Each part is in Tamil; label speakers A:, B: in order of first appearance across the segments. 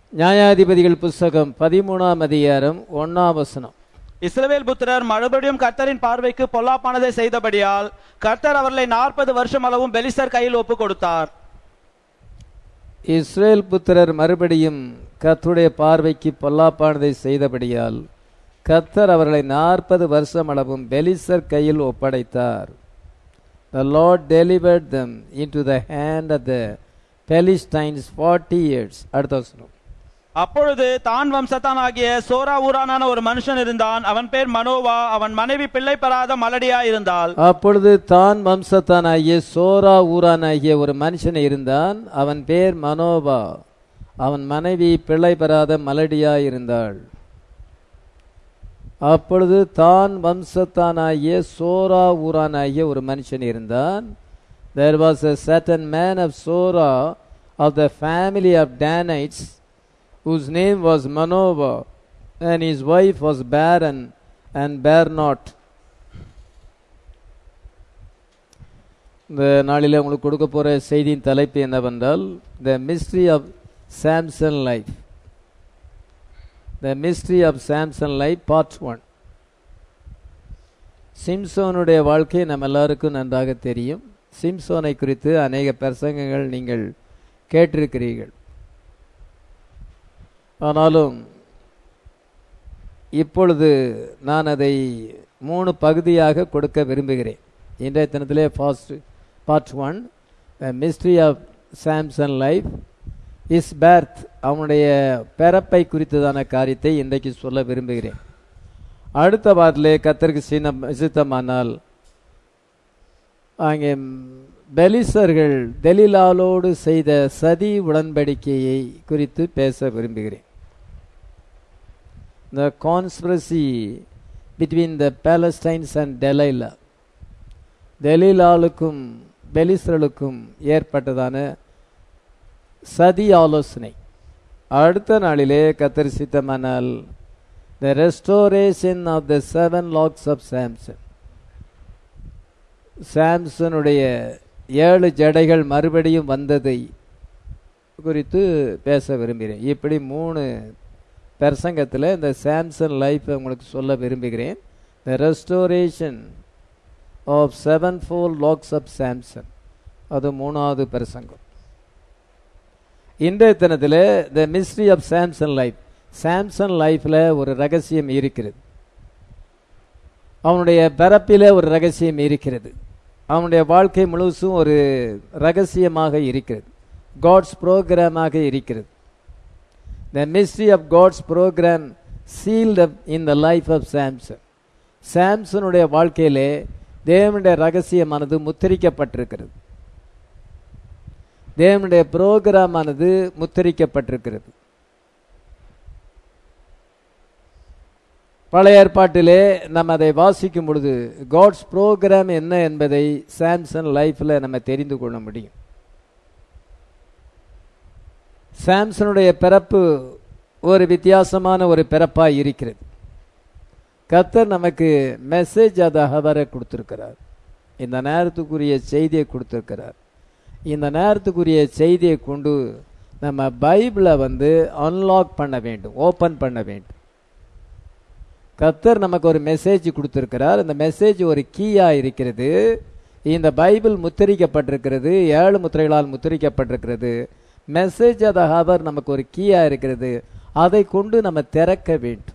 A: நியாயாதிபதிகள் புஸ்தகம் பதிமூணாம் அதிகாரம் ஒன்னாம் வசனம்
B: இஸ்ரவேல் புத்திரர் மறுபடியும் கர்த்தரின் பார்வைக்கு பொல்லாப்பானதை செய்தபடியால் கர்த்தர் அவர்களை நாற்பது வருஷம் அளவும் பெலிஸ்தர் கையில் ஒப்பு கொடுத்தார்
A: இஸ்ரேல் புத்திரர் மறுபடியும் கர்த்தருடைய பார்வைக்கு பொல்லாப்பானதை செய்தபடியால் கர்த்தர் அவர்களை நாற்பது வருஷம் அளவும் பெலிசர் கையில் ஒப்படைத்தார் The Lord delivered them into the hand of the Philistines 40 years. அடுத்த வசனம்
B: அப்பொழுது தான் வம்சத்தான் ஆகிய சோரா ஊரானான ஒரு மனுஷன் இருந்தான் அவன் பேர் மனோவா அவன் மனைவி பிள்ளை பெறாத மலடியா இருந்தாள்
A: அப்பொழுது தான் வம்சத்தானாகிய சோரா ஊரானாகிய ஒரு மனுஷன் இருந்தான் அவன் பேர் மனோபா அவன் மனைவி பிள்ளை பெறாத மலடியா இருந்தாள் அப்பொழுது தான் வம்சத்தானாகிய சோரா ஊரானாகிய ஒரு மனுஷன் இருந்தான் there was a certain man of Sora of the family of Danites whose name was Manoah and his wife was barren and bare not இந்த நாளில் உங்களுக்கு கொடுக்க போகிற செய்தியின் தலைப்பு என்னவென்றால் the mystery of Samson life the mystery of Samson life part one சிம்சோனுடைய வாழ்க்கை நம்ம எல்லாருக்கும் நன்றாக தெரியும் சிம்சோனை குறித்து அநேக பிரசங்கங்கள் நீங்கள் கேட்டிருக்கிறீர்கள் ஆனாலும் இப்பொழுது நான் அதை மூணு பகுதியாக கொடுக்க விரும்புகிறேன் இன்றைய தினத்திலே first part one mystery of Samson life is birth அவனுடைய பிறப்பை குறித்ததான காரியத்தை இன்றைக்கு சொல்ல விரும்புகிறேன் அடுத்த வாரத்திலே கத்தருக்கு சின்ன சித்தமானால் அங்கே பெலிசர்கள் தெலிலாலோடு செய்த சதி உடன்படிக்கையை குறித்து பேச விரும்புகிறேன் the conspiracy between the Palestinians and Delilah தெலிலாலுக்கும் பெலிஸ்ரலுக்கும் ஏற்பட்டதான சதி ஆலோசனை அடுத்த நாளிலே கத்தர் சித்தமானால் the restoration of the seven locks of Samson சாம்சனுடைய ஏழு ஜடைகள் மறுபடியும் வந்ததை குறித்து பேச விரும்புகிறேன் இப்படி மூணு பிரசங்கத்தில் இந்த சாம்சன் லைஃப்பை உங்களுக்கு சொல்ல விரும்புகிறேன் the restoration of seven four locks of Samson அது மூணாவது பிரசங்கம் இன்றைய தினத்தில் the mystery of Samson life Samson லைஃப்பில் ஒரு ரகசியம் இருக்கிறது அவனுடைய பிறப்பில் ஒரு ரகசியம் இருக்கிறது அவனுடைய வாழ்க்கை முழுசும் ஒரு ரகசியமாக இருக்கிறது காட்ஸ் ப்ரோக்ராமாக இருக்கிறது the mystery of God's program sealed up in the life of Samson சாம்சனுடைய வாழ்க்கையிலே தேவனுடைய ரகசியமானது முத்திரிக்கப்பட்டிருக்கிறது தேவனுடைய புரோகிராமானது முத்திரிக்கப்பட்டிருக்கிறது பழைய ஏற்பாட்டிலே நம்ம அதை வாசிக்கும் பொழுது காட்ஸ் ப்ரோக்ராம் என்ன என்பதை சாம்சன் லைஃப்பில் நம்ம தெரிந்து கொள்ள முடியும் சாம்சனுடைய பிறப்பு ஒரு வித்தியாசமான ஒரு பிறப்பாக இருக்கிறது கத்தர் நமக்கு மெசேஜ் அதை அவரை கொடுத்துருக்கிறார் இந்த நேரத்துக்குரிய செய்தியை கொடுத்துருக்கிறார் இந்த நேரத்துக்குரிய செய்தியை கொண்டு நம்ம பைபிளை வந்து அன்லாக் பண்ண வேண்டும் ஓப்பன் பண்ண வேண்டும் கத்தர் நமக்கு ஒரு மெசேஜ் கொடுத்துருக்கிறார் இந்த மெசேஜ் ஒரு கீயாக இருக்கிறது இந்த பைபிள் முத்திரிக்கப்பட்டிருக்கிறது ஏழு முத்திரைகளால் முத்திரிக்கப்பட்டிருக்கிறது மெசேஜ் அதை ஹவர் நமக்கு ஒரு கீயாக இருக்கிறது அதை கொண்டு நம்ம திறக்க வேண்டும்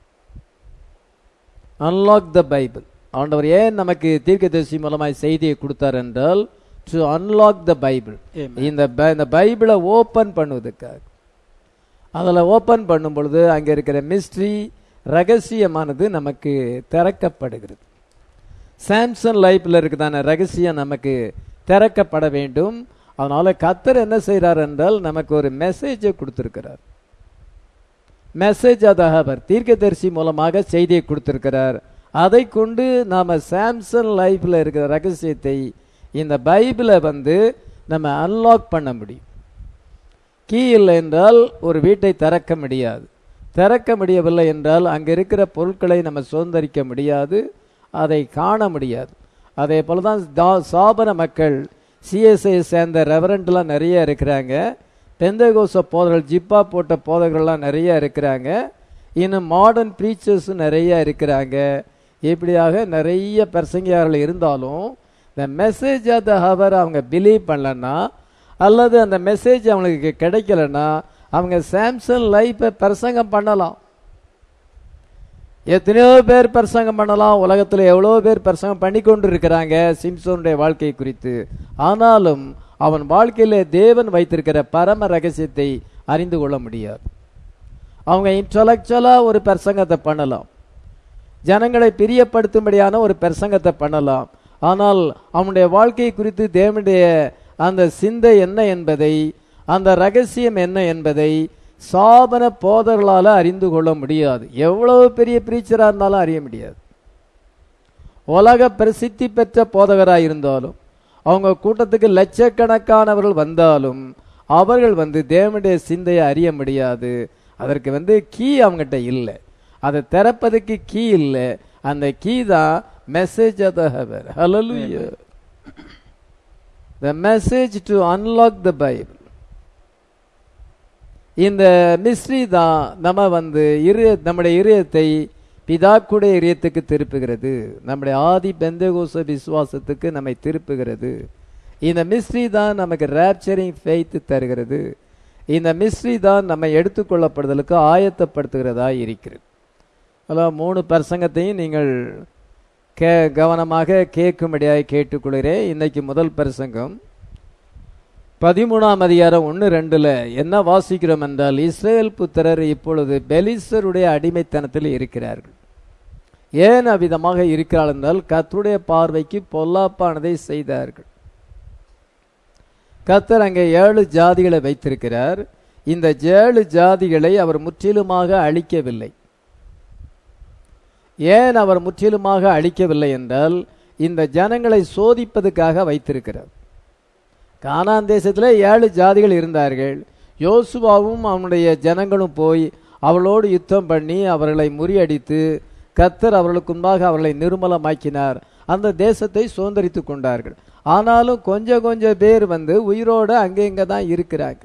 A: அன்லாக் த பைபிள் ஆண்டவர் ஏன் நமக்கு தீர்க்கதரிசி மூலமாய் செய்தியை கொடுத்தார் என்றால் to unlock the Bible
B: Amen.
A: இந்த ப- இந்த பைபிளை ஓப்பன் பண்ணுவதற்காக அதில் ஓப்பன் பண்ணும் பொழுது அங்கே இருக்கிற மிஸ்ட்ரி ரகசியமானது நமக்கு திறக்கப்படுகிறது சாம்சங் லைஃப்ல இருக்குதான ரகசியம் நமக்கு திறக்கப்பட வேண்டும் அதனால கத்தர் என்ன செய்கிறார் என்றால் நமக்கு ஒரு மெசேஜை கொடுத்திருக்கிறார் மெசேஜ் அதாக அவர் தீர்க்கதரிசி மூலமாக செய்தியை கொடுத்திருக்கிறார் அதை கொண்டு நாம சாம்சங் லைஃப்ல இருக்கிற ரகசியத்தை இந்த பைபிளை வந்து நம்ம அன்லாக் பண்ண முடியும் கீ இல்லை என்றால் ஒரு வீட்டை திறக்க முடியாது திறக்க முடியவில்லை என்றால் அங்கே இருக்கிற பொருட்களை நம்ம சுதந்திரிக்க முடியாது அதை காண முடியாது அதே போல தான் தா- சாபன மக்கள் சிஎஸ்ஐ சேர்ந்த ரெவரண்ட்லாம் நிறைய இருக்கிறாங்க பெந்தகோச போதர்கள் ஜிப்பா போட்ட போதகர்கள்லாம் நிறைய இருக்கிறாங்க இன்னும் மாடர்ன் ப்ரீச்சர்ஸும் நிறைய இருக்கிறாங்க இப்படியாக நிறைய பிரசங்கியார்கள் இருந்தாலும் இந்த மெசேஜ் ஆஃப் த ஹவர் அவங்க பிலீவ் பண்ணலன்னா அல்லது அந்த மெசேஜ் அவங்களுக்கு கிடைக்கலன்னா அவங்க சாம்சங் லைஃப்பை பிரசங்கம் பண்ணலாம் எத்தனையோ பேர் பிரசங்கம் பண்ணலாம் உலகத்தில் எவ்வளோ பேர் பிரசங்கம் பண்ணி கொண்டு இருக்கிறாங்க சிம்சோனுடைய வாழ்க்கை குறித்து ஆனாலும் அவன் வாழ்க்கையில தேவன் வைத்திருக்கிற பரம ரகசியத்தை அறிந்து கொள்ள முடியாது அவங்க இன்டலெக்சுவலா ஒரு பிரசங்கத்தை பண்ணலாம் ஜனங்களை பிரியப்படுத்தும்படியான ஒரு பிரசங்கத்தை பண்ணலாம் ஆனால் அவனுடைய வாழ்க்கை குறித்து தேவனுடைய அந்த சிந்தை என்ன என்பதை அந்த ரகசியம் என்ன என்பதை சாபன போதர்களால அறிந்து கொள்ள முடியாது எவ்வளவு பெரிய பிரீச்சரா இருந்தாலும் அறிய முடியாது உலக பிரசித்தி பெற்ற போதகராக இருந்தாலும் அவங்க கூட்டத்துக்கு லட்சக்கணக்கானவர்கள் வந்தாலும் அவர்கள் வந்து தேவனுடைய சிந்தையை அறிய முடியாது அதற்கு வந்து கீ அவங்ககிட்ட இல்லை அதை திறப்பதுக்கு கீ இல்லை அந்த கீ தான் மெசேஜ் ஆஃப் த ஹவர் ஹalleluya the message to unlock the bible இந்த மிஸ்ட்ரி தான் நம்ம வந்து இரு நம்முடைய இருதயத்தை பிதாக்குடைய இதயத்துக்கு திருப்புகிறது நம்முடைய ஆதி பெந்தகோச விசுவாசத்துக்கு நம்மை திருப்புகிறது இந்த மிஸ்ட்ரி தான் நமக்கு ரேப்சரிங் ஃபெய்த் தருகிறது இந்த மிஸ்ட்ரி தான் நம்மை எடுத்துக்கொள்ளப்படுதலுக்கு ஆயத்தப்படுத்துகிறதா இருக்கிறது அதான் மூணு பிரசங்கத்தையும் நீங்கள் கே கவனமாக கேட்கும்படியாக கேட்டுக்கொள்கிறேன் இன்னைக்கு முதல் பிரசங்கம் பதிமூணாம் அதிகாரம் ஒன்று ரெண்டுல என்ன வாசிக்கிறோம் என்றால் இஸ்ரேல் புத்திரர் இப்பொழுது பெலிஸ்தருடைய அடிமைத்தனத்தில் இருக்கிறார்கள் ஏன் அவ்விதமாக இருக்கிறாள் என்றால் கர்த்தருடைய பார்வைக்கு பொல்லாப்பானதை செய்தார்கள் கர்த்தர் அங்கே ஏழு ஜாதிகளை வைத்திருக்கிறார் இந்த ஏழு ஜாதிகளை அவர் முற்றிலுமாக அழிக்கவில்லை ஏன் அவர் முற்றிலுமாக அழிக்கவில்லை என்றால் இந்த ஜனங்களை சோதிப்பதற்காக வைத்திருக்கிறார் கானான் தேசத்தில் ஏழு ஜாதிகள் இருந்தார்கள் யோசுவாவும் அவனுடைய ஜனங்களும் போய் அவளோடு யுத்தம் பண்ணி அவர்களை முறியடித்து கத்தர் அவர்களுக்கு முன்பாக அவர்களை நிர்மலமாக்கினார் அந்த தேசத்தை சுதந்திரித்து கொண்டார்கள் ஆனாலும் கொஞ்சம் கொஞ்சம் பேர் வந்து உயிரோடு அங்கே இங்கே தான் இருக்கிறாங்க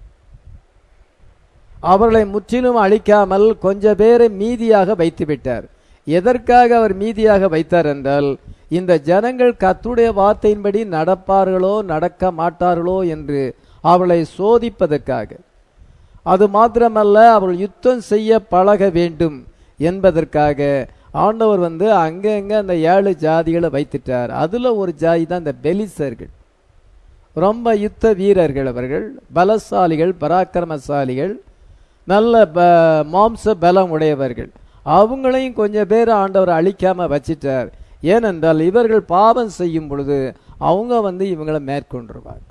A: அவர்களை முற்றிலும் அழிக்காமல் கொஞ்சம் பேரை மீதியாக வைத்து விட்டார் எதற்காக அவர் மீதியாக வைத்தார் என்றால் இந்த ஜனங்கள் கத்துடைய வார்த்தையின்படி நடப்பார்களோ நடக்க மாட்டார்களோ என்று அவளை சோதிப்பதற்காக அது மாத்திரமல்ல அவள் யுத்தம் செய்ய பழக வேண்டும் என்பதற்காக ஆண்டவர் வந்து அங்கங்க அந்த ஏழு ஜாதிகளை வைத்துட்டார் அதுல ஒரு ஜாதி தான் இந்த பெலிசர்கள் ரொம்ப யுத்த வீரர்கள் அவர்கள் பலசாலிகள் பராக்கிரமசாலிகள் நல்ல ப மாம்ச பலம் உடையவர்கள் அவங்களையும் கொஞ்சம் பேர் ஆண்டவர் அழிக்காம வச்சிட்டார் ஏனென்றால் இவர்கள் பாவம் செய்யும் பொழுது அவங்க வந்து இவங்களை மேற்கொண்டுருவாங்க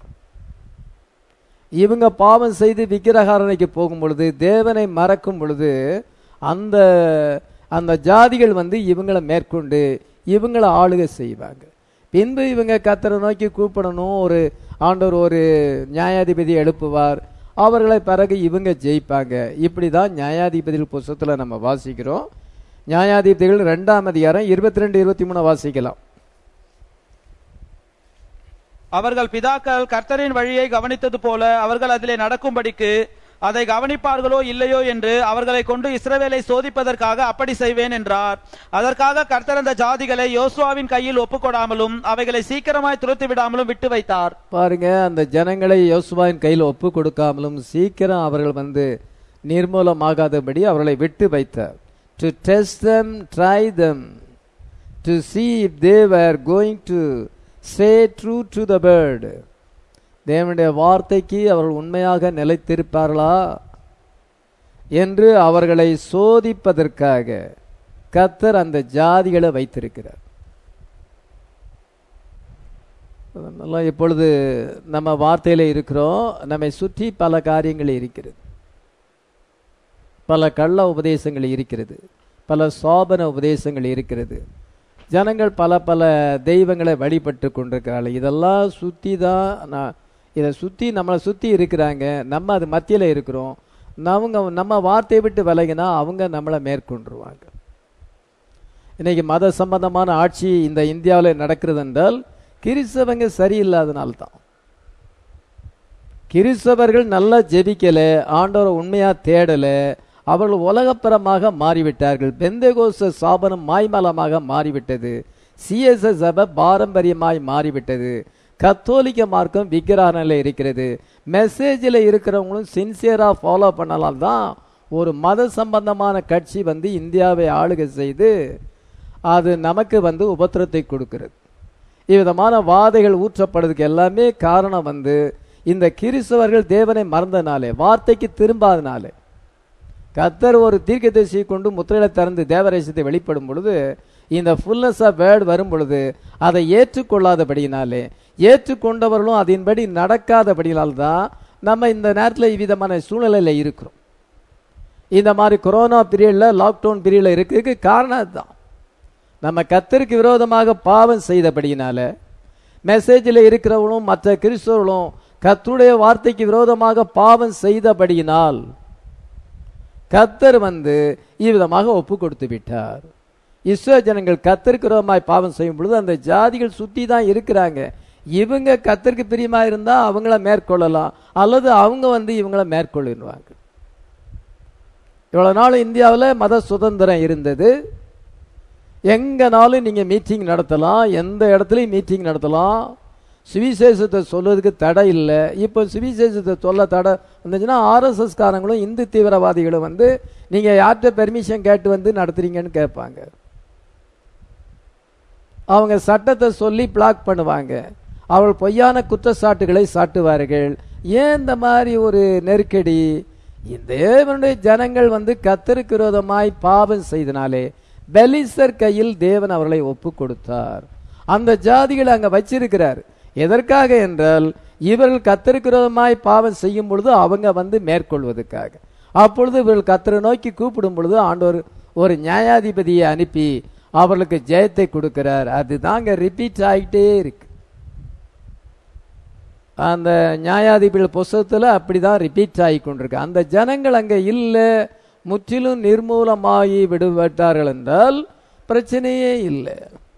A: இவங்க பாவம் செய்து விக்கிரகாரணைக்கு போகும் பொழுது தேவனை மறக்கும் பொழுது அந்த அந்த ஜாதிகள் வந்து இவங்களை மேற்கொண்டு இவங்களை ஆளுகை செய்வாங்க பின்பு இவங்க கத்தரை நோக்கி கூப்பிடணும் ஒரு ஆண்டவர் ஒரு நியாயாதிபதி எழுப்புவார் அவர்களை பிறகு இவங்க ஜெயிப்பாங்க இப்படி தான் நியாயாதிபதிகள் புஸ்தகத்தில் நம்ம வாசிக்கிறோம் நியாயாதிபதிகள் ரெண்டாம் அதிகாரம் இருபத்தி ரெண்டு இருபத்தி மூணு வாசிக்கலாம்
B: அவர்கள் பிதாக்கள் கர்த்தரின் வழியை கவனித்தது போல அவர்கள் அதிலே நடக்கும்படிக்கு அதை கவனிப்பார்களோ இல்லையோ என்று அவர்களை கொண்டு இஸ்ரவேலை சோதிப்பதற்காக அப்படி செய்வேன் என்றார் அதற்காக கர்த்தர் அந்த ஜாதிகளை யோசுவாவின் கையில் ஒப்புக்கொடாமலும் அவைகளை சீக்கிரமாய் துரத்தி விடாமலும் விட்டு வைத்தார்
A: பாருங்க அந்த ஜனங்களை யோசுவாவின் கையில் ஒப்பு கொடுக்காமலும் சீக்கிரம் அவர்கள் வந்து நிர்மூலமாகாதபடி அவர்களை விட்டு வைத்தார் to test them try them to see if they were going to say true to the bird தேவனுடைய வார்த்தைக்கு அவர்கள் உண்மையாக நிலைத்திருப்பார்களா என்று அவர்களை சோதிப்பதற்காக கத்தர் அந்த ஜாதிகளை வைத்திருக்கிறார் அதனால இப்பொழுது நம்ம வார்த்தையில இருக்கிறோம் நம்மை சுற்றி பல காரியங்கள் இருக்கிறது பல கள்ள உபதேசங்கள் இருக்கிறது பல சோபன உபதேசங்கள் இருக்கிறது ஜனங்கள் பல பல தெய்வங்களை வழிபட்டு கொண்டிருக்கிறார்கள் இதெல்லாம் சுற்றி தான் நான் இதை சுற்றி நம்மளை சுற்றி இருக்கிறாங்க நம்ம அது மத்தியில் இருக்கிறோம் அவங்க நம்ம வார்த்தையை விட்டு விலகினா அவங்க நம்மளை மேற்கொண்டுருவாங்க இன்னைக்கு மத சம்பந்தமான ஆட்சி இந்த இந்தியாவில் நடக்கிறது என்றால் கிறிஸ்தவங்க சரியில்லாதனால தான் கிறிஸ்தவர்கள் நல்லா ஜெபிக்கல ஆண்டவரை உண்மையா தேடல அவர்கள் உலகப்பரமாக மாறிவிட்டார்கள் பெந்தகோச சாபனம் மாய்மலமாக மாறிவிட்டது சிஎஸ்எஸ் சபை பாரம்பரியமாய் மாறிவிட்டது கத்தோலிக்க மார்க்கம் விக்கிரானில் இருக்கிறது மெசேஜில் இருக்கிறவங்களும் சின்சியராக ஃபாலோ பண்ணலாம் தான் ஒரு மத சம்பந்தமான கட்சி வந்து இந்தியாவை ஆளுகை செய்து அது நமக்கு வந்து உபத்திரத்தை கொடுக்கிறது இவ்விதமான வாதைகள் ஊற்றப்படுறதுக்கு எல்லாமே காரணம் வந்து இந்த கிறிஸ்தவர்கள் தேவனை மறந்தனாலே வார்த்தைக்கு திரும்பாதனாலே கத்தர் ஒரு தீர்க்கதரிசியை கொண்டு முத்திரையில திறந்து தேவரேசத்தை வெளிப்படும் பொழுது இந்த ஃபுல்னஸ் ஆஃப் வேர்ட் வரும் பொழுது அதை ஏற்றுக்கொள்ளாதபடியினாலே ஏற்றுக்கொண்டவர்களும் அதன்படி நடக்காதபடியினால் தான் நம்ம இந்த நேரத்தில் இவ்விதமான சூழ்நிலையில இருக்கிறோம் இந்த மாதிரி கொரோனா பீரியட்ல லாக்டவுன் பீரியட்ல இருக்கிறதுக்கு காரணம் அதுதான் நம்ம கத்தருக்கு விரோதமாக பாவம் செய்தபடியினால மெசேஜில் இருக்கிறவங்களும் மற்ற கிறிஸ்தவர்களும் கத்துடைய வார்த்தைக்கு விரோதமாக பாவம் செய்தபடியினால் கத்தர் வந்து இவ்விதமாக ஒப்பு கொடுத்து விட்டார் இஸ்ரோ ஜனங்கள் கத்தருக்கு விரோதமாய் பாவம் செய்யும் பொழுது அந்த ஜாதிகள் சுத்தி தான் இருக்கிறாங்க இவங்க கத்தருக்கு பிரியமா இருந்தா அவங்கள மேற்கொள்ளலாம் அல்லது அவங்க வந்து இவங்கள மேற்கொள்ளிடுவாங்க இவ்வளவு நாள் இந்தியாவில் மத சுதந்திரம் இருந்தது எங்கனாலும் நீங்க மீட்டிங் நடத்தலாம் எந்த இடத்துலையும் மீட்டிங் நடத்தலாம் சுவிசேஷத்தை சொல்றதுக்கு தடை இல்லை இப்போ சுவிசேஷத்தை சொல்ல தடை இருந்துச்சுன்னா ஆர்எஸ்எஸ் காரங்களும் இந்து தீவிரவாதிகளும் வந்து நீங்க யார்கிட்ட பெர்மிஷன் கேட்டு வந்து நடத்துறீங்கன்னு கேட்பாங்க அவங்க சட்டத்தை சொல்லி பிளாக் பண்ணுவாங்க அவள் பொய்யான குற்றச்சாட்டுகளை சாட்டுவார்கள் ஏன் இந்த மாதிரி ஒரு நெருக்கடி தேவனுடைய ஜனங்கள் வந்து கத்தருக்கு விரோதமாய் பாவம் செய்தனாலே பெலிசர் கையில் தேவன் அவர்களை ஒப்பு கொடுத்தார் அந்த ஜாதிகளை அங்க வச்சிருக்கிறார் எதற்காக என்றால் இவர்கள் கத்தருக்கு விரோதமாய் பாவம் செய்யும் பொழுது அவங்க வந்து மேற்கொள்வதற்காக அப்பொழுது இவர்கள் கத்தரை நோக்கி கூப்பிடும் பொழுது ஆண்டவர் ஒரு நியாயாதிபதியை அனுப்பி அவர்களுக்கு ஜெயத்தை கொடுக்கிறார் அதுதாங்க ரிப்பீட் ஆகிட்டே இருக்கு அந்த நியாயாதிபதிகள் புஸ்தகத்தில் அப்படிதான் ரிப்பீட் ஆகி கொண்டிருக்கு அந்த ஜனங்கள் அங்க இல்லை முற்றிலும் நிர்மூலமாகி விடுபட்டார்கள் என்றால் பிரச்சனையே இல்லை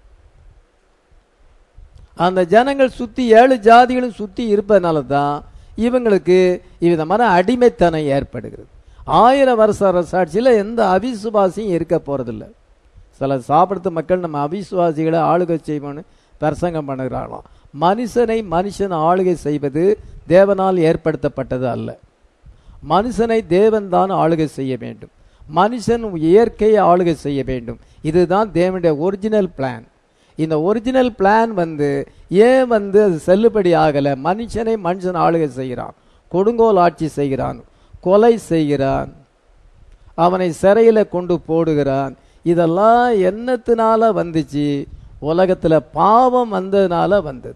A: அந்த ஜனங்கள் சுத்தி ஏழு ஜாதிகளும் சுத்தி இருப்பதனால தான் இவங்களுக்கு இவ்விதமான அடிமைத்தனம் ஏற்படுகிறது ஆயிரம் வருஷ அரசாட்சியில் எந்த அவிசுவாசியும் இருக்க போறதில்லை சில சாப்பிடுத்த மக்கள் நம்ம அவிசுவாசிகளை ஆளுகை செய்வோன்னு பிரசங்கம் பண்ணுகிறாங்களாம் மனுஷனை மனுஷன் ஆளுகை செய்வது தேவனால் ஏற்படுத்தப்பட்டது அல்ல மனுஷனை தேவன் தான் ஆளுகை செய்ய வேண்டும் மனுஷன் இயற்கையை ஆளுகை செய்ய வேண்டும் இதுதான் தேவனுடைய ஒரிஜினல் பிளான் இந்த ஒரிஜினல் பிளான் வந்து ஏன் வந்து அது செல்லுபடி ஆகலை மனுஷனை மனுஷன் ஆளுகை செய்கிறான் கொடுங்கோல் ஆட்சி செய்கிறான் கொலை செய்கிறான் அவனை சிறையில கொண்டு போடுகிறான் இதெல்லாம் என்னத்தினால வந்துச்சு உலகத்துல பாவம் வந்ததுனால வந்தது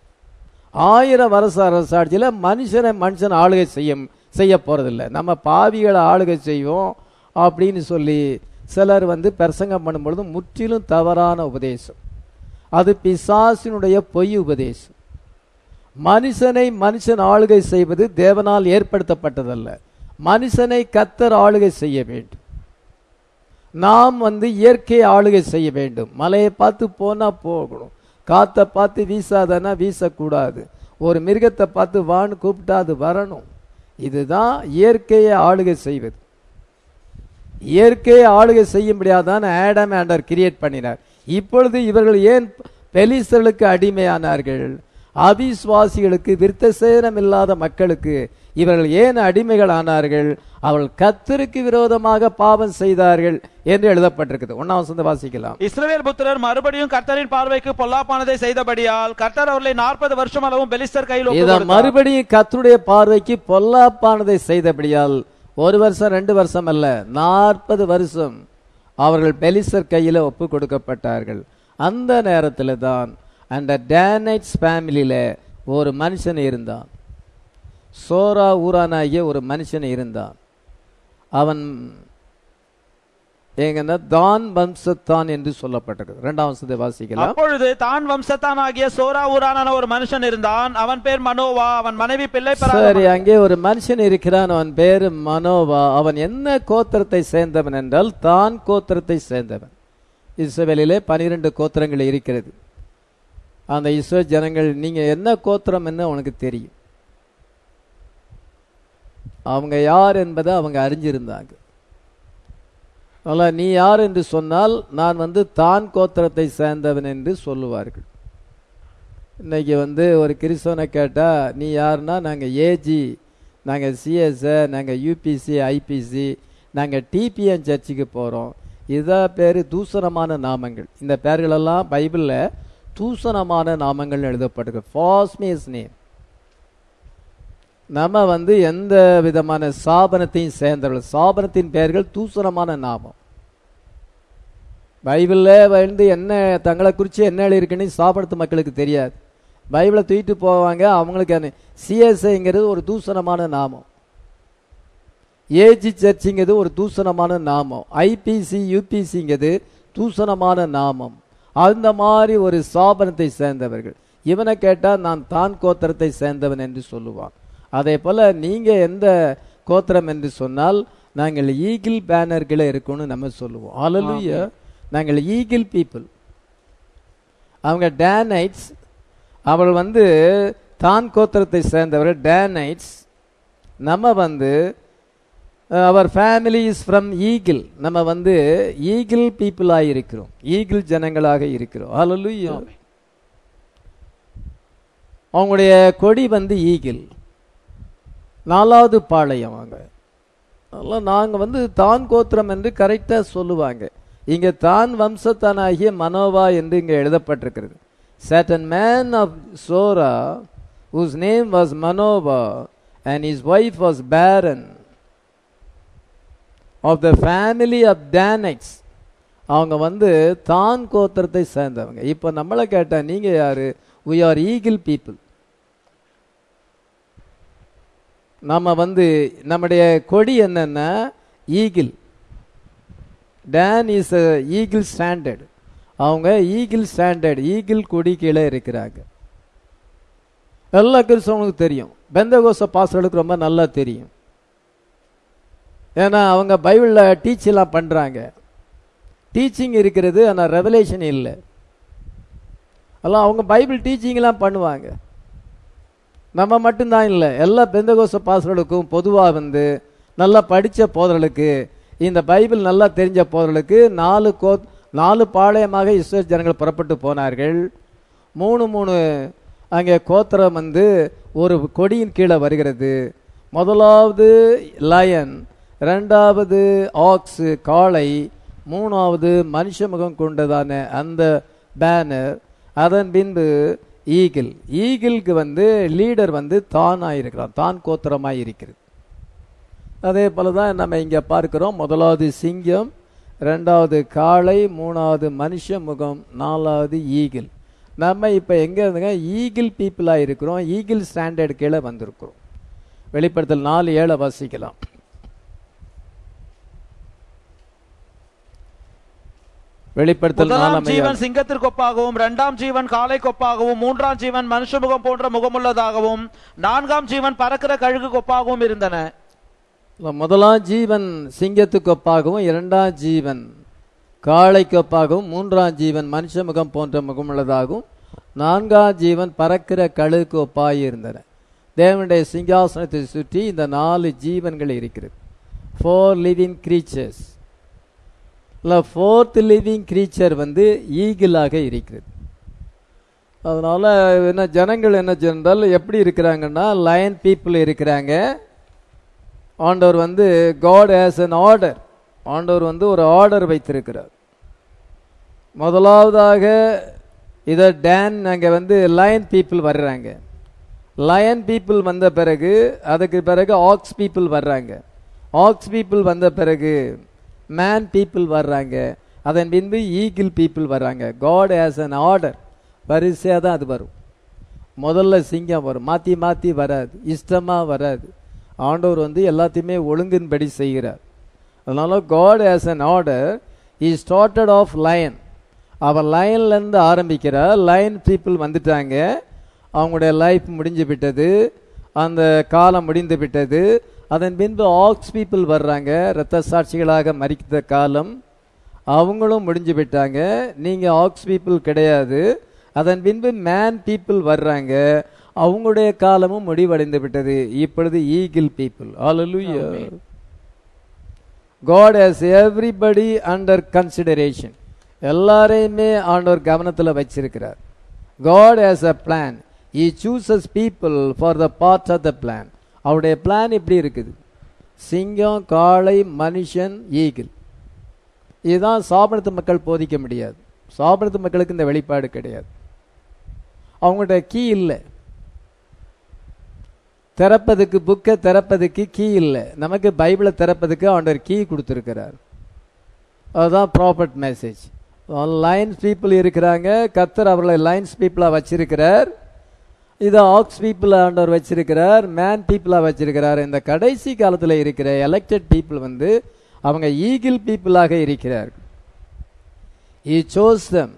A: ஆயிரம் வருஷ அரசாட்சியில மனுஷனை மனுஷன் ஆளுகை செய்ய செய்ய போறதில்லை நம்ம பாவிகளை ஆளுகை செய்வோம் அப்படின்னு சொல்லி சிலர் வந்து பிரசங்கம் பண்ணும் பொழுது முற்றிலும் தவறான உபதேசம் அது பிசாசினுடைய பொய் உபதேசம் மனுஷனை மனுஷன் ஆளுகை செய்வது தேவனால் ஏற்படுத்தப்பட்டதல்ல மனுஷனை கத்தர் ஆளுகை செய்ய வேண்டும் நாம் வந்து இயற்கை ஆளுகை செய்ய வேண்டும் மலையை பார்த்து போனா போகணும் காத்தை பார்த்து வீசாதனா வீசக்கூடாது ஒரு மிருகத்தை பார்த்து வான்னு கூப்பிட்டா அது வரணும் இதுதான் இயற்கையை ஆளுகை செய்வது இயற்கையை ஆளுகை செய்யும்படியாதான் ஆடம் ஆண்டர் கிரியேட் பண்ணினார் இப்பொழுது இவர்கள் ஏன் பெலிஸ்தர்களுக்கு அடிமையானார்கள் அவிசுவாசிகளுக்கு விருத்த சேரம் இல்லாத மக்களுக்கு இவர்கள் ஏன் அடிமைகள் ஆனார்கள் அவர்கள் கத்தருக்கு விரோதமாக பாவம் செய்தார்கள் என்று எழுதப்பட்டிருக்குது ஒன்னாம் வசந்த வாசிக்கலாம்
B: இஸ்ரவேல் புத்திரர் மறுபடியும் கர்த்தரின் பார்வைக்கு பொல்லாப்பானதை செய்தபடியால் கர்த்தர் அவர்களை நாற்பது வருஷம் அளவும் பெலிஸ்தர் கையில் ஒப்புக்
A: இத
B: கொடுத்தார்.
A: மறுபடியும் கத்தருடைய பார்வைக்கு பொல்லாப்பானதை செய்தபடியால் ஒரு வருஷம் ரெண்டு வருஷம் அல்ல நாற்பது வருஷம் அவர்கள் பெலிசர் கையில ஒப்பு கொடுக்கப்பட்டார்கள் அந்த நேரத்தில் தான் அந்த டேனைட்ஸ் ஃபேமிலியில ஒரு மனுஷன் இருந்தான் சோரா ஊரானாகிய ஒரு மனுஷன் இருந்தான் அவன் எங்கன்னா தான் வம்சத்தான் என்று சொல்லப்பட்டிருக்கு இரண்டாம் வம்சத்தை வாசிக்கலாம்
B: அப்பொழுது தான் வம்சத்தான் ஆகிய சோரா ஊரான ஒரு மனுஷன் இருந்தான் அவன் பேர் மனோவா அவன் மனைவி பிள்ளை பெறாத
A: சரி அங்கே ஒரு மனுஷன் இருக்கிறான் அவன் பேரு மனோவா அவன் என்ன கோத்திரத்தை சேர்ந்தவன் என்றால் தான் கோத்திரத்தை சேர்ந்தவன் இஸ்ரவேலிலே பனிரெண்டு கோத்திரங்கள் இருக்கிறது அந்த இஸ்ரோ ஜனங்கள் நீங்க என்ன கோத்திரம் என்ன உனக்கு தெரியும் அவங்க யார் என்பதை அவங்க அறிஞ்சிருந்தாங்க அதனால் நீ யார் என்று சொன்னால் நான் வந்து தான் கோத்திரத்தை சேர்ந்தவன் என்று சொல்லுவார்கள் இன்னைக்கு வந்து ஒரு கிறிஸ்தவனை கேட்டால் நீ யாருன்னா நாங்கள் ஏஜி நாங்கள் சிஎஸ்ஐ நாங்கள் யூபிசி ஐபிசி நாங்கள் டிபிஎன் சர்ச்சுக்கு போகிறோம் இதான் பேர் தூசணமான நாமங்கள் இந்த பேர்களெல்லாம் பைபிளில் தூசணமான நாமங்கள் எழுதப்பட்டிருக்கு ஃபாஸ்மேஸ் நேம் நம்ம வந்து எந்த விதமான சாபனத்தையும் சேர்ந்தவர்கள் சாபனத்தின் பெயர்கள் தூசணமான நாமம் பைபிளில் வந்து என்ன தங்களை குறித்து என்ன எழுதியிருக்குன்னு சாபனத்து மக்களுக்கு தெரியாது பைபிளை தூக்கிட்டு போவாங்க அவங்களுக்கு சிஎஸ்ஐங்கிறது ஒரு தூசணமான நாமம் ஏஜி சர்ச்சுங்கிறது ஒரு தூசணமான நாமம் ஐபிசி யூபிசிங்கிறது தூசணமான நாமம் அந்த மாதிரி ஒரு சாபனத்தை சேர்ந்தவர்கள் இவனை கேட்டால் நான் தான் கோத்திரத்தை சேர்ந்தவன் என்று சொல்லுவான் அதே போல நீங்க எந்த கோத்திரம் என்று சொன்னால் நாங்கள் ஈகிள் பேனர்களை இருக்கும்னு நம்ம சொல்லுவோம் ஹalleluya நாங்கள் ஈகிள் பீப்புள் அவங்க டேனைட்ஸ் அவள் வந்து தான் கோத்திரத்தை சேர்ந்தவர்கள் டேனைட்ஸ் நம்ம வந்து அவர் ஃபேமிலி இஸ் ஃப்ரம் ஈகிள் நம்ம வந்து ஈகிள் பீப்புளாக இருக்கிறோம் ஈகிள் ஜனங்களாக இருக்கிறோம் ஹalleluya அவங்களுடைய கொடி வந்து ஈகிள் நாலாவது பாளையம் அவங்க அதெல்லாம் நாங்கள் வந்து தான் கோத்திரம் என்று கரெக்டாக சொல்லுவாங்க இங்கே தான் வம்சத்தானாகிய மனோவா என்று இங்கே எழுதப்பட்டிருக்கிறது certain man of Zorah whose name was Manoah and his wife was barren of the family of Danites அவங்க வந்து தான் கோத்திரத்தை சேர்ந்தவங்க இப்போ நம்மளை கேட்டா நீங்க யாரு we ஆர் ஈகிள் பீப்புள் நம்ம வந்து நம்முடைய கொடி என்னன்னா eagle Dan is eagle standard அவங்க ஈகிள் ஸ்டாண்டர்ட் ஈகிள் கொடி கீழே இருக்கிறாங்க எல்லா கிறிஸ்தவங்களுக்கு தெரியும் பெந்தகோச பாஸ்டர்களுக்கு ரொம்ப நல்லா தெரியும் ஏன்னா அவங்க பைபிளில் டீச் எல்லாம் பண்ணுறாங்க டீச்சிங் இருக்கிறது ஆனால் ரெவலேஷன் இல்லை எல்லாம் அவங்க பைபிள் டீச்சிங்லாம் பண்ணுவாங்க நம்ம மட்டும்தான் இல்லை எல்லா பெந்தகோச பாஸ்டர்களுக்கும் பொதுவாக வந்து நல்லா படித்த போதர்களுக்கு இந்த பைபிள் நல்லா தெரிஞ்ச போதர்களுக்கு நாலு கோ நாலு பாளையமாக இஸ்ரேல் ஜனங்கள் புறப்பட்டு போனார்கள் மூணு மூணு அங்கே கோத்திரம் வந்து ஒரு கொடியின் கீழே வருகிறது முதலாவது லயன் ரெண்டாவது ஆக்ஸு காளை மூணாவது மனுஷ முகம் கொண்டதான அந்த பேனர் அதன் பின்பு ஈகிள் ஈகிளுக்கு வந்து லீடர் வந்து தானாக இருக்கிறான் தான் கோத்திரமாய் இருக்கிறது அதே போல தான் நம்ம இங்கே பார்க்கிறோம் முதலாவது சிங்கம் ரெண்டாவது காளை மூணாவது மனுஷ முகம் நாலாவது ஈகிள் நம்ம இப்போ எங்கே இருந்துங்க ஈகிள் பீப்புளாக இருக்கிறோம் ஈகிள் ஸ்டாண்டர்ட் கீழே வந்திருக்கிறோம் வெளிப்படுத்தல் நாலு ஏழை வாசிக்கலாம் வெளிப்படுத்தல்
B: முதலாம்
A: நாலாம்
B: ஜீவன் சிங்கத்திற்கொப்பாகவும் இரண்டாம் ஜீவன் காளை கொப்பாகவும் மூன்றாம் ஜீவன் மனுஷமுகம் போன்ற முகமுள்ளதாகவும் நான்காம் ஜீவன் பறக்கிற கழுகு கொப்பாகவும் இருந்தன
A: முதலாம் ஜீவன் சிங்கத்துக்கு ஒப்பாகவும் இரண்டாம் ஜீவன் காளைக்கு ஒப்பாகவும் மூன்றாம் ஜீவன் மனுஷ முகம் போன்ற முகமுள்ளதாகவும் நான்காம் ஜீவன் பறக்கிற கழுகுக்கு ஒப்பாய் இருந்தன தேவனுடைய சிங்காசனத்தை சுற்றி இந்த நாலு ஜீவன்கள் இருக்கிறது ஃபோர் லிவிங் கிரீச்சர்ஸ் இல்லை ஃபோர்த் லிவிங் கிரீச்சர் வந்து ஈகிளாக இருக்கிறது அதனால என்ன ஜனங்கள் என்ன சொன்னால் எப்படி இருக்கிறாங்கன்னா லயன் பீப்புள் இருக்கிறாங்க ஆண்டவர் வந்து காட் ஹேஸ் an ஆர்டர் ஆண்டவர் வந்து ஒரு ஆர்டர் வைத்திருக்கிறார் முதலாவதாக இதை டேன் அங்கே வந்து லயன் பீப்புள் வர்றாங்க லயன் பீப்புள் வந்த பிறகு அதுக்கு பிறகு ஆக்ஸ் பீப்புள் வர்றாங்க ஆக்ஸ் பீப்புள் வந்த பிறகு மேன் பீப்புள் வர்றாங்க அதன் பின்பு ஈகிள் பீப்புள் வர்றாங்க காட் ஹேஸ் an ஆர்டர் வரிசையாக தான் அது வரும் முதல்ல சிங்கம் வரும் மாற்றி மாற்றி வராது இஷ்டமாக வராது ஆண்டவர் வந்து எல்லாத்தையுமே ஒழுங்கின்படி செய்கிறார் அதனால God has an order he started off lion அவர் லயன்லேருந்து ஆரம்பிக்கிறார் லயன் பீப்புள் வந்துட்டாங்க அவங்களுடைய லைஃப் முடிஞ்சு விட்டது அந்த காலம் முடிந்து விட்டது அதன் பின்பு ஆக்ஸ் பீப்புள் வர்றாங்க இரத்த சாட்சிகளாக மறித்த காலம் அவங்களும் முடிஞ்சு விட்டாங்க நீங்கள் ஆக்ஸ் பீப்புள் கிடையாது அதன் பின்பு மேன் பீப்புள் வர்றாங்க அவங்களுடைய காலமும் முடிவடைந்து விட்டது இப்பொழுது eagle people hallelujah God has everybody under consideration எல்லாரையுமே ஆண்டவர் கவனத்துல வச்சிருக்கிறார் God has a plan he chooses people for the part of the plan அவருடைய பிளான் இப்படி இருக்குது சிங்கம் காளை மனுஷன் ஈகிள் இதுதான் சாபனத்து மக்கள் போதிக்க முடியாது சாபனத்து மக்களுக்கு இந்த வெளிப்பாடு கிடையாது அவங்கள்ட்ட கீ இல்லை திறப்பதுக்கு புக்கை திறப்பதுக்கு கீ இல்லை நமக்கு பைபிளை திறப்பதுக்கு ஆண்டவர் கீ கொடுத்துருக்கிறார் அதுதான் ப்ராப்பர்ட் மெசேஜ் லைன்ஸ் பீப்புள் இருக்கிறாங்க கத்தர் அவர்களை லைன்ஸ் பீப்புளாக வச்சிருக்கிறார் இதை ஆக்ஸ் பீப்புள் ஆண்டவர் வச்சிருக்கிறார் மேன் பீப்புளாக வச்சிருக்கிறார் இந்த கடைசி காலத்தில் இருக்கிற எலெக்டட் பீப்புள் வந்து அவங்க ஈகிள் பீப்புளாக இருக்கிறார்கள் He chose them.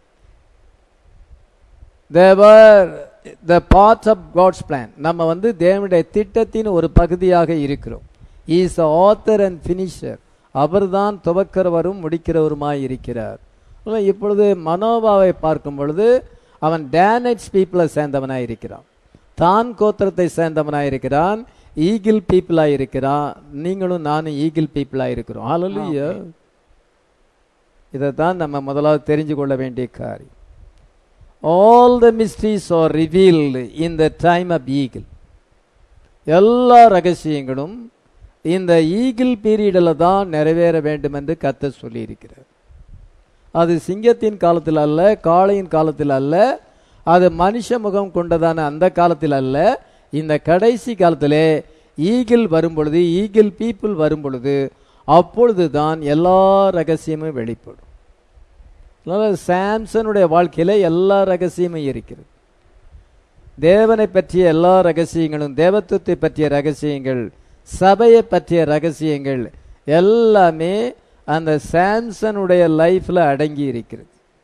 A: They were the part of God's plan. நம்ம வந்து தேவனுடைய திட்டத்தின் ஒரு பகுதியாக இருக்கிறோம் He is the author and finisher. அவர்தான் துவக்கிறவரும் முடிக்கிறவருமாய் இருக்கிறார் ஆனா, இப்பொழுது மனோபாவை பார்க்கும் பொழுது அவன் டேனட்ஸ் பீப்புளை சேர்ந்தவனாய் இருக்கிறான் தான் கோத்திரத்தை சேர்ந்தவனாய் இருக்கிறான் ஈகிள் பீப்புளாக இருக்கிறான் நீங்களும் நானும் ஈகிள் பீப்புளாக இருக்கிறோம் ஹalleluya இதைத்தான் நம்ம முதலாவது தெரிஞ்சு கொள்ள வேண்டிய காரியம் all the mysteries are revealed in the time of eagle எல்லா ரகசியங்களும் இந்த ஈகிள் பீரியடில் தான் நிறைவேற வேண்டும் என்று கத்த சொல்லியிருக்கிறார் அது சிங்கத்தின் காலத்தில் அல்ல காளையின் காலத்தில் அல்ல அது மனுஷ முகம் கொண்டதான அந்த காலத்தில் அல்ல இந்த கடைசி காலத்திலே ஈகிள் வரும் பொழுது ஈகிள் பீப்புள் வரும் பொழுது அப்பொழுது தான் எல்லா ரகசியமும் வெளிப்படும் அதனால சாம்சனுடைய வாழ்க்கையில எல்லா ரகசியமும் இருக்கிறது தேவனை பற்றிய எல்லா ரகசியங்களும் தேவத்துவத்தை பற்றிய ரகசியங்கள் சபையை பற்றிய ரகசியங்கள் எல்லாமே அந்த சாம்சனுடைய லைஃப்ல அடங்கி இருக்கிறது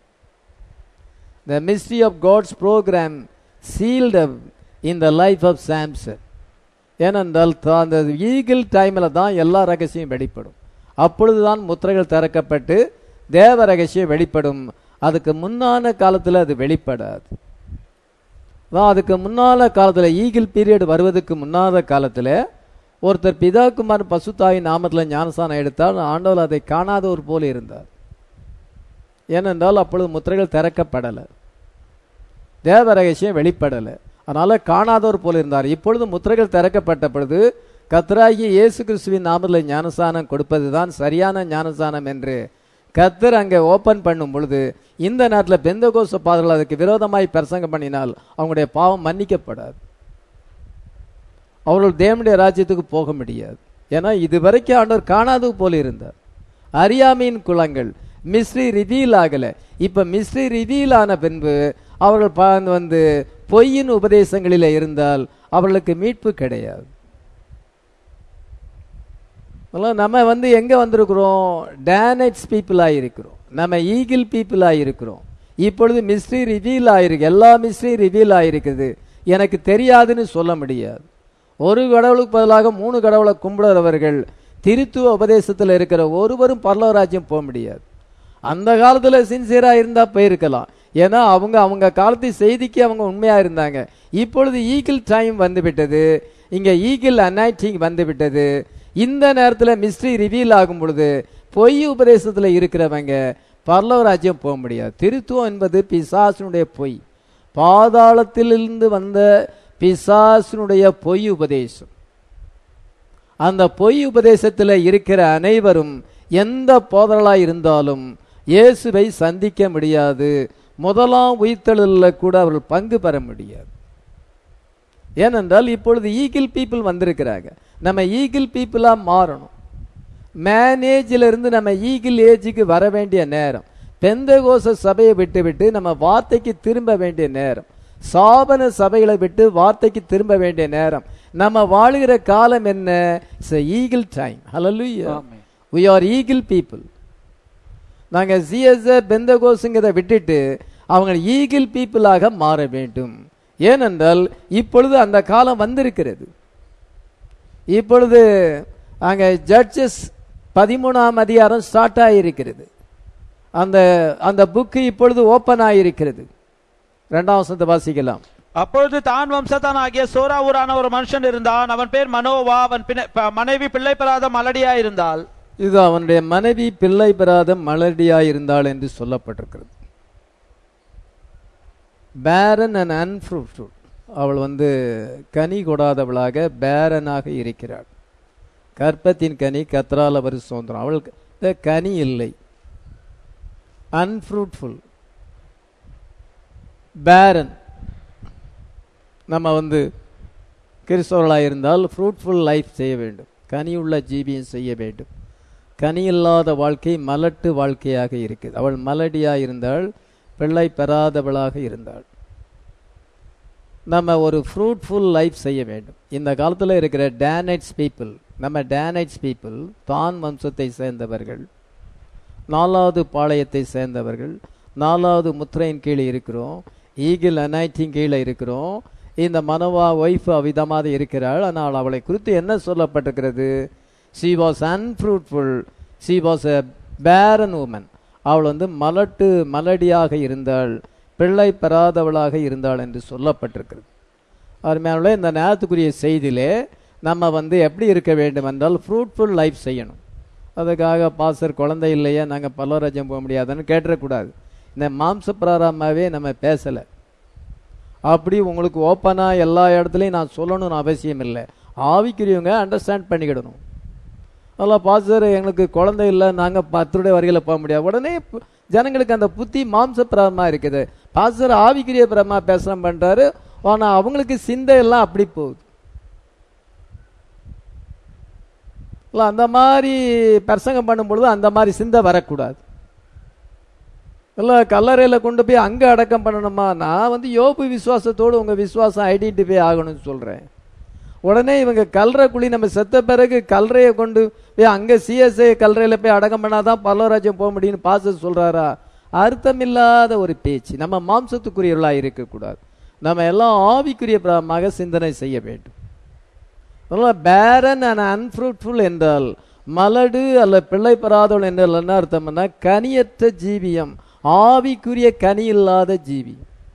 A: the mystery of God's program sealed in the life of Samson ஏனென்றால் தா- அந்த ஈகிள் டைமில் தான் எல்லா ரகசியம் வெளிப்படும் அப்பொழுதுதான் முத்திரைகள் திறக்கப்பட்டு தேவ ரகசியம் வெளிப்படும் அதுக்கு முன்னான காலத்தில் அது வெளிப்படாது அதான் அதுக்கு முன்னால காலத்தில் ஈகிள் பீரியட் வருவதற்கு முன்னாத காலத்தில் ஒருத்தர் பிதாகுமார் பசுத்தாய் நாமத்தில் ஞானசானம் எடுத்தால் ஆண்டவர் அதை காணாதவர் போல இருந்தார் ஏனென்றால் அப்பொழுது முத்திரைகள் திறக்கப்படலை தேவ ரகசியம் வெளிப்படலை அதனால காணாதவர் போல இருந்தார் இப்பொழுது முத்திரைகள் திறக்கப்பட்ட பொழுது கத்தராகிய இயேசு கிறிஸ்துவின் நாமத்தில் ஞானசானம் கொடுப்பதுதான் சரியான ஞானசானம் என்று கத்தர் அங்கே ஓபன் பண்ணும் பொழுது இந்த நேரத்தில் பெந்தகோச பாதர்கள் அதுக்கு விரோதமாய் பிரசங்கம் பண்ணினால் அவங்களுடைய பாவம் மன்னிக்கப்படாது அவர்கள் தேவனுடைய ராஜ்யத்துக்கு போக முடியாது ஏன்னா இதுவரைக்கும் ஆண்டவர் காணாதது போல இருந்தார் அறியாமையின் குளங்கள் மிஸ்ரி ரிவீல் ஆகல இப்ப மிஸ்ரி ரிவீல் ஆன பின்பு அவர்கள் பா- வந்து பொய்யின் உபதேசங்களில் இருந்தால் அவர்களுக்கு மீட்பு கிடையாது அதெல்லாம் நம்ம வந்து எங்க வந்திருக்கிறோம் டேனட்ஸ் பீப்புளாக இருக்கிறோம் நம்ம ஈகிள் பீப்புளாக இருக்கிறோம் இப்பொழுது மிஸ்ட்ரி ரிவீல் ஆயிருக்கு எல்லா மிஸ்ட்ரி ரிவீல் ஆயிருக்குது எனக்கு தெரியாதுன்னு சொல்ல முடியாது ஒரு கடவுளுக்கு பதிலாக மூணு கடவுளை கும்பிடுறவர்கள் திருத்துவ உபதேசத்தில் இருக்கிற ஒருவரும் பரலவராஜ்யம் போக முடியாது அந்த காலத்துல சின்சியரா இருந்தா போயிருக்கலாம் ஏன்னா அவங்க அவங்க காலத்து செய்திக்கு அவங்க உண்மையா இருந்தாங்க இப்பொழுது ஈகிள் டைம் வந்து விட்டது இங்க ஈகிள் அனாய்டிங் வந்து விட்டது இந்த நேரத்துல மிஸ்ட்ரி ரிவீல் ஆகும் பொழுது பொய் உபதேசத்துல இருக்கிறவங்க பரலவராஜ்யம் போக முடியாது திருத்துவம் என்பது பிசாசனுடைய பொய் பாதாளத்திலிருந்து வந்த பிசாசனுடைய பொய் உபதேசம் அந்த பொய் உபதேசத்தில் இருக்கிற அனைவரும் எந்த போதலாய் இருந்தாலும் இயேசுவை சந்திக்க முடியாது முதலாம் உயிர்த்தெழுதலில் கூட அவர்கள் பங்கு பெற முடியாது ஏனென்றால் இப்பொழுது ஈகிள் பீப்புள் வந்திருக்கிறாங்க நம்ம ஈகிள் பீப்புளா மாறணும் மேனேஜில் இருந்து நம்ம ஈகிள் ஏஜுக்கு வர வேண்டிய நேரம் பெந்தகோச சபையை விட்டு விட்டு நம்ம வார்த்தைக்கு திரும்ப வேண்டிய நேரம் சாபன சபைகளை விட்டு வார்த்தைக்கு திரும்ப வேண்டிய நேரம் நம்ம வாழுகிற காலம் என்ன it's eagle time hallelujah
B: amen.
A: we are eagle people நாங்க சிஎஸ் பெந்தகோஸுங்கிறத விட்டுட்டு அவங்க ஈகிள் பீப்புளாக மாற வேண்டும் ஏனென்றால் இப்பொழுது அந்த காலம் வந்திருக்கிறது இப்பொழுது அங்க ஜட்ஜஸ் பதிமூணாம் அதிகாரம் ஸ்டார்ட் ஆகியிருக்கிறது அந்த அந்த புக்கு இப்பொழுது ஓப்பன் ஆகியிருக்கிறது ரெண்டாம் வசனத்தை வாசிக்கலாம்
B: அப்பொழுது தான் வம்சத்தான் ஆகிய சோரா ஊரான ஒரு மனுஷன் இருந்தான் அவன் பேர் மனோவா அவன் பின்ன- ப- மனைவி பிள்ளை பெறாத மலடியா இருந்தாள்
A: இது அவனுடைய மனைவி பிள்ளை பெறாத மலடியாய் இருந்தாள் என்று சொல்லப்பட்டிருக்கிறது பேரன் அண்ட் அன்ஃப்ரூட்ஃபுல் அவள் வந்து கனி கொடாதவளாக பேரனாக இருக்கிறாள் கற்பத்தின் கனி கத்ரால் அவர் சுதந்திரம் அவளுக்கு இந்த கனி இல்லை அன்ஃப்ரூட்ஃபுல் பேரன் நம்ம வந்து கிறிஸ்தவர்களாக இருந்தால் ஃப்ரூட்ஃபுல் லைஃப் செய்ய வேண்டும் கனியுள்ள ஜீவியம் செய்ய வேண்டும் கனி இல்லாத வாழ்க்கை மலட்டு வாழ்க்கையாக இருக்குது அவள் மலடியாக இருந்தாள் பிள்ளை பெறாதவளாக இருந்தாள் நம்ம ஒரு ஃப்ரூட்ஃபுல் லைஃப் செய்ய வேண்டும் இந்த காலத்தில் இருக்கிற டேனைட்ஸ் பீப்புள் நம்ம டேனைட்ஸ் பீப்புள் தான் வம்சத்தை சேர்ந்தவர்கள் நாலாவது பாளையத்தை சேர்ந்தவர்கள் நாலாவது முத்திரையின் கீழே இருக்கிறோம் ஈகிள் அனைட்டிங் கீழே இருக்கிறோம் இந்த மனவா ஒய்ஃப் அவ்விதமாக இருக்கிறாள் ஆனால் அவளை குறித்து என்ன சொல்லப்பட்டிருக்கிறது she was unfruitful she was a barren woman அவள் வந்து மலட்டு மலடியாக இருந்தாள் பிள்ளை பெறாதவளாக இருந்தாள் என்று சொல்லப்பட்டிருக்கிறது அருமையானவர்களே இந்த நேரத்துக்குரிய செய்தியிலே நம்ம வந்து எப்படி இருக்க வேண்டும் என்றால் ஃப்ரூட்ஃபுல் லைஃப் செய்யணும் அதுக்காக பாசர் குழந்தை இல்லையா நாங்கள் பல்லவராஜ்யம் போக முடியாதுன்னு கேட்டுறக்கூடாது இந்த மாம்ச பிராரமாவே நம்ம பேசலை அப்படி உங்களுக்கு ஓப்பனாக எல்லா இடத்துலையும் நான் சொல்லணும்னு அவசியம் இல்லை ஆவிக்குரியவங்க அண்டர்ஸ்டாண்ட் பண்ணிக்கிடணும் அதெல்லாம் பாஸ்டர் எங்களுக்கு குழந்தை இல்லை நாங்கள் பத்துடைய வரையில் போக முடியாது உடனே பு- ஜனங்களுக்கு அந்த புத்தி மாம்ச பிரமா இருக்குது பாஸ்டர் ஆவிக்குரிய பிரமா பேசுகிறோம் பண்ணுறாரு ஆனால் அவங்களுக்கு சிந்தை எல்லாம் அப்படி போகுது இல்ல அந்த மாதிரி பிரசங்கம் பண்ணும் பொழுது அந்த மாதிரி சிந்தை வரக்கூடாது இல்லை கல்லறையில் கொண்டு போய் அங்கே அடக்கம் பண்ணணுமா நான் வந்து யோபு விசுவாசத்தோடு உங்கள் விசுவாசம் ஐடென்டிஃபை ஆகணும்னு சொல்கிறேன் உடனே இவங்க கல்றை குழி நம்ம செத்த பிறகு கல்றையை கொண்டு போய் அங்கே சிஎஸ்ஐ கல்றையில் போய் அடக்கம் பண்ணாதான் பல்லவராஜ்யம் போக முடியும்னு பாச சொல்கிறாரா அர்த்தமில்லாத ஒரு பேச்சு நம்ம மாம்சத்துக்குரியவர்களாக இருக்கக்கூடாது நம்ம எல்லாம் ஆவிக்குரிய பிரமாக சிந்தனை செய்ய வேண்டும் பேரன் அண்ட் அன்ஃப்ரூட்ஃபுல் என்றால் மலடு அல்ல பிள்ளை பெறாதவள் என்றால் என்ன அர்த்தம்னா கனியற்ற ஜீவியம் ஆவிக்குரிய கனி இல்லாத ஜீவி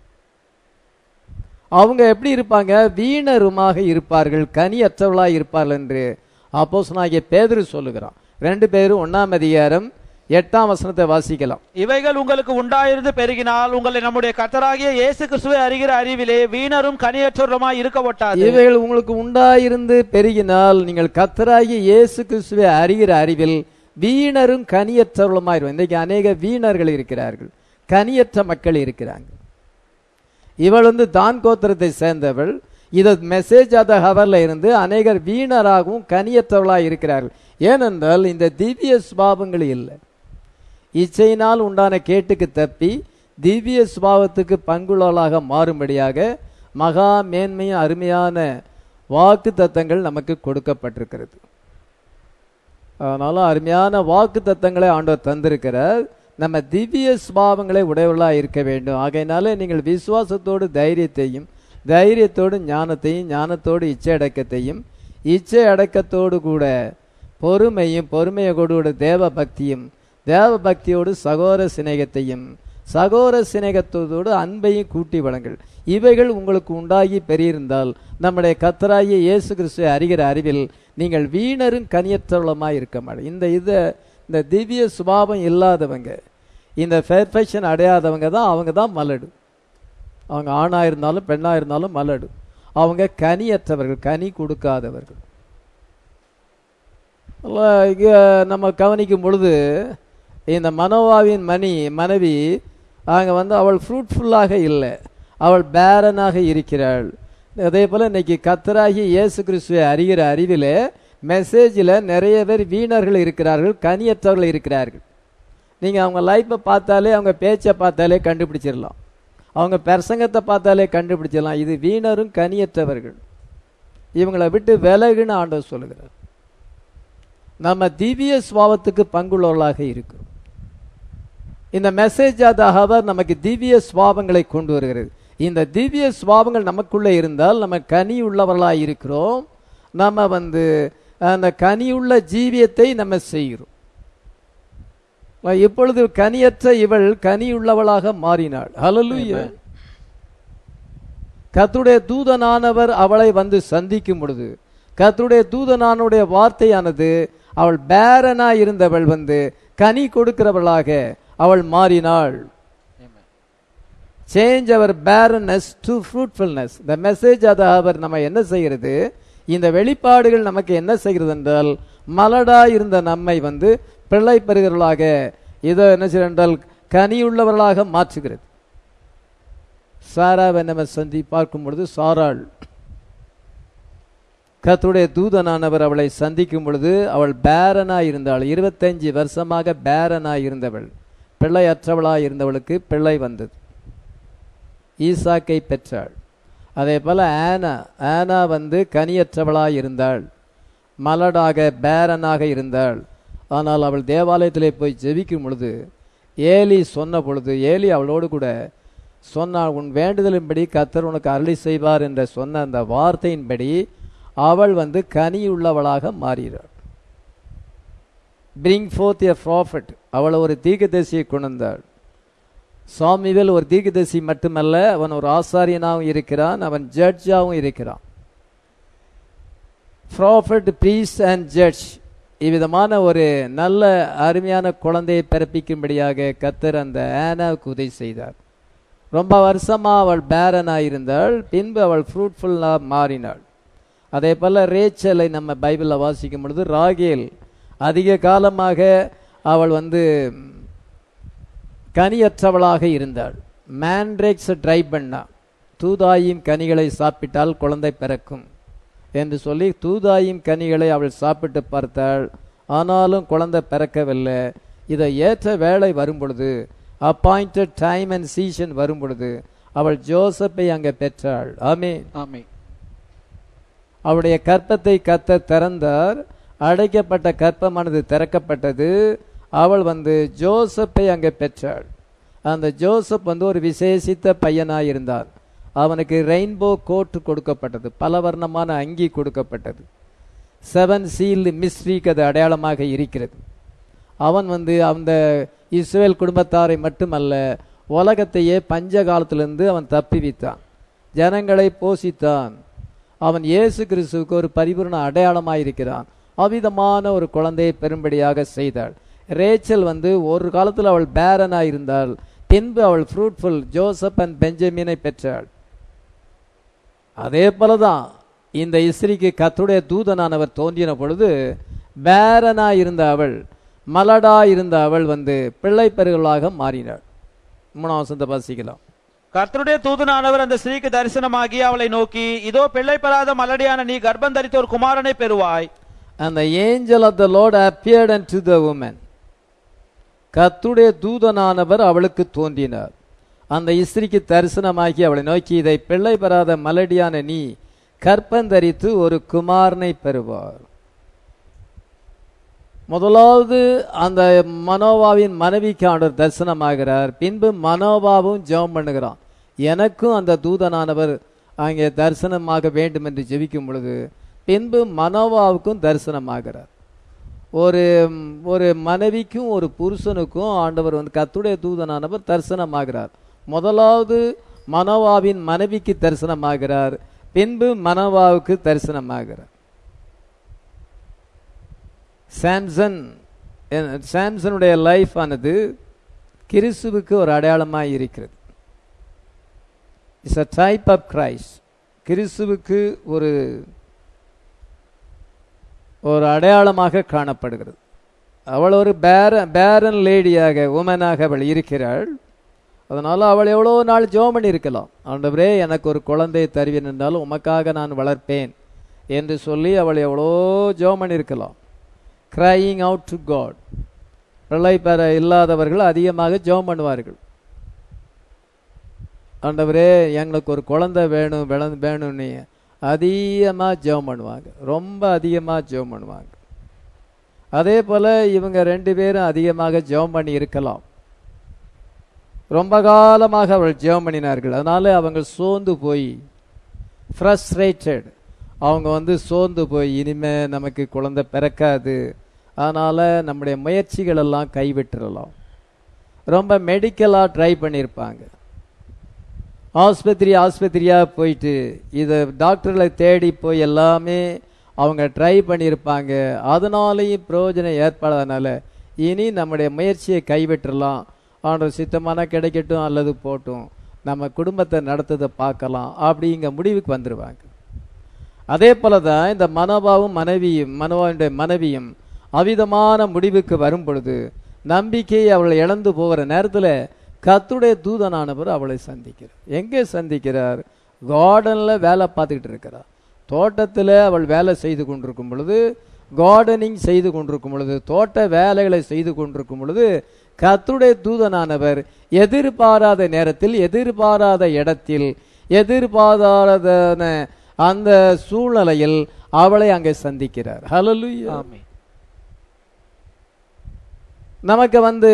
A: அவங்க எப்படி இருப்பாங்க வீணருமாக இருப்பார்கள் கனியற்றவளாக இருப்பார்கள் என்று அப்போஸ்தலனாகிய பேதுரு சொல்லுகிறான் ரெண்டு பேரும் ஒண்ணாம் அதிகாரம் எட்டாம் வசனத்தை வாசிக்கலாம்
B: இவைகள் உங்களுக்கு உண்டாயிருந்து பெருகினால் உங்களை நம்முடைய கர்த்தராகிய இயேசு கிறிஸ்துவை அறிகிற அறிவிலே வீணரும் கனியற்றவருமாய் இருக்க ஒட்டாது
A: இவைகள் உங்களுக்கு உண்டாயிருந்து பெருகினால் நீங்கள் கத்தராகிய இயேசு கிறிஸ்துவை அறிகிற அறிவில் வீணரும் கனியற்றவர்களுமாயிருவோம் இன்றைக்கு அநேக வீணர்கள் இருக்கிறார்கள் கனியற்ற மக்கள் இருக்கிறாங்க இவள் வந்து தான் கோத்திரத்தை சேர்ந்தவள் இது மெசேஜ் அத ஹவர்ல இருந்து அநேகர் வீணராகவும் கனியற்றவளாக இருக்கிறார்கள் ஏனென்றால் இந்த திவ்ய சுபாவங்கள் இல்லை இச்சையினால் உண்டான கேட்டுக்கு தப்பி திவ்ய சுபாவத்துக்கு பங்குள்ளவளாக மாறும்படியாக மகா மேன்மையும் அருமையான வாக்கு தத்தங்கள் நமக்கு கொடுக்கப்பட்டிருக்கிறது அதனால அருமையான வாக்கு தத்தங்களை ஆண்டவர் தந்திருக்கிறார் நம்ம திவ்ய சுபாவங்களை உடையவர்களாக இருக்க வேண்டும் ஆகையினால நீங்கள் விசுவாசத்தோடு தைரியத்தையும் தைரியத்தோடு ஞானத்தையும் ஞானத்தோடு இச்சை அடக்கத்தையும் இச்சை அடக்கத்தோடு கூட பொறுமையும் பொறுமையோடு கூட தேவ பக்தியும் தேவ பக்தியோடு சகோர சிநேகத்தையும் சகோர சிநேகத்தோடு அன்பையும் கூட்டி வழங்கள் இவைகள் உங்களுக்கு உண்டாகி பெரியிருந்தால் நம்முடைய கத்தராகிய இயேசு கிறிஸ்துவை அறிகிற அறிவில் நீங்கள் வீணரும் கனியற்றவளமாய் இருக்க மாட்டேன் இந்த இதை இந்த திவ்ய சுபாவம் இல்லாதவங்க இந்த பெர்ஃபெக்ஷன் அடையாதவங்க தான் அவங்க தான் மலடு அவங்க ஆணாக இருந்தாலும் பெண்ணாக இருந்தாலும் மலடு அவங்க கனியற்றவர்கள் கனி கொடுக்காதவர்கள் இங்கே நம்ம கவனிக்கும் பொழுது இந்த மனோவாவின் மணி மனைவி அங்கே வந்து அவள் ஃப்ரூட்ஃபுல்லாக இல்லை அவள் பேரனாக இருக்கிறாள் அதே போல் இன்னைக்கு கத்தராகி இயேசு கிறிஸ்துவை அறிகிற அறிவிலே மெசேஜில் நிறைய பேர் வீணர்கள் இருக்கிறார்கள் கனியற்றவர்கள் இருக்கிறார்கள் நீங்கள் அவங்க லைஃப்பை பார்த்தாலே அவங்க பேச்சை பார்த்தாலே கண்டுபிடிச்சிடலாம் அவங்க பிரசங்கத்தை பார்த்தாலே கண்டுபிடிச்சிடலாம் இது வீணரும் கனியற்றவர்கள் இவங்களை விட்டு விலகுன்னு ஆண்டவர் சொல்லுகிறார் நம்ம திவ்ய சுவாவத்துக்கு பங்குள்ளவர்களாக இருக்கிறோம் இந்த மெசேஜ் ஆத ஹவர் நமக்கு திவ்ய சுவாபங்களை கொண்டு வருகிறது இந்த திவ்ய சுவாபங்கள் நமக்குள்ளே இருந்தால் நம்ம கனி உள்ளவர்களாக இருக்கிறோம் நம்ம வந்து அந்த கனியுள்ள ஜீவியத்தை நம்ம செய்கிறோம் இப்பொழுது கனியற்ற இவள் கனியுள்ளவளாக மாறினாள் ஹalleluya கர்த்தருடைய தூதனானவர் அவளை வந்து சந்திக்கும் பொழுது கர்த்தருடைய தூதனானுடைய வார்த்தையானது அவள் பேரனா இருந்தவள் வந்து கனி கொடுக்கிறவளாக அவள் மாறினாள் சேஞ்ச் அவர் பேரனஸ் டு ஃப்ரூட்ஃபுல்னஸ் இந்த மெசேஜ் அதை அவர் நம்ம என்ன செய்கிறது இந்த வெளிப்பாடுகள் நமக்கு என்ன செய்கிறது என்றால் மலடா இருந்த நம்மை வந்து பிள்ளை பெறுகிறவர்களாக இதோ என்ன செய்கிறது என்றால் கனியுள்ளவர்களாக மாற்றுகிறது சாராவை நம்ம சந்தி பார்க்கும் பொழுது சாராள் கர்த்தருடைய தூதனானவர் அவளை சந்திக்கும் பொழுது அவள் பேரனாய் இருந்தாள் இருபத்தஞ்சு வருஷமாக பேரனாய் இருந்தவள் பிள்ளையற்றவளாய் இருந்தவளுக்கு பிள்ளை வந்தது ஈசாக்கை பெற்றாள் அதே போல ஆனா ஆனா வந்து கனியற்றவளாய் இருந்தாள் மலடாக பேரனாக இருந்தாள் ஆனால் அவள் தேவாலயத்திலே போய் ஜெபிக்கும் பொழுது ஏலி சொன்ன பொழுது ஏலி அவளோடு கூட சொன்னாள் உன் வேண்டுதலின்படி கத்தர் உனக்கு அருளி செய்வார் என்ற சொன்ன அந்த வார்த்தையின்படி அவள் வந்து கனியுள்ளவளாக மாறினாள் பிரிங் ஃபோர்த் எ ப்ராஃபிட் அவள் ஒரு தீர்க்கதரிசியை கொண்டாள் சாமிவேல் ஒரு தீர்க்கதரிசி மட்டுமல்ல அவன் ஒரு ஆசாரியனாகவும் இருக்கிறான் அவன் ஜட்ஜாகவும் இருக்கிறான் ப்ராஃபிட் ப்ரீஸ் அண்ட் ஜட்ஜ் இவ்விதமான ஒரு நல்ல அருமையான குழந்தையை பிறப்பிக்கும்படியாக கத்தர் அந்த ஆனாவுக்கு உதவி செய்தார் ரொம்ப வருஷமா அவள் பேரனாக இருந்தாள் பின்பு அவள் ஃப்ரூட்ஃபுல்லாக மாறினாள் அதே போல ரேச்சலை நம்ம பைபிளில் வாசிக்கும் பொழுது ராகேல் அதிக காலமாக அவள் வந்து கனியற்றவளாக இருந்தாள் மேண்ட்ரேக்ஸ் ட்ரை பண்ணா தூதாயும் கனிகளை சாப்பிட்டால் குழந்தை பிறக்கும் என்று சொல்லி தூதாயும் கனிகளை அவள் சாப்பிட்டு பார்த்தாள் ஆனாலும் குழந்தை பிறக்கவில்லை இதை ஏற்ற வேலை வரும் பொழுது அப்பாயிண்டட் டைம் அண்ட் சீசன் வரும் பொழுது அவள் ஜோசப்பை அங்கே பெற்றாள் ஆமே
B: ஆமே
A: அவருடைய கற்பத்தை கத்த திறந்தார் அடைக்கப்பட்ட கற்பமானது திறக்கப்பட்டது அவள் வந்து ஜோசப்பை அங்கே பெற்றாள் அந்த ஜோசப் வந்து ஒரு விசேஷித்த பையனாய் இருந்தார் அவனுக்கு ரெயின்போ கோட் கொடுக்கப்பட்டது பலவர்ணமான அங்கி கொடுக்கப்பட்டது செவன் சீல்டு மிஸ்ட்ரிக்கு அது அடையாளமாக இருக்கிறது அவன் வந்து அந்த இஸ்ரேல் குடும்பத்தாரை மட்டுமல்ல உலகத்தையே பஞ்ச காலத்திலிருந்து அவன் தப்பிவித்தான் ஜனங்களை போஷித்தான் அவன் இயேசு கிறிஸ்துவுக்கு ஒரு பரிபூர்ண அடையாளமாயிருக்கிறான் அவ்விதமான ஒரு குழந்தையை பெரும்படியாக செய்தாள் ரேச்சல் வந்து ஒரு காலத்தில் அவள் பேரனாக இருந்தாள் பின்பு அவள் ஃப்ரூட்ஃபுல் ஜோசப் அண்ட் பெஞ்சமினை பெற்றாள் அதே போலதான் இந்த இஸ்ரிக்கு கத்துடைய தூதனானவர் தோன்றின பொழுது பேரனா இருந்த அவள் மலடா இருந்த அவள் வந்து பிள்ளை பெருகளாக மாறினாள் மூணாம் வசந்த வாசிக்கலாம்
B: கர்த்தருடைய தூதனானவர் அந்த ஸ்திரீக்கு தரிசனமாகி அவளை நோக்கி இதோ பிள்ளை பெறாத மலடியான நீ கர்ப்பம் தரித்த ஒரு குமாரனை பெறுவாய்
A: And the angel of the Lord appeared unto the woman. கத்துடைய தூதனானவர் அவளுக்கு தோன்றினார் அந்த இஸ்திரிக்கு தரிசனமாகி அவளை நோக்கி இதை பிள்ளை பெறாத மலடியான நீ கற்பந்தரித்து ஒரு குமாரனை பெறுவார் முதலாவது அந்த மனோவாவின் மனைவிக்கு ஆண்டவர் தரிசனமாகிறார் பின்பு மனோபாவும் ஜெபம் பண்ணுகிறான் எனக்கும் அந்த தூதனானவர் அங்கே தரிசனமாக வேண்டும் என்று ஜெபிக்கும் பொழுது பின்பு மனோவாவுக்கும் தரிசனமாகிறார் ஒரு ஒரு மனைவிக்கும் ஒரு புருஷனுக்கும் ஆண்டவர் வந்து கத்துடைய தூதனானவர் தரிசனமாகிறார் முதலாவது மனோவாவின் மனைவிக்கு தரிசனமாகிறார் பின்பு மனோவாவுக்கு தரிசனமாகிறார் சாம்சன் சாம்சனுடைய லைஃப் ஆனது கிறிஸ்துவுக்கு ஒரு அடையாளமாக இருக்கிறது it's a type of Christ கிறிஸ்துவுக்கு ஒரு ஒரு அடையாளமாக காணப்படுகிறது அவள் ஒரு பேர பேரன் லேடியாக உமனாக அவள் இருக்கிறாள் அதனால அவள் எவ்வளோ நாள் ஜோம் பண்ணி இருக்கலாம் ஆண்டவரே எனக்கு ஒரு குழந்தை தருவேன் என்றாலும் உமக்காக நான் வளர்ப்பேன் என்று சொல்லி அவள் எவ்வளோ ஜோம் பண்ணி இருக்கலாம் கிரையிங் அவுட் டு காட் பிள்ளை பெற இல்லாதவர்கள் அதிகமாக ஜோம் பண்ணுவார்கள் ஆண்டவரே எங்களுக்கு ஒரு குழந்தை வேணும் விள- வேணும்னு அதிகமாக ஜெபம் பண்ணுவாங்க ரொம்ப அதிகமாக ஜெபம் பண்ணுவாங்க அதே போல இவங்க ரெண்டு பேரும் அதிகமாக ஜெபம் பண்ணி இருக்கலாம் ரொம்ப காலமாக அவள் ஜெபம் பண்ணினார்கள் அதனால அவங்க சோர்ந்து போய் ஃப்ரஸ்ட்ரேட்டட் அவங்க வந்து சோர்ந்து போய் இனிமே நமக்கு குழந்தை பிறக்காது அதனால நம்முடைய முயற்சிகள் எல்லாம் கைவிட்டுறலாம் ரொம்ப மெடிக்கலாக ட்ரை பண்ணியிருப்பாங்க ஆஸ்பத்திரி ஆஸ்பத்திரியா போயிட்டு இதை டாக்டர்களை தேடி போய் எல்லாமே அவங்க ட்ரை பண்ணியிருப்பாங்க அதனாலேயும் பிரயோஜனம் ஏற்படாதனால இனி நம்முடைய முயற்சியை கைவிட்டுறலாம் ஆண்டவர் சித்தமான கிடைக்கட்டும் அல்லது போட்டும் நம்ம குடும்பத்தை நடத்ததை பார்க்கலாம் அப்படிங்க முடிவுக்கு வந்துருவாங்க அதே போல தான் இந்த மனோபாவும் மனைவியும் மனோபாவுடைய மனைவியும் அவிதமான முடிவுக்கு வரும் பொழுது நம்பிக்கையை அவளை இழந்து போகிற நேரத்தில் கத்துடைய தூதனானவர் அவளை சந்திக்கிறார் எங்கே சந்திக்கிறார் கார்டன்ல வேலை பார்த்துக்கிட்டு இருக்கிறார் தோட்டத்தில் அவள் வேலை செய்து கொண்டிருக்கும் பொழுது கார்டனிங் செய்து கொண்டிருக்கும் பொழுது தோட்ட வேலைகளை செய்து கொண்டிருக்கும் பொழுது கத்துடைய தூதனானவர் எதிர்பாராத நேரத்தில் எதிர்பாராத இடத்தில் எதிர்பாராத அந்த சூழ்நிலையில் அவளை அங்கே சந்திக்கிறார் ஹalleluya
B: ஆமென்
A: நமக்கு வந்து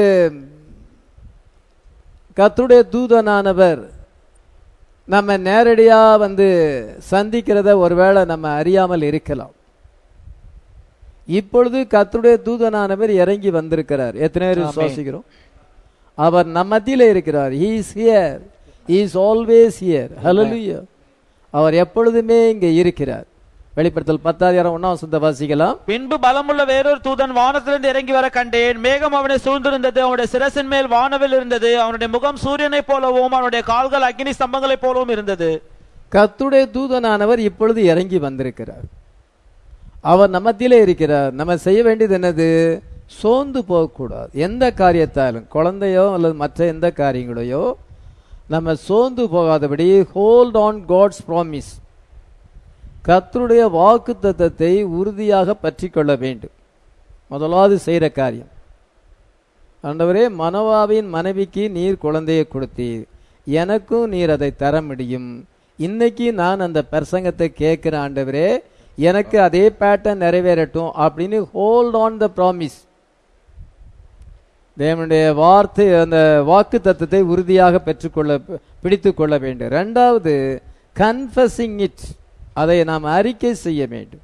A: கத்துடைய தூதனானவர் நம்ம நேரடியா வந்து சந்திக்கிறத ஒருவேளை நம்ம அறியாமல் இருக்கலாம் இப்பொழுது கத்துடைய தூதனானவர் இறங்கி வந்திருக்கிறார் எத்தனை பேர்
B: ஆமென்.
A: விசுவாசிக்கிறோம் அவர் நம்ம மத்தியில இருக்கிறார் he is here he is always here hallelujah அவர் எப்பொழுதுமே இங்கே இருக்கிறார் வெளிப்படுத்தல் பத்தாயிரம் ஒன்னாம் சுத்த வாசிக்கலாம்
B: பின்பு பலமுள்ள வேறொரு தூதன் வானத்திலிருந்து இறங்கி வர கண்டேன் மேகம் அவனை சூழ்ந்திருந்தது அவனுடைய சிரசின் மேல் வானவில் இருந்தது அவனுடைய முகம் சூரியனைப் போலவும் அவனுடைய கால்கள் அக்னி ஸ்தம்பங்களைப் போலவும் இருந்தது
A: கத்துடைய தூதனானவர் இப்பொழுது இறங்கி வந்திருக்கிறார் அவர் நம்மத்திலே இருக்கிறார் நம்ம செய்ய வேண்டியது என்னது சோர்ந்து போகக்கூடாது எந்த காரியத்தாலும் குழந்தையோ அல்லது மற்ற எந்த காரியங்களையோ நம்ம சோர்ந்து போகாதபடி ஹோல்ட் ஆன் காட்ஸ் ப்ராமிஸ் கர்த்தருடைய வாக்கு தத்தத்தை உறுதியாக பற்றி கொள்ள வேண்டும் முதலாவது செய்கிற காரியம் ஆண்டவரே மனோவாவின் மனைவிக்கு நீர் குழந்தையை கொடுத்தீர் எனக்கும் நீர் அதை தர முடியும் இன்னைக்கு நான் அந்த பிரசங்கத்தை கேட்கிற ஆண்டவரே எனக்கு அதே பேட்டர்ன் நிறைவேறட்டும் அப்படின்னு ஹோல்ட் ஆன் த ப்ராமிஸ் தேவனுடைய வார்த்தை அந்த வாக்கு தத்துவத்தை உறுதியாக பெற்றுக்கொள்ள பிடித்து கொள்ள வேண்டும் ரெண்டாவது கன்ஃபஸிங் இட் அதை நாம் அறிக்கை செய்ய வேண்டும்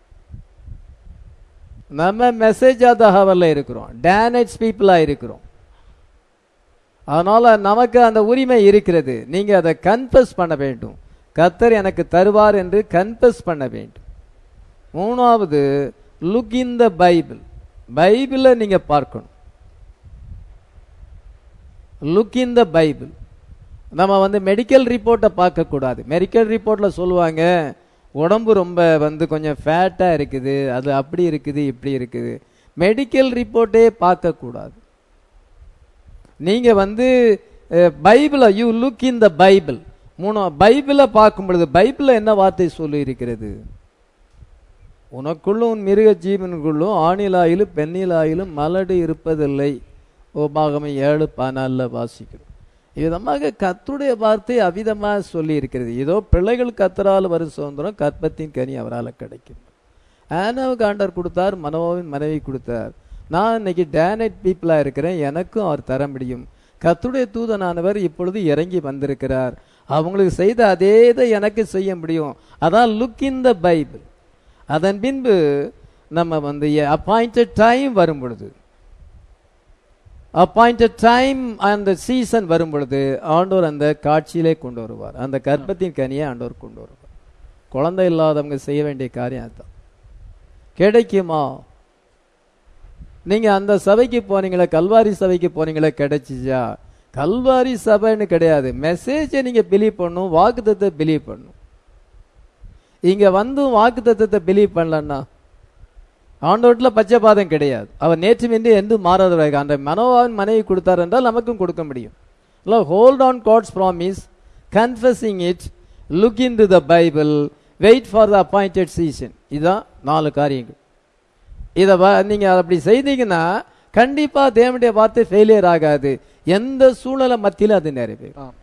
A: நம்ம மெசேஜ் தகவல்ல இருக்கிறோம் டேனேஜ் பீப்புளா இருக்கிறோம் அதனால நமக்கு அந்த உரிமை இருக்கிறது நீங்க அதை கன்ஃபஸ் பண்ண வேண்டும் கத்தர் எனக்கு தருவார் என்று கன்ஃபஸ் பண்ண வேண்டும் மூணாவது லுக் இன் த பைபிள் பைபிளை நீங்க பார்க்கணும் லுக் இன் த பைபிள் நம்ம வந்து மெடிக்கல் ரிப்போர்ட்டை பார்க்கக்கூடாது மெடிக்கல் ரிப்போர்ட்டில் சொல்லுவாங்க உடம்பு ரொம்ப வந்து கொஞ்சம் ஃபேட்டாக இருக்குது அது அப்படி இருக்குது இப்படி இருக்குது மெடிக்கல் ரிப்போர்ட்டே பார்க்கக்கூடாது நீங்கள் வந்து பைபிளை you look in the Bible மூணு பைபிளை பார்க்கும் பொழுது பைபிளில் என்ன வார்த்தை சொல்லி இருக்கிறது உனக்குள்ளும் உன் மிருக ஜீவனுக்குள்ளும் ஆணிலாயிலும் பெண்ணிலாயிலும் மலடு இருப்பதில்லை ஓபாகமை ஏழு பதினாலில் வாசிக்கிறோம் விதமாக கத்துடைய வார்த்தை அவிதமாக சொல்லி இருக்கிறது ஏதோ பிள்ளைகள் கத்தரால் வரும் சுதந்திரம் கற்பத்தின் கனி அவரால் கிடைக்கும் ஆனாவுக்கு ஆண்டவர் கொடுத்தார் மனோவின் மனைவி கொடுத்தார் நான் இன்னைக்கு டேனட் பீப்புளாக இருக்கிறேன் எனக்கும் அவர் தர முடியும் கத்துடைய தூதனானவர் இப்பொழுது இறங்கி வந்திருக்கிறார் அவங்களுக்கு செய்த அதே இதை எனக்கு செய்ய முடியும் அதான் லுக் இன் த பைபிள் அதன் பின்பு நம்ம வந்து அப்பாயிண்டட் டைம் வரும் பொழுது அப்பாயிண்டட் டைம் அந்த சீசன் வரும் பொழுது ஆண்டோர் அந்த காட்சியிலே கொண்டு வருவார் அந்த கர்ப்பத்தின் கனியை ஆண்டோர் கொண்டு வருவார் குழந்தை இல்லாதவங்க செய்ய வேண்டிய காரியம் அதுதான் கிடைக்குமா நீங்க அந்த சபைக்கு போனீங்களே கல்வாரி சபைக்கு போனீங்களே கிடைச்சிச்சா கல்வாரி சபைன்னு கிடையாது மெசேஜை நீங்க பிலீவ் பண்ணும் வாக்குத்தத்தை பிலீவ் பண்ணும் இங்க வந்து வாக்கு தத்துவத்தை பிலீவ் பண்ணலன்னா ஆண்டோட்டில் பச்சை பாதம் கிடையாது அவர் நேற்றுமின்றி எந்த மாறாதவராக அந்த மனோவாவின் மனைவி கொடுத்தார் என்றால் நமக்கும் கொடுக்க முடியும் இல்லை hold on God's promise confusing it look in to the Bible wait for the appointed season இதுதான் நாலு காரியங்கள் இதை நீங்கள் அப்படி செய்தீங்கன்னா கண்டிப்பா தேவனுடைய வார்த்தை ஃபெயிலியர் ஆகாது எந்த சூழ்நிலை மத்தியிலும் அது நிறைவேறும்
B: ஆமென்.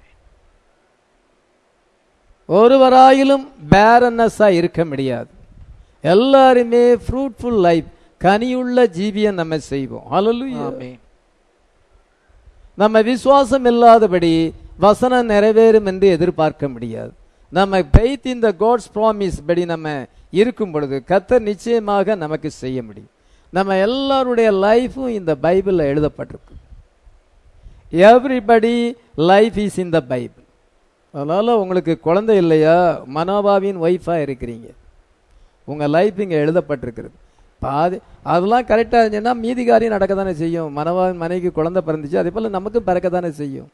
A: ஒருவராயிலும் பேரனஸா இருக்க முடியாது எல்லாருமே ஃப்ரூட்ஃபுல் லைஃப் கனியுள்ள ஜீவியம் நம்ம செய்வோம் ஹalleluya
B: ஆமென்.
A: நம்ம விசுவாசம் இல்லாதபடி வசனம் நிறைவேறும் என்று எதிர்பார்க்க முடியாது நம்ம faith in the God's promise படி நம்ம இருக்கும் பொழுது கத்தர் நிச்சயமாக நமக்கு செய்ய முடியும் நம்ம எல்லாருடைய லைஃபும் இந்த பைபிளில் எழுதப்பட்டிருக்கு everybody life is in the Bible அதனால உங்களுக்கு குழந்தை இல்லையா மனோபாவின் ஒய்ஃபா இருக்கிறீங்க உங்க லைஃப் இங்க எழுதப்பட்டிருக்கிறது பாதி அதெல்லாம் கரெக்டா இருந்துச்சுன்னா மீதி காரியம் நடக்க தானே செய்யும் மனோபாவின் மனைவிக்கு குழந்தை பிறந்துச்சு அதே போல நமக்கும் பிறக்க தானே செய்யும்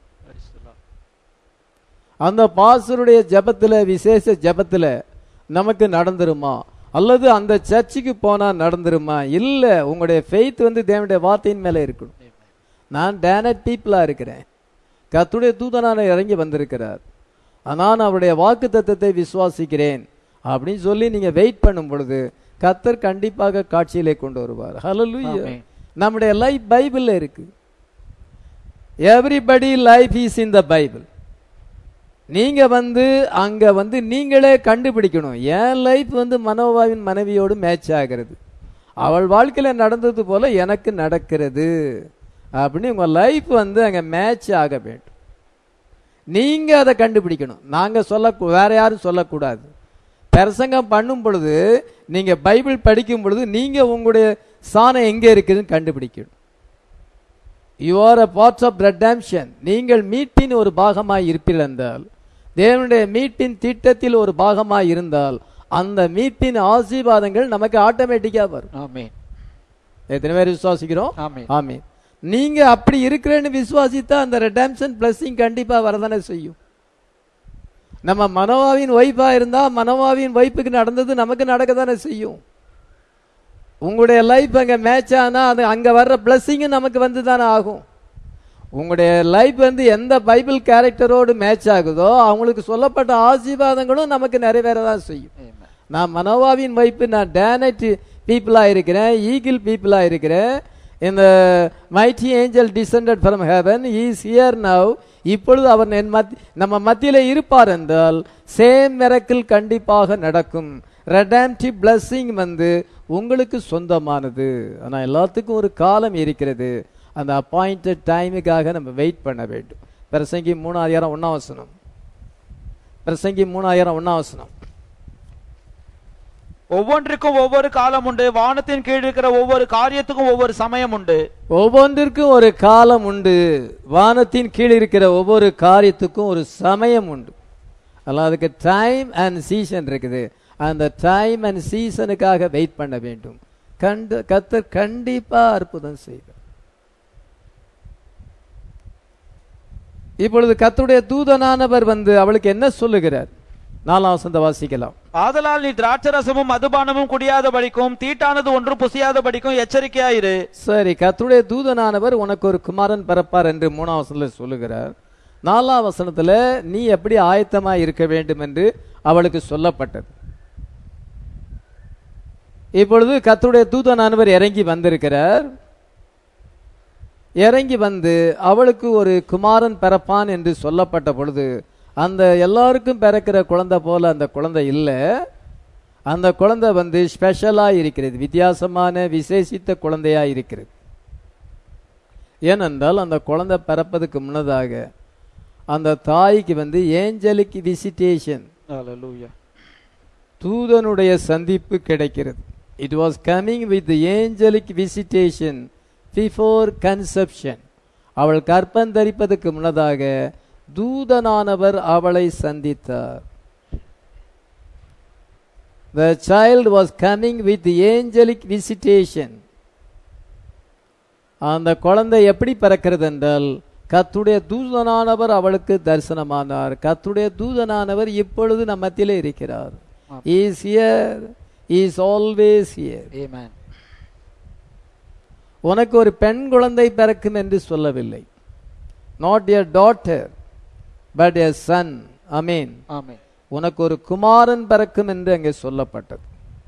A: அந்த பாசருடைய ஜெபத்துல விசேஷ ஜெபத்துல நமக்கு நடந்துருமா அல்லது அந்த சர்ச்சுக்கு போனா நடந்துருமா இல்ல உங்களுடைய ஃபெய்த் வந்து தேவனுடைய வார்த்தையின் மேல இருக்கணும் நான் டேனட் பீப்புளா இருக்கிறேன் கர்த்தருடைய தூதனான இறங்கி வந்திருக்கிறார் நான் அவருடைய வாக்கு தத்தத்தை விசுவாசிக்கிறேன் அப்படின்னு சொல்லி நீங்க வெயிட் பண்ணும் பொழுது கர்த்தர் கண்டிப்பாக காட்சியிலே கொண்டு வருவார் ஹalleluya
B: ஆமென்.
A: நம்முடைய லைஃப் பைபிள்ல இருக்கு everybody life is in the Bible நீங்க வந்து அங்க வந்து நீங்களே கண்டுபிடிக்கணும் என் லைஃப் வந்து மனோபாவின் மனைவியோடு மேட்ச் ஆகிறது அவள் வாழ்க்கையில நடந்தது போல எனக்கு நடக்கிறது அப்படின்னு உங்க லைஃப் வந்து அங்க மேட்ச் ஆக வேண்டும் நீங்க அதை கண்டுபிடிக்கணும் நாங்க சொல்ல வேற யாரும் சொல்லக்கூடாது பிரசங்கம் பண்ணும் பொழுது நீங்க பைபிள் படிக்கும் பொழுது நீங்க உங்களுடைய சாணம் எங்க இருக்குதுன்னு கண்டுபிடிக்கணும் you are a parts of redemption நீங்கள் மீட்டின் ஒரு பாகமாய் இருப்பீர்கள் என்றால் தேவனுடைய மீட்டின் திட்டத்தில் ஒரு பாகமாய் இருந்தால் அந்த மீட்டின் ஆசீர்வாதங்கள் நமக்கு ஆட்டோமேட்டிக்கா வரும்
B: ஆமென்
A: எத்தனை பேர் விசுவாசிக்கிறோம்
B: ஆமென்
A: ஆமென் நீங்க அப்படி இருக்கிறேன்னு விசுவாசித்தா அந்த ரெடாம்ஷன் பிளஸிங் கண்டிப்பா வரதானே செய்யும் நம்ம மனோவாவின் ஒய்ஃபா இருந்தா மனோவாவின் ஒய்ஃபுக்கு நடந்தது நமக்கு நடக்க தானே செய்யும் உங்களுடைய லைஃப் அங்க மேட்ச் ஆனா அது அங்க வர்ற பிளஸ்ஸிங்கும் நமக்கு வந்து தானே ஆகும் உங்களுடைய லைஃப் வந்து எந்த பைபிள் கேரக்டரோடு மேட்ச் ஆகுதோ அவங்களுக்கு சொல்லப்பட்ட ஆசீர்வாதங்களும் நமக்கு நிறைவேற தான் செய்யும்
B: ஆமென்
A: நான் மனோவாவின் வைப்பு நான் டேனட் பீப்புளா இருக்கிறேன் ஈகிள் பீப்புளா இருக்கிறேன் இந்த mighty angel descended from heaven is here now இப்பொழுது அவர் என் மத்தி நம்ம மத்தியில இருப்பார் என்றால் சேம் மிரக்கிள் கண்டிப்பாக நடக்கும் ரெடாம்டிவ் blessing வந்து உங்களுக்கு சொந்தமானது ஆனா எல்லாத்துக்கும் ஒரு காலம் இருக்கிறது அந்த அப்பாயிண்டட் டைமுக்காக நம்ம வெயிட் பண்ண வேண்டும் பிரசங்கி மூணாயிரம் ஒன்னாவசனம் பிரசங்கி மூணாயிரம் ஒன்னாவசனம்
B: ஒவ்வொன்றுக்கும் ஒவ்வொரு காலம் உண்டு வானத்தின் கீழ் இருக்கிற ஒவ்வொரு காரியத்துக்கும் ஒவ்வொரு சமயம் உண்டு
A: ஒவ்வொன்றிற்கும் ஒரு காலம் உண்டு வானத்தின் கீழ் இருக்கிற ஒவ்வொரு காரியத்துக்கும் ஒரு சமயம் உண்டு அதெல்லாம் அதுக்கு டைம் அண்ட் சீசன் இருக்குது அந்த டைம் அண்ட் சீசனுக்காக வெயிட் பண்ண வேண்டும் கண்டு கத்தர் கண்டிப்பா அற்புதம் செய்வார் இப்பொழுது கத்துடைய தூதனானவர் வந்து அவளுக்கு என்ன சொல்லுகிறார் நாலாம் வசந்த வாசிக்கலாம்
B: ஆதலால் நீ திராட்சரசமும் மதுபானமும் குடியாதபடிக்கும் தீட்டானது ஒன்றும் புசியாதபடிக்கும் எச்சரிக்கையாயிரு
A: சரி கர்த்தருடைய தூதனானவர் உனக்கு ஒரு குமாரன் பிறப்பார் என்று மூணாம் வசனத்துல சொல்லுகிறார் நாலாம் வசனத்துல நீ எப்படி ஆயத்தமா இருக்க வேண்டும் என்று அவளுக்கு சொல்லப்பட்டது இப்பொழுது கர்த்தருடைய தூதனானவர் இறங்கி வந்திருக்கிறார் இறங்கி வந்து அவளுக்கு ஒரு குமாரன் பிறப்பான் என்று சொல்லப்பட்ட பொழுது அந்த எல்லாருக்கும் பிறக்கிற குழந்தை போல அந்த குழந்தை இல்லை அந்த குழந்தை வந்து ஸ்பெஷலா இருக்கிறது வித்தியாசமான விசேஷித்த குழந்தையா இருக்கிறது ஏனென்றால் அந்த குழந்தை பிறப்பதுக்கு முன்னதாக அந்த தாய்க்கு வந்து ஏஞ்சலிக் விசிட்டேஷன்
B: Hallelujah.
A: தூதனுடைய சந்திப்பு கிடைக்கிறது it was coming with angelic visitation before conception அவள் கற்பந்தரிப்பதற்கு முன்னதாக தூதனானவர் அவளை சந்தித்தார் The child was coming with the angelic visitation. அந்த குழந்தை எப்படி பிறக்கிறது என்றால் கத்துடைய தூதனானவர் அவளுக்கு தரிசனமானார் கத்துடைய தூதனானவர் இப்பொழுது நம்ம மத்தியிலே இருக்கிறார் is here is always here
B: Amen.
A: உனக்கு ஒரு பெண் குழந்தை பிறக்கும் என்று சொல்லவில்லை not a daughter but a son amen
B: Amen.
A: உனக்கு ஒரு குமாரன் பிறக்கும் என்று அங்கே சொல்லப்பட்டது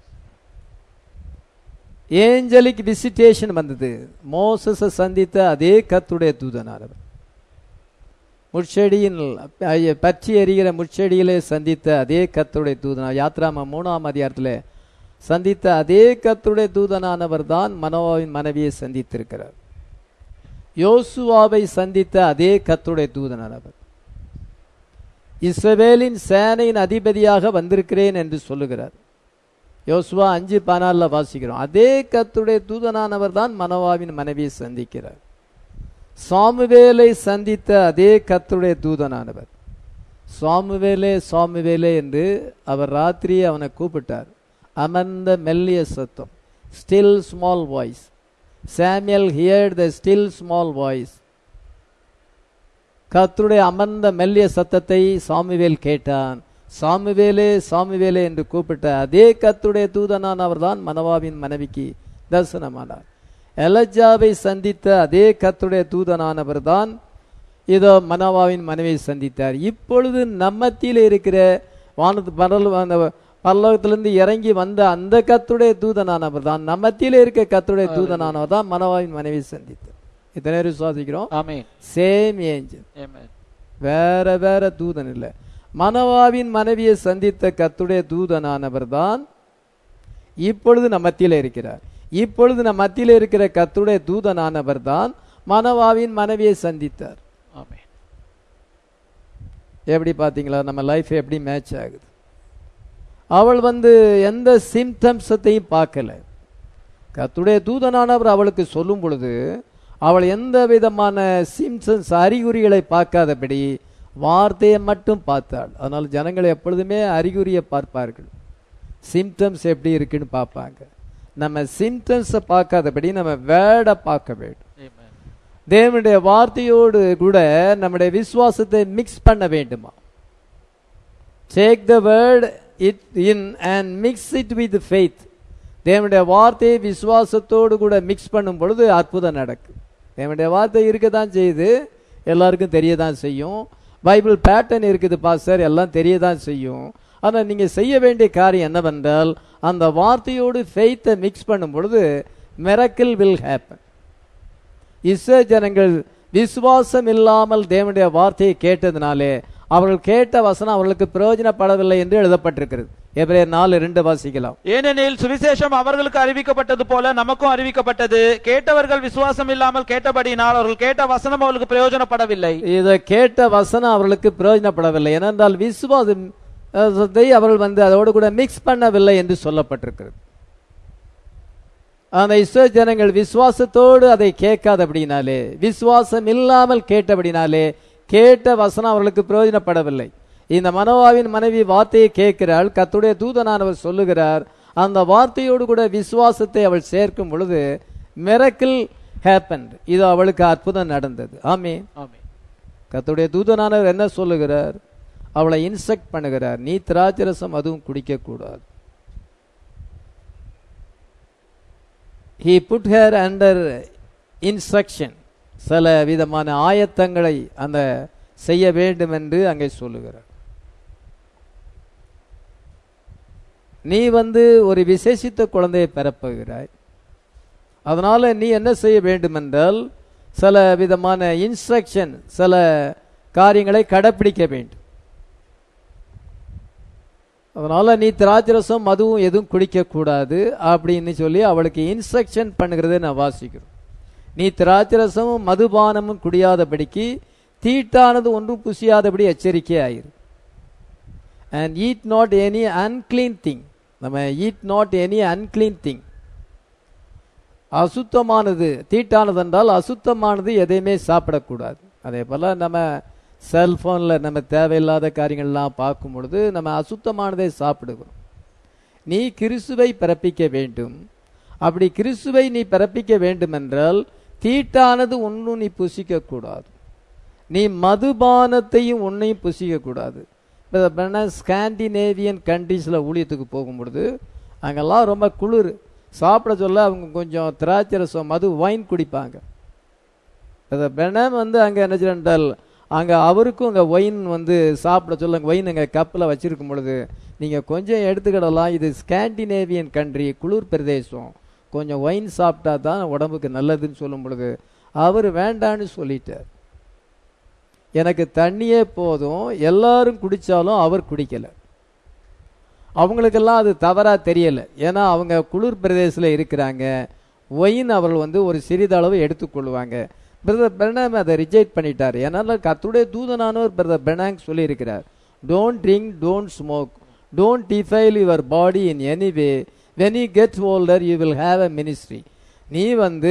A: ஏஞ்சலிக் விசிட்டேஷன் வந்தது மோசஸ சந்தித்த அதே கத்துடைய தூதனானவர் முட்செடியின் ஐய- பற்றி எரிகிற முட்செடியிலே சந்தித்த அதே கத்துடைய தூதனா யாத்ராம மூணாம் அதிகாரத்தில் சந்தித்த அதே கத்துடைய தூதனானவர் தான் மனோவாவின் மனைவியை சந்தித்திருக்கிறார் யோசுவாவை சந்தித்த அதே கத்துடைய தூதனானவர் இஸ்ரவேலின் சேனையின் அதிபதியாக வந்திருக்கிறேன் என்று சொல்லுகிறார் யோசுவா அஞ்சு பதினாலில் வாசிக்கிறோம் அதே கத்துடைய தூதனானவர் தான் மனோவாவின் மனைவியை சந்திக்கிறார் சாமுவேலை சந்தித்த அதே கத்துடைய தூதனானவர் சாமுவேலே சாமுவேலே என்று அவர் ராத்திரி அவனை கூப்பிட்டார் அமர்ந்த மெல்லிய சத்தம் still small voice Samuel heard the still small voice கர்த்தருடைய அமர்ந்த மெல்லிய சத்தத்தை சாமுவேல் கேட்டான் சாமுவேலே சாமுவேலே என்று கூப்பிட்ட அதே கர்த்தருடைய தூதனான் அவர்தான் மனவாவின் மனைவிக்கு தரிசனமானார் எலஜாவை சந்தித்த அதே கர்த்தருடைய தூதனானவர் தான் இதோ மனவாவின் மனைவியை சந்தித்தார் இப்பொழுது நம்மத்தியில் இருக்கிற வானத்து பரல் அந்த பரலோகத்திலிருந்து இறங்கி வந்த அந்த கத்துடைய தூதனானவர் தான் நம்மத்தியில் இருக்க கத்துடைய தூதனானவர் தான் மனவாவின் மனைவியை சந்தித்தார் இத்தனை பேர் விசுவாசிக்கிறோம்
B: ஆமென்
A: சேம் ஏஞ்சல்
B: ஆமென்
A: வேற வேற தூதன் இல்லை மனவாவின் மனைவியை சந்தித்த கத்துடைய தூதனானவர் தான் இப்பொழுது நம் மத்தியில இருக்கிறார் இப்பொழுது நம் மத்தியில இருக்கிற கத்துடைய தூதனானவர் தான் மனவாவின் மனைவியை சந்தித்தார்
B: ஆமென்
A: எப்படி பாத்தீங்களா நம்ம லைஃப் எப்படி மேட்ச் ஆகுது அவள் வந்து எந்த சிம்டம்ஸத்தையும் பார்க்கல கத்துடைய தூதனானவர் அவளுக்கு சொல்லும் பொழுது அவள் எந்த விதமான சிம்சன்ஸ் அறிகுறிகளை பார்க்காதபடி வார்த்தையை மட்டும் பார்த்தாள் அதனால் ஜனங்கள் எப்பொழுதுமே அறிகுறியை பார்ப்பார்கள் சிம்டம்ஸ் எப்படி இருக்குன்னு பார்ப்பாங்க நம்ம சிம்டம்ஸை பார்க்காதபடி நம்ம வேர்டை பார்க்க வேண்டும்
B: ஆமென்
A: தேவனுடைய வார்த்தையோடு கூட நம்முடைய விசுவாசத்தை மிக்ஸ் பண்ண வேண்டுமா take the word it in and mix it with faith தேவனுடைய வார்த்தையை விசுவாசத்தோடு கூட மிக்ஸ் பண்ணும் பொழுது அற்புதம் நடக்கும் தேவனுடைய வார்த்தை இருக்க தான் செய்யுது எல்லாருக்கும் தெரிய தான் செய்யும் பைபிள் பேட்டர்ன் இருக்குது பாஸ்டர் எல்லாம் தெரிய தான் செய்யும் ஆனால் நீங்கள் செய்ய வேண்டிய காரியம் என்னவென்றால் அந்த வார்த்தையோடு ஃபெய்த்தை மிக்ஸ் பண்ணும் பொழுது மிரக்கிள் வில் ஹேப்பன் இஸ்ரே ஜனங்கள் விசுவாசம் இல்லாமல் தேவனுடைய வார்த்தையை கேட்டதினாலே அவர்கள் கேட்ட வசனம் அவர்களுக்கு பிரயோஜனப்படவில்லை என்று எழுதப்பட்டிருக்கிறது எபிரேயர் நாலு ரெண்டு வாசிக்கலாம்
B: ஏனெனில் சுவிசேஷம் அவர்களுக்கு அறிவிக்கப்பட்டது போல நமக்கும் அறிவிக்கப்பட்டது கேட்டவர்கள் விசுவாசம் இல்லாமல் கேட்டபடியினால் அவர்கள் கேட்ட வசனம் அவர்களுக்கு பிரயோஜனப்படவில்லை
A: இதை கேட்ட வசனம் அவர்களுக்கு பிரயோஜனப்படவில்லை ஏனென்றால் விசுவாசத்தை அவர்கள் வந்து அதோடு கூட மிக்ஸ் பண்ணவில்லை என்று சொல்லப்பட்டிருக்கிறது அந்த இஸ்ரோ ஜனங்கள் விசுவாசத்தோடு அதை கேட்காதபடினாலே விசுவாசம் இல்லாமல் கேட்டபடினாலே கேட்ட வசனம் அவர்களுக்கு பிரயோஜனப்படவில்லை இந்த மனோவாவின் மனைவி வார்த்தையை கேட்கிறாள் கத்துடைய தூதனானவர் சொல்லுகிறார் அந்த வார்த்தையோடு கூட விசுவாசத்தை அவள் சேர்க்கும் பொழுது மிரக்கிள் ஹேப்பன் இது அவளுக்கு அற்புதம் நடந்தது ஆமே
B: ஆமென்
A: கத்துடைய தூதனானவர் என்ன சொல்லுகிறார் அவளை இன்ஸ்ட்ரக்ட் பண்ணுகிறார் நீ திராட்சரசம் அதுவும் குடிக்க கூடாது he put her under instruction சில விதமான ஆயத்தங்களை அந்த செய்ய வேண்டும் என்று அங்கே சொல்லுகிறார் நீ வந்து ஒரு விசேஷித்த குழந்தையை பெறப்போகிறாய் அதனால நீ என்ன செய்ய வேண்டுமென்றால் சில விதமான இன்ஸ்ட்ரக்ஷன் சில காரியங்களை கடைப்பிடிக்க வேண்டும் அதனால நீ திராட்சரசம் அதுவும் எதுவும் குடிக்க கூடாது அப்படின்னு சொல்லி அவளுக்கு இன்ஸ்ட்ரக்ஷன் பண்ணுகிறதை நான் வாசிக்கிறோம் நீ திராட்சரசமும் மதுபானமும் குடியாதபடிக்கு தீட்டானது ஒன்றும் புசியாதபடி எச்சரிக்கை ஆயிரு and eat not any unclean thing நம்ம eat not any unclean thing அசுத்தமானது தீட்டானது என்றால் அசுத்தமானது எதையுமே சாப்பிடக்கூடாது அதே போல நம்ம செல்போனில் நம்ம தேவையில்லாத காரியங்கள்லாம் பார்க்கும் பொழுது நம்ம அசுத்தமானதை சாப்பிடுகிறோம் நீ கிறிஸ்துவை பிறப்பிக்க வேண்டும் அப்படி கிறிஸ்துவை நீ பிறப்பிக்க வேண்டும் என்றால் தீட்டானது ஒன்றும் நீ புசிக்க கூடாது நீ மதுபானத்தையும் ஒன்றையும் புசிக்க கூடாது ஸ்காண்டினேவியன் கண்ட்ரீஸில் ஊழியத்துக்கு போகும் பொழுது அங்கெல்லாம் ரொம்ப குளிர் சாப்பிட சொல்ல அவங்க கொஞ்சம் திராட்சை ரசம் மது வைன் குடிப்பாங்க பெனம் வந்து அங்கே என்ன செய்யறால் அங்கே அவருக்கும் அங்கே ஒயின் வந்து சாப்பிட சொல்ல ஒயின் அங்கே கப்பில் வச்சிருக்கும் பொழுது நீங்கள் கொஞ்சம் எடுத்துக்கிடலாம் இது ஸ்காண்டினேவியன் கண்ட்ரி குளிர் பிரதேசம் கொஞ்சம் ஒயின் சாப்பிட்டா தான் உடம்புக்கு நல்லதுன்னு சொல்லும் பொழுது அவர் வேண்டான்னு சொல்லிட்டார் எனக்கு தண்ணியே போதும் எல்லாரும் குடித்தாலும் அவர் குடிக்கலை அவங்களுக்கெல்லாம் அது தவறாக தெரியலை ஏன்னா அவங்க குளிர் பிரதேசத்தில் இருக்கிறாங்க ஒயின் அவர்கள் வந்து ஒரு சிறிதளவு எடுத்துக்கொள்வாங்க பிரதர் பெர்னாம் அதை ரிஜெக்ட் பண்ணிட்டார் ஏன்னா கத்துடைய தூதனானவர் பிரதர் பெர்னாங் சொல்லியிருக்கிறார் don't drink don't smoke don't defile your body in any way when you get older you will have a ministry நீ வந்து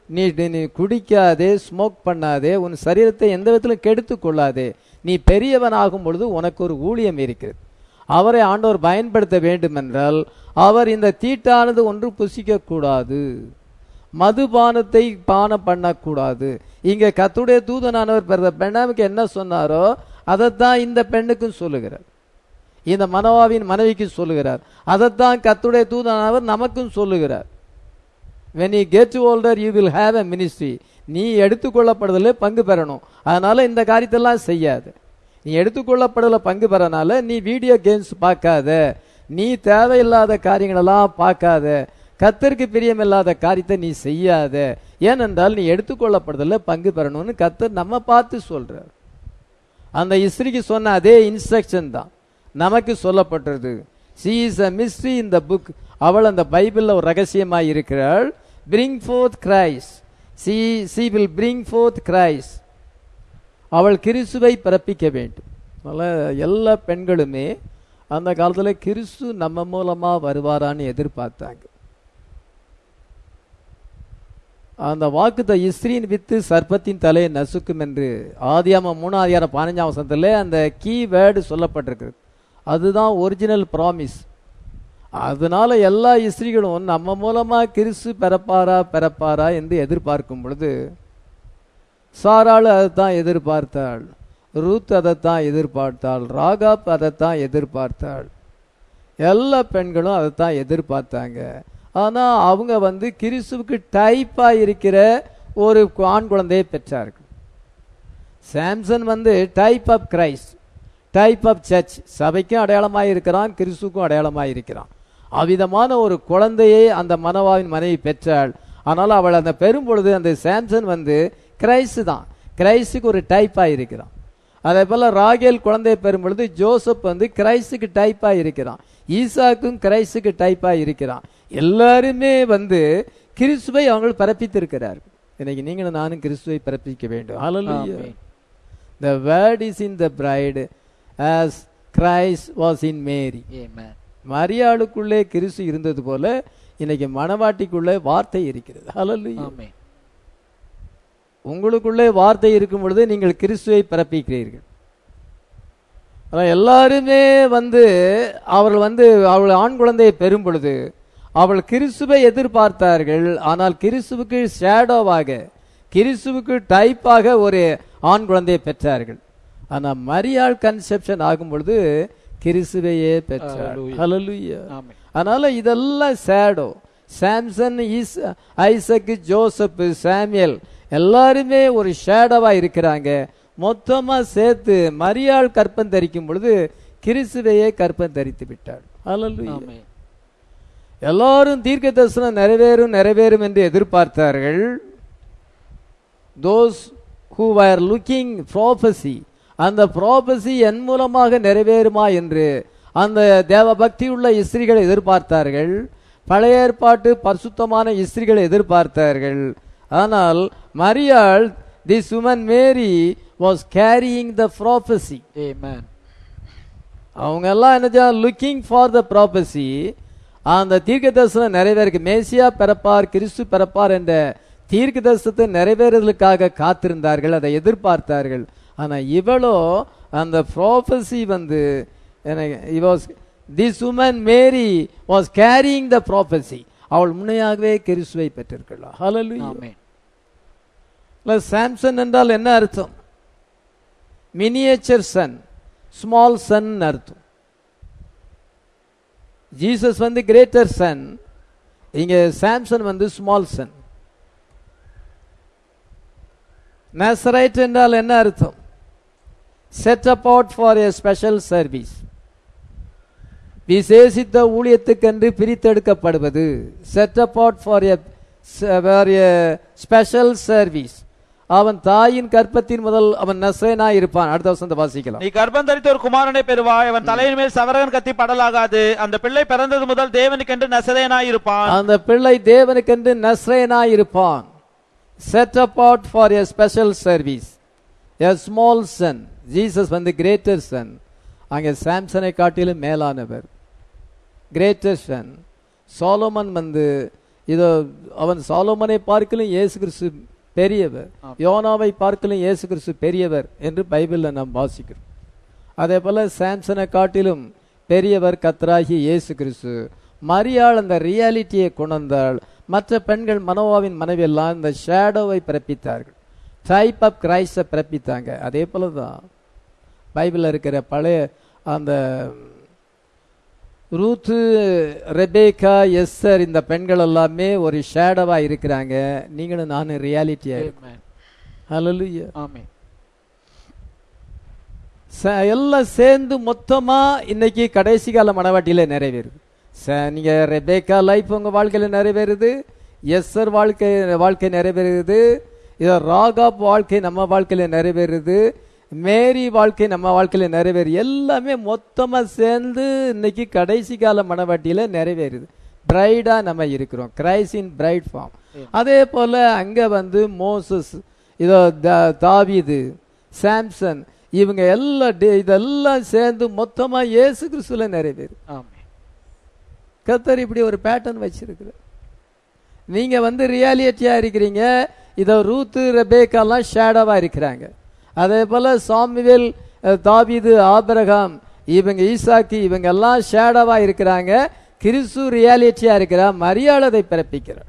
A: நீ நீ குடிக்காதே ஸ்மோக் பண்ணாதே உன் சரீரத்தை எந்த விதத்திலும் கெடுத்து கொள்ளாதே நீ பெரியவன் ஆகும் பொழுது உனக்கு ஒரு ஊழியம் இருக்கிறது அவரை ஆண்டவர் பயன்படுத்த வேண்டுமென்றால் அவர் இந்த தீட்டானது ஒன்று புசிக்க கூடாது மதுபானத்தை பானம் பண்ணக்கூடாது இங்க கத்துடைய தூதனானவர் பிறந்த பெண்ணாமுக்கு என்ன சொன்னாரோ அதைத்தான் இந்த பெண்ணுக்கும் சொல்லுகிறார் இந்த மனவாவின் மனைவிக்கு சொல்லுகிறார் அதைத்தான் கத்துடைய தூதனானவர் நமக்கும் சொல்லுகிறார் when you get older you will have a ministry நீ எடுத்துக்கொள்ளப்படுதல பங்கு பெறணும் அதனால இந்த காரியத்தெல்லாம் செய்யாது நீ எடுத்துக்கொள்ளப்படுதல பங்கு பெறனால நீ வீடியோ கேம்ஸ் பார்க்காத நீ தேவையில்லாத காரியங்களெல்லாம் பார்க்காத கத்தருக்கு பிரியமில்லாத காரியத்தை நீ செய்யாத ஏனென்றால் நீ எடுத்துக்கொள்ளப்படுதல பங்கு பெறணும்னு கத்தர் நம்ம பார்த்து சொல்றார் அந்த இஸ்ரிக்கு சொன்ன அதே இன்ஸ்ட்ரக்ஷன் தான் நமக்கு சொல்லப்பட்டது she is a mystery in the book அவள் அந்த பைபிள்ல ஒரு ரகசியமாய் இருக்கிறாள் bring forth Christ she she will bring forth Christ அவள் கிறிஸ்துவை பிறப்பிக்க வேண்டும் அதனால் எல்லா பெண்களுமே அந்த காலத்தில் கிறிஸ்து நம்ம மூலமா வருவாரான்னு எதிர்பார்த்தாங்க அந்த வாக்குத்த இஸ்ரீன் வித்து சர்ப்பத்தின் தலையை நசுக்கும் என்று ஆதியாம மூணாதிகாரம் பதினஞ்சாம் வசனத்தில் அந்த கீ வேர்டு சொல்லப்பட்டிருக்கிறது அதுதான் ஒரிஜினல் ப்ராமிஸ் அதனால எல்லா இஸ்ரீகளும் நம்ம மூலமா கிறிஸ்து பிறப்பாரா பிறப்பாரா என்று எதிர்பார்க்கும் பொழுது சாராள் அதைத்தான் எதிர்பார்த்தாள் ரூத் அதைத்தான் எதிர்பார்த்தாள் ராகாப் அதைத்தான் எதிர்பார்த்தாள் எல்லா பெண்களும் அதைத்தான் எதிர்பார்த்தாங்க ஆனா அவங்க வந்து கிறிஸ்துவுக்கு டைப்பா இருக்கிற ஒரு ஆண் குழந்தையை பெற்றார்கள் சாம்சன் வந்து type of Christ type of church சபைக்கும் அடையாளமாக இருக்கிறான் கிறிஸ்துக்கும் அடையாளமாக இருக்கிறான் அவ்விதமான ஒரு குழந்தையை அந்த மனவாவின் மனைவி பெற்றாள் ஆனால் அவள் அந்த பெறும் பொழுது அந்த சாம்சன் வந்து கிரைஸ்து தான் கிரைஸ்துக்கு ஒரு டைப்பாக இருக்கிறான் அதே போல ராகேல் குழந்தையை பெறும் பொழுது ஜோசப் வந்து கிரைஸ்துக்கு டைப்பாக இருக்கிறான் ஈசாக்கும் கிரைஸ்துக்கு டைப்பாக இருக்கிறான் எல்லாருமே வந்து கிறிஸ்துவை அவங்க பரப்பித்திருக்கிறார்கள் இன்னைக்கு நீங்களும் நானும் கிறிஸ்துவை பரப்பிக்க வேண்டும் ஹalleluya
B: ஆமென்.
A: the word is in the bride as Christ was in Mary
B: Amen.
A: மரியாளுக்குள்ளே கிறிஸ்து இருந்தது போல இன்னைக்கு மணவாட்டிக்குள்ளே வார்த்தை இருக்கிறது ஹalleluya
B: Amen.
A: உங்களுக்குள்ளே வார்த்தை இருக்கும் பொழுது நீங்கள் கிறிஸ்துவை பிறப்பிக்கிறீர்கள் ஆனா எல்லாருமே வந்து அவர்கள் வந்து அவள் ஆண் குழந்தையை பெறும் பொழுது அவள் கிறிஸ்துவை எதிர்பார்த்தார்கள் ஆனால் கிறிஸ்துவுக்கு ஷேடோவாக கிறிஸ்துவுக்கு டைப்பாக ஒரு ஆண் குழந்தையை பெற்றார்கள் ஆனா மரியாள் கன்செப்ஷன் ஆகும் பொழுது கிறிஸ்துவையே பெற்றார்
B: Hallelujah.
A: ஹalleluya
B: Amen.
A: அதனால இதெல்லாம் shadow Samson is Isaac Joseph Samuel எல்லாருமே ஒரு ஷேடோவா இருக்கிறாங்க மொத்தமா சேர்த்து மரியாள் கற்பம் தரிக்கும் பொழுது கிறிஸ்துவையே கற்பம் தரித்து விட்டாள் ஹalleluya
B: Amen.
A: எல்லாரும் தீர்க்க தரிசனம் நிறைவேறும் நிறைவேறும் என்று எதிர்பார்த்தார்கள் those who were looking prophecy அந்த ப்ராபசி என் மூலமாக நிறைவேறுமா என்று அந்த தேவ பக்தி உள்ள இஸ்திரிகளை எதிர்பார்த்தார்கள் பழைய ஏற்பாட்டு பரிசுத்தமான இஸ்திரிகளை எதிர்பார்த்தார்கள் ஆனால் மரியாள் this woman Mary was carrying the prophecy
B: Amen.
A: அவங்க எல்லாம் என்ன லுக்கிங் ஃபார் த ப்ராபசி அந்த தீர்க்க தரிசனம் நிறைவேறக்கு மேசியா பிறப்பார் கிறிஸ்து பிறப்பார் என்ற தீர்க்க தரிசனத்தை நிறைவேறுதலுக்காக காத்திருந்தார்கள் அதை எதிர்பார்த்தார்கள் ஆனா இவளோ அந்த ப்ராபசி வந்து this woman Mary was carrying the prophecy அவள் முன்னையாகவே கிறிஸ்துவை பெற்றிருக்கலாம் ஹalleluya
B: Amen.
A: இல்ல சாம்சன் என்றால் என்ன அர்த்தம் மினியேச்சர் சன் ஸ்மால் சன் அர்த்தம் ஜீசஸ் வந்து கிரேட்டர் சன் இங்க சாம்சன் வந்து ஸ்மால் சன் நசரைட் என்றால் என்ன அர்த்தம் set apart for a special service விசேஷித்த ஊழியத்துக்கென்று பிரித்தெடுக்கப்படுவது set apart for a special service அவன் தாயின் கற்பத்தின் முதல் அவன் நசரேனா இருப்பான் அடுத்த வசந்த வாசிக்கலாம்
B: நீ கர்ப்பம் தரித்த ஒரு குமாரனை பெறுவாய் அவன் தலையின் மேல் சவரகன் கத்தி படலாகாது அந்த பிள்ளை பிறந்தது முதல் தேவனுக்கென்று நசரேனாய் இருப்பான்
A: அந்த பிள்ளை தேவனுக்கென்று நஸ்ரேனா இருப்பான் set apart for a special service a small son Jesus வந்து கிரேட்டர் சன் அங்கே சாம்சனை காட்டிலும் மேலானவர் கிரேட்டர் சன் சோலோமன் வந்து இதோ அவன் சாலோமனை பார்க்கலும் இயேசு கிறிஸ்து பெரியவர் யோனாவை பார்க்கலும் இயேசு கிறிஸ்து பெரியவர் என்று பைபிளில் நாம் வாசிக்கிறோம் அதே போல சாம்சனை காட்டிலும் பெரியவர் கத்தராகி இயேசு கிறிஸ்து மரியாள் அந்த ரியாலிட்டியை கொண்டு வந்தாள் மற்ற பெண்கள் மனோவாவின் மனைவி எல்லாம் இந்த ஷேடோவை பிறப்பித்தார்கள் டைப் ஆஃப் கிரைஸ்டை பிறப்பித்தாங்க அதே போல தான் பைபிளில் இருக்கிற பழைய அந்த ரூத்து ரெபேக்கா எஸ்ஸர் இந்த பெண்கள் எல்லாமே ஒரு ஷேடோவா இருக்கிறாங்க நீங்களும் நானும் ரியாலிட்டியா
B: Amen.
A: ஹalleluya
B: ஆமென்
A: ச- எல்லாம் சேர்ந்து மொத்தமா இன்னைக்கு கடைசி கால மனவாட்டியில நிறைவேறுது ச- நீங்க ரெபேக்கா லைஃப் உங்க வாழ்க்கையில நிறைவேறுது எஸ்ஸர் வாழ்க்கை வாழ்க்கை நிறைவேறுது இதோ ராகாப் வாழ்க்கை நம்ம வாழ்க்கையில நிறைவேறுது மேரி வாழ்க்கை நம்ம வாழ்க்கையில நிறைவேறு எல்லாமே மொத்தமா சேர்ந்து இன்னைக்கு கடைசி கால மனவாட்டியில நிறைவேறுது பிரைடா நம்ம இருக்கிறோம் கிரைசின் பிரைட் ஃபார்ம் அதே போல அங்க வந்து மோசஸ் இதோ தா- தாவீது சாம்சன் இவங்க எல்லாம் டே- இதெல்லாம் சேர்ந்து மொத்தமா இயேசு கிறிஸ்துல நிறைவேறு
B: ஆமென்
A: கத்தர் இப்படி ஒரு பேட்டர்ன் வச்சிருக்கிறார் நீங்க வந்து ரியாலிட்டியா இருக்கிறீங்க இதோ ரூத்து ரெபேக்கெல்லாம் ஷேடோவா இருக்கிறாங்க அதே போல சாமுவேல் அஹ், தாவீது ஆபிரகாம் இவங்க ஈசாக்கு இவங்க எல்லாம் ஷேடோவா இருக்கிறாங்க கிறிஸ்து ரியாலிட்டியா இருக்கிறார் மரியாதை பிறப்பிக்கிறார்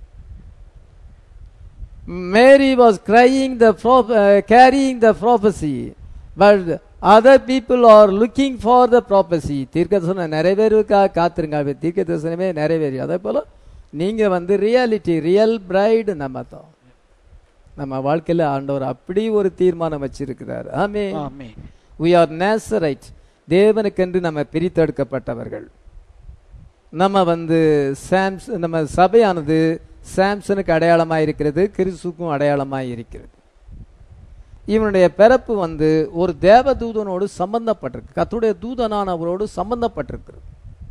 A: Mary was crying the pro- uh, carrying the prophecy, but other people are looking for the prophecy. தீர்க்க தரிசனம் நிறைவேறுவதற்காக காத்திருங்க அது தீர்க்க தரிசனமே நிறைவேறி அதே போல நீங்க வந்து ரியாலிட்டி ரியல் பிரைடு நம்ம தான் நம்ம வாழ்க்கையில ஆண்டவர் அப்படி ஒரு தீர்மானம் வச்சிருக்கிறார் ஆமே
B: ஆமென்
A: we are நேசரைட் தேவனுக்கென்று நம்ம பிரித்தெடுக்கப்பட்டவர்கள் நம்ம வந்து சாம்ஸ் நம்ம சபையானது சாம்சனுக்கு அடையாளமா இருக்கிறது கிறிஸ்துக்கும் அடையாளமா இருக்கிறது இவனுடைய பிறப்பு வந்து ஒரு தேவதூதனோடு சம்பந்தப்பட்டிருக்கு கர்த்தருடைய தூதனானவரோடு சம்பந்தப்பட்டிருக்கிறது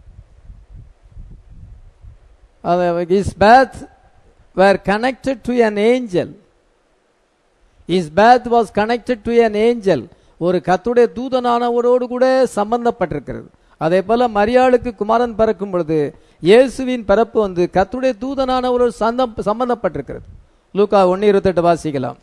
A: his birth were connected to an angel his birth was connected to an angel ஒரு கத்துடைய தூதனானவரோடு கூட சம்பந்தப்பட்டிருக்கிறது அதே போல மரியாளுக்கு குமாரன் பிறக்கும் பொழுது இயேசுவின் பிறப்பு வந்து கத்துடைய தூதனானவரோடு சந்தம் சம்பந்தப்பட்டிருக்கிறது லூக்கா ஒன்னு இருபத்தெட்டு வாசிக்கலாம்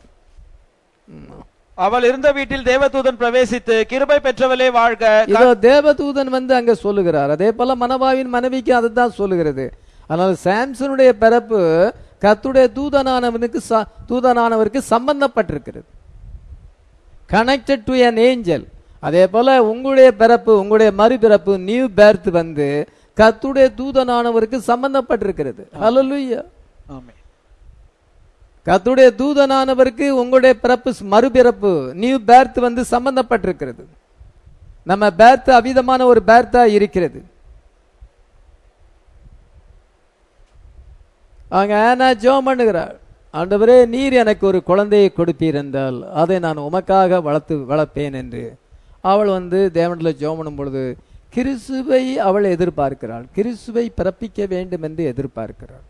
B: அவள் இருந்த வீட்டில் தேவதூதன் பிரவேசித்து கிருபை பெற்றவளே வாழ்க
A: இதோ தேவதூதன் வந்து அங்க சொல்லுகிறார் அதே போல மனவாவின் மனைவிக்கு அதுதான் சொல்லுகிறது ஆனால் சாம்சனுடைய பிறப்பு கத்துடைய தூதனானவனுக்கு ச- தூதனானவருக்கு சம்பந்தப்பட்டிருக்கிறது கனெக்டட் டு an ஏஞ்சல் அதே போல உங்களுடைய பிறப்பு உங்களுடைய மறுபிறப்பு நியூ பேர்த் வந்து கத்துடைய தூதனானவருக்கு சம்பந்தப்பட்டிருக்கிறது ஹalleluya
B: ஆமென்
A: கத்துடைய தூதனானவருக்கு உங்களுடைய பிறப்பு மறுபிறப்பு நியூ பேர்த் வந்து சம்பந்தப்பட்டிருக்கிறது நம்ம பேர்த் அவிதமான ஒரு பேர்த்தா இருக்கிறது அங்க ஆனா ஜோம் பண்ணுகிறாள் ஆண்டவரே நீர் எனக்கு ஒரு குழந்தையை கொடுப்பீர் என்றால் அதை நான் உமக்காக வளர்த்து வளர்ப்பேன் என்று அவள் வந்து தேவனில் ஜோம் பண்ணும் பொழுது கிறிஸ்துவை அவள் எதிர்பார்க்கிறாள் கிறிஸ்துவை பிறப்பிக்க வேண்டும் என்று எதிர்பார்க்கிறாள்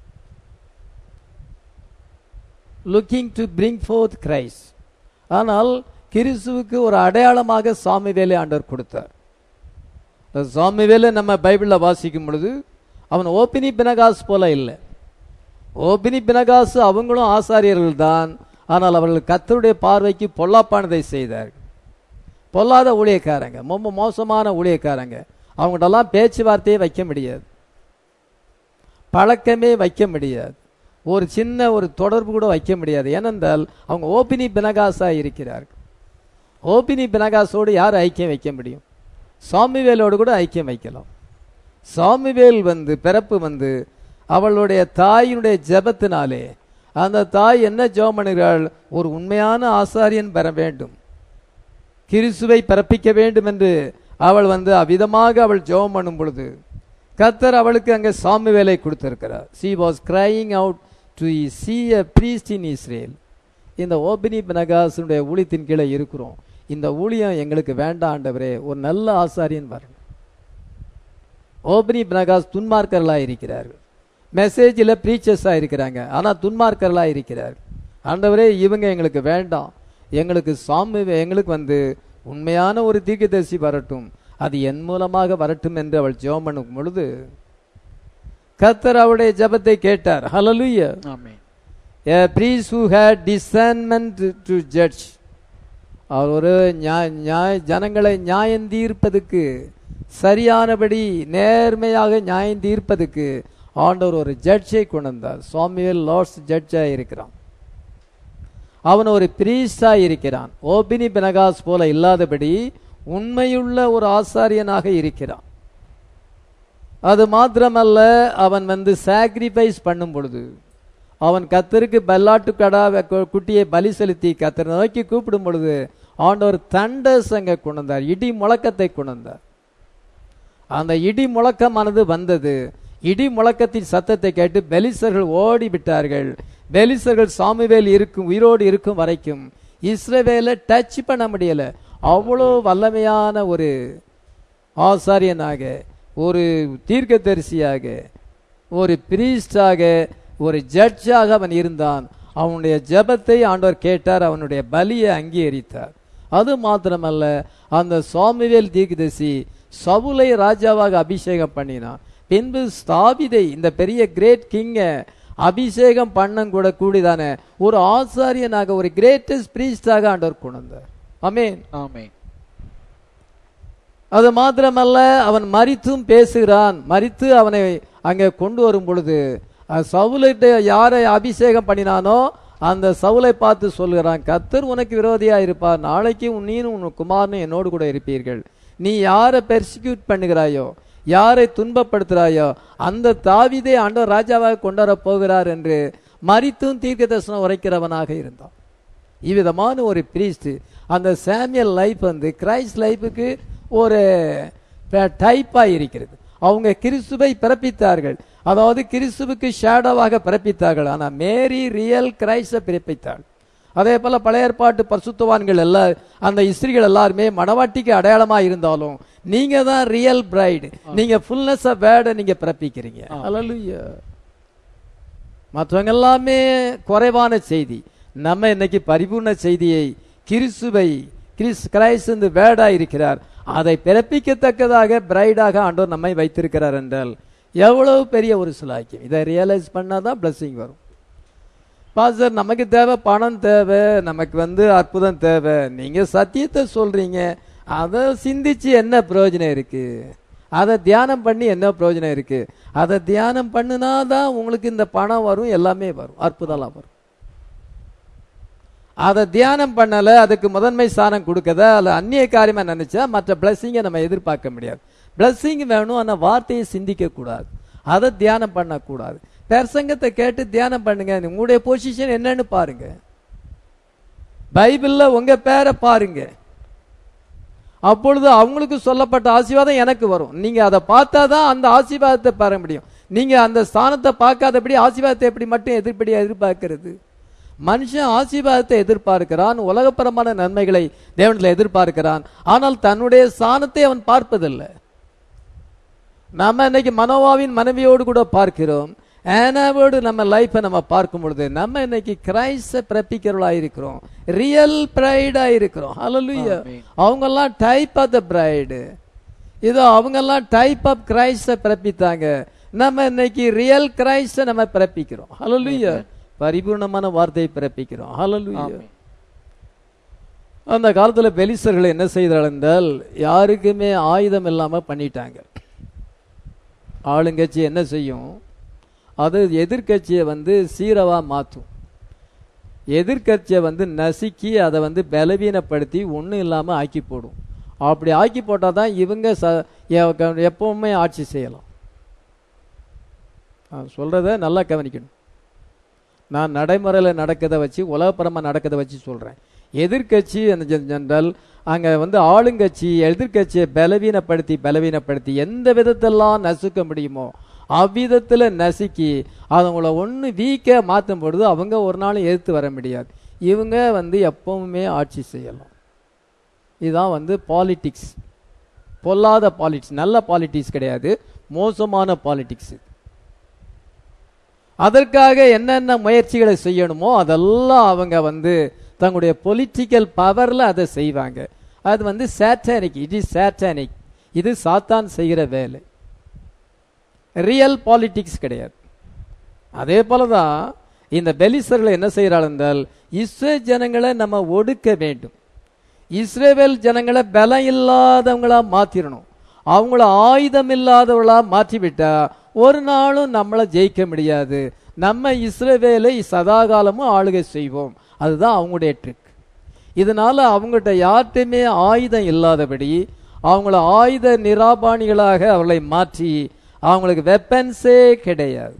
A: looking to bring forth Christ ஆனால் கிறிஸ்துவுக்கு ஒரு அடையாளமாக சாமிவேலை ஆண்டவர் கொடுத்தார் இந்த சாமிவேலை நம்ம பைபிளில் வாசிக்கும் பொழுது அவன் ஓபினி பினகாஸ் போல இல்லை ஓபினி பினகாசு அவங்களும் ஆசாரியர்கள் தான் ஆனால் அவர்கள் கத்தருடைய பார்வைக்கு பொல்லாப்பானதை செய்தார்கள் பொல்லாத ஊழியக்காரங்க ரொம்ப மோசமான ஊழியக்காரங்க அவங்கள்ட்டெல்லாம் பேச்சுவார்த்தையே வைக்க முடியாது பழக்கமே வைக்க முடியாது ஒரு சின்ன ஒரு தொடர்பு கூட வைக்க முடியாது ஏனென்றால் அவங்க ஓபினி பினகாசா இருக்கிறார்கள் ஓபினி பினகாசோடு யார் ஐக்கியம் வைக்க முடியும் சாமிவேலோடு கூட ஐக்கியம் வைக்கலாம் சாமிவேல் வந்து பிறப்பு வந்து அவளுடைய தாயினுடைய ஜெபத்தினாலே அந்த தாய் என்ன ஜெபம் பண்ணுகிறாள் ஒரு உண்மையான ஆசாரியன் பெற வேண்டும் கிறிஸ்துவை பிறப்பிக்க வேண்டும் என்று அவள் வந்து அவ்விதமாக அவள் ஜெபம் பண்ணும் பொழுது கத்தர் அவளுக்கு அங்கே சாமி வேலை கொடுத்திருக்கிறார் she was crying out to she a priest in Israel இந்த ஓபினி பினகாசனுடைய ஊழியத்தின் கீழே இருக்கிறோம் இந்த ஊழியம் எங்களுக்கு வேண்டாம் ஆண்டவரே ஒரு நல்ல ஆசாரியன் வரணும் ஓபினி பினகாஸ் துன்மார்க்கர்களாக இருக்கிறார்கள் மெசேஜில் ப்ரீச்சர்ஸாக இருக்கிறாங்க ஆனால் துன்மார்க்கர்களாக இருக்கிறார்கள் ஆண்டவரே இவங்க எங்களுக்கு வேண்டாம் எங்களுக்கு சாமி எங்களுக்கு வந்து உண்மையான ஒரு தீர்க்கதரிசி வரட்டும் அது என் மூலமாக வரட்டும் என்று அவள் ஜெபம் பண்ணும் பொழுது கர்த்தர் அவருடைய ஜெபத்தை கேட்டார் ஹalleluya
B: ஆமென்
A: a priest who had discernment to judge அவர் ஒரு நியாய- நியாய- ஜனங்களை நியாயம் தீர்ப்பதுக்கு சரியானபடி நேர்மையாக நியாயம் தீர்ப்பதுக்கு ஆண்டவர் ஒரு ஜட்ஜை கொண்டு வந்தார் சாமியல் லார்ட்ஸ் ஜட்ஜா இருக்கிறான் அவன் ஒரு பிரீஸ்டா இருக்கிறான் ஓபினி பெனகாஸ் போல இல்லாதபடி உண்மையுள்ள ஒரு ஆசாரியனாக இருக்கிறான் அது மாத்திரமல்ல அவன் வந்து சாக்ரிஃபைஸ் பண்ணும் பொழுது அவன் கத்தருக்கு பல்லாட்டு கடா வெ- குட்டியை பலி செலுத்தி கத்தரை நோக்கி கூப்பிடும் பொழுது ஆண்டவர் தண்டஸ் அங்க கொண்டு வந்தார் இடி முழக்கத்தை கொண்டு வந்தார் அந்த இடி முழக்கமானது வந்தது இடி முழக்கத்தின் சத்தத்தை கேட்டு பெலிசர்கள் ஓடி விட்டார்கள் பெலிசர்கள் சாமுவேல் இருக்கும் உயிரோடு இருக்கும் வரைக்கும் இஸ்ரவேலை டச் பண்ண முடியல அவ்வளோ வல்லமையான ஒரு ஆசாரியனாக ஒரு தீர்க்கதரிசியாக ஒரு பிரீஸ்டாக ஒரு ஜட்ஜாக அவன் இருந்தான் அவனுடைய ஜெபத்தை ஆண்டவர் கேட்டார் அவனுடைய பலியை அங்கீகரித்தார் அது மாத்திரமல்ல அந்த சாமுவேல் தீர்க்கதரிசி சவுலை ராஜாவாக அபிஷேகம் பண்ணினான் பின்பு ஸ்தாபிதை இந்த பெரிய கிரேட் கிங்கை அபிஷேகம் பண்ணம் கூட கூடிதானே ஒரு ஆசாரியனாக ஒரு கிரேட்டஸ்ட் பிரீஸ்டாக ஆண்டவர் கொண்டு வந்தார் அமேன்
B: ஆமென்
A: அது மாத்திரமல்ல அவன் மரித்தும் பேசுகிறான் மரித்து அவனை அங்கே கொண்டு வரும் பொழுது அஹ், சவுலிட்ட யாரை அபிஷேகம் பண்ணினானோ அந்த சவுலை பார்த்து சொல்கிறான் கத்தர் உனக்கு விரோதியா இருப்பார் நாளைக்கு உன் நீனும் உன் குமாரனும் என்னோடு கூட இருப்பீர்கள் நீ யாரை பெர்சிக்யூட் பண்ணுகிறாயோ யாரை துன்பப்படுத்துகிறாயோ அந்த தாவிதே ஆண்டவர் ராஜாவாக கொண்டு வரப் போகிறார் என்று மரித்தும் தீர்க்க தரிசனம் உரைக்கிறவனாக இருந்தான் இவ்விதமான ஒரு பிரீஸ்ட் அந்த சாமியல் லைஃப் வந்து கிரைஸ்ட் லைஃபுக்கு ஒரு டைப்பா இருக்கிறது அவங்க கிறிஸ்துவை பிறப்பித்தார்கள் அதாவது கிறிஸ்துவுக்கு ஷேடோவாக பிறப்பித்தார்கள் ஆனா மேரி ரியல் கிரைஸ்ட பிறப்பித்தாள் அதே போல பழைய ஏற்பாட்டு பரிசுத்தவான்கள் எல்லாம் அந்த இஸ்திரிகள் எல்லாருமே மணவாட்டிக்கு அடையாளமா இருந்தாலும் நீங்க தான் ரியல் பிரைடு நீங்க ஃபுல்னஸ் ஆஃப் வேர்டை நீங்க பிறப்பிக்கிறீங்க அல்லேலூயா மற்றவங்க எல்லாமே குறைவான செய்தி நம்ம இன்னைக்கு பரிபூர்ண செய்தியை கிறிஸ்துவை கிறிஸ் கிரைஸ்ட் இந்த வேர்டா இருக்கிறார் அதை பிறப்பிக்கத்தக்கதாக பிரைடாக ஆண்டவர் நம்மை வைத்திருக்கிறார் என்றால் எவ்வளவு பெரிய ஒரு சிலாக்கியம் இதை ரியலைஸ் பண்ணாதான் blessing வரும் பாஸ்டர் நமக்கு தேவை பணம் தேவை நமக்கு வந்து அற்புதம் தேவை நீங்க சத்தியத்தை சொல்றீங்க அதை சிந்திச்சு என்ன பிரயோஜனம் இருக்கு அதை தியானம் பண்ணி என்ன பிரயோஜனம் இருக்கு அதை தியானம் பண்ணுனாதான் உங்களுக்கு இந்த பணம் வரும் எல்லாமே வரும் அற்புதம்லாம் வரும் அதை தியானம் பண்ணல அதுக்கு முதன்மை ஸ்தானம் கொடுக்கத அல்ல அந்நிய காரியமா நினைச்சா மற்ற பிளஸ்ஸிங்கை நம்ம எதிர்பார்க்க முடியாது பிளஸ்ஸிங் வேணும் ஆனா வார்த்தையை சிந்திக்க கூடாது அதை தியானம் பண்ணக்கூடாது பிரசங்கத்தை கேட்டு தியானம் பண்ணுங்க உங்களுடைய பொசிஷன் என்னன்னு பாருங்க பைபிள்ல உங்க பேரை பாருங்க அப்பொழுது அவங்களுக்கு சொல்லப்பட்ட ஆசீர்வாதம் எனக்கு வரும் நீங்க அதை பார்த்தாதான் அந்த ஆசீர்வாதத்தை பெற முடியும் நீங்க அந்த ஸ்தானத்தை பார்க்காதபடி ஆசீர்வாதத்தை எப்படி மட்டும் எதிர்ப்படி எதிர்பார்க்கிறது மனுஷன் ஆசீர்வாதத்தை எதிர்பார்க்கிறான் உலகப்பரமான நன்மைகளை தேவனில் எதிர்பார்க்கிறான் ஆனால் தன்னுடைய ஸ்தானத்தை அவன் பார்ப்பதில்லை நம்ம இன்னைக்கு மனோவாவின் மனைவியோடு கூட பார்க்கிறோம் ஆனாவோடு நம்ம லைஃப்பை நம்ம பார்க்கும் பொழுது நம்ம இன்னைக்கு கிரைஸ்ட பிறப்பிக்கிறவளா இருக்கிறோம் ரியல் பிரைடா இருக்கிறோம் ஹalleluya
B: ஆமென்.
A: அவங்க எல்லாம் டைப் ஆஃப் த பிரைடு இதோ அவங்க எல்லாம் டைப் ஆஃப் கிரைஸ்ட பிறப்பித்தாங்க நம்ம இன்னைக்கு ரியல் கிரைஸ்ட நம்ம பிறப்பிக்கிறோம் ஹalleluya பரிபூர்ணமான வார்த்தையை பிறப்பிக்கிறோம் ஹalleluya
B: ஆமென்.
A: அந்த காலத்துல பெலிசர்கள் என்ன செய்தார்கள் என்றால் யாருக்குமே ஆயுதம் இல்லாம பண்ணிட்டாங்க ஆளுங்கட்சி என்ன செய்யும் அது எதிர்க்கட்சியை வந்து சீரவா மாற்றும் எதிர்க்கட்சியை வந்து நசுக்கி அதை வந்து பலவீனப்படுத்தி ஒன்றும் இல்லாமல் ஆக்கி போடும் அப்படி ஆக்கி போட்டால் தான் இவங்க ச எ- எப்பவுமே ஆட்சி செய்யலாம் நான் சொல்றத நல்லா கவனிக்கணும் நான் நடைமுறையில் நடக்கதை வச்சு உலகப்பரமாக நடக்கதை வச்சு சொல்கிறேன் எதிர்க்கட்சி என்ன செ- என்றால் அங்கே வந்து ஆளுங்கட்சி எதிர்க்கட்சியை பலவீனப்படுத்தி பலவீனப்படுத்தி எந்த விதத்தெல்லாம் நசுக்க முடியுமோ அவ்விதத்தில் நசுக்கி அவங்கள ஒன்று வீக்க மாற்றும் பொழுது அவங்க ஒரு நாள் எதிர்த்து வர முடியாது இவங்க வந்து எப்பவுமே ஆட்சி செய்யலாம் இதுதான் வந்து பாலிடிக்ஸ் பொல்லாத பாலிடிக்ஸ் நல்ல பாலிடிக்ஸ் கிடையாது மோசமான பாலிடிக்ஸ் அதற்காக என்னென்ன முயற்சிகளை செய்யணுமோ அதெல்லாம் அவங்க வந்து தங்களுடைய பொலிட்டிக்கல் பவர்ல அதை செய்வாங்க அது வந்து சாட்டானிக் இட் இஸ் சாட்டானிக் இது சாத்தான் செய்கிற வேலை ரியல் பாலிடிக்ஸ் கிடையாது அதே போல தான் இந்த பெலிசர்கள் என்ன செய்கிறாள் என்றால் இஸ்ரேல் ஜனங்களை நம்ம ஒடுக்க வேண்டும் இஸ்ரேவேல் ஜனங்களை பலம் இல்லாதவங்களா மாத்திரணும் அவங்கள ஆயுதம் இல்லாதவங்களா மாற்றிவிட்டா ஒரு நாளும் நம்மளை ஜெயிக்க முடியாது நம்ம இஸ்ரேவேலை சதாகாலமும் ஆளுகை செய்வோம் அதுதான் அவங்களுடைய ட்ரிக் இதனால அவங்ககிட்ட யார்கிட்டையுமே ஆயுதம் இல்லாதபடி அவங்கள ஆயுத நிராபாணிகளாக அவர்களை மாற்றி அவங்களுக்கு வெப்பன்ஸே கிடையாது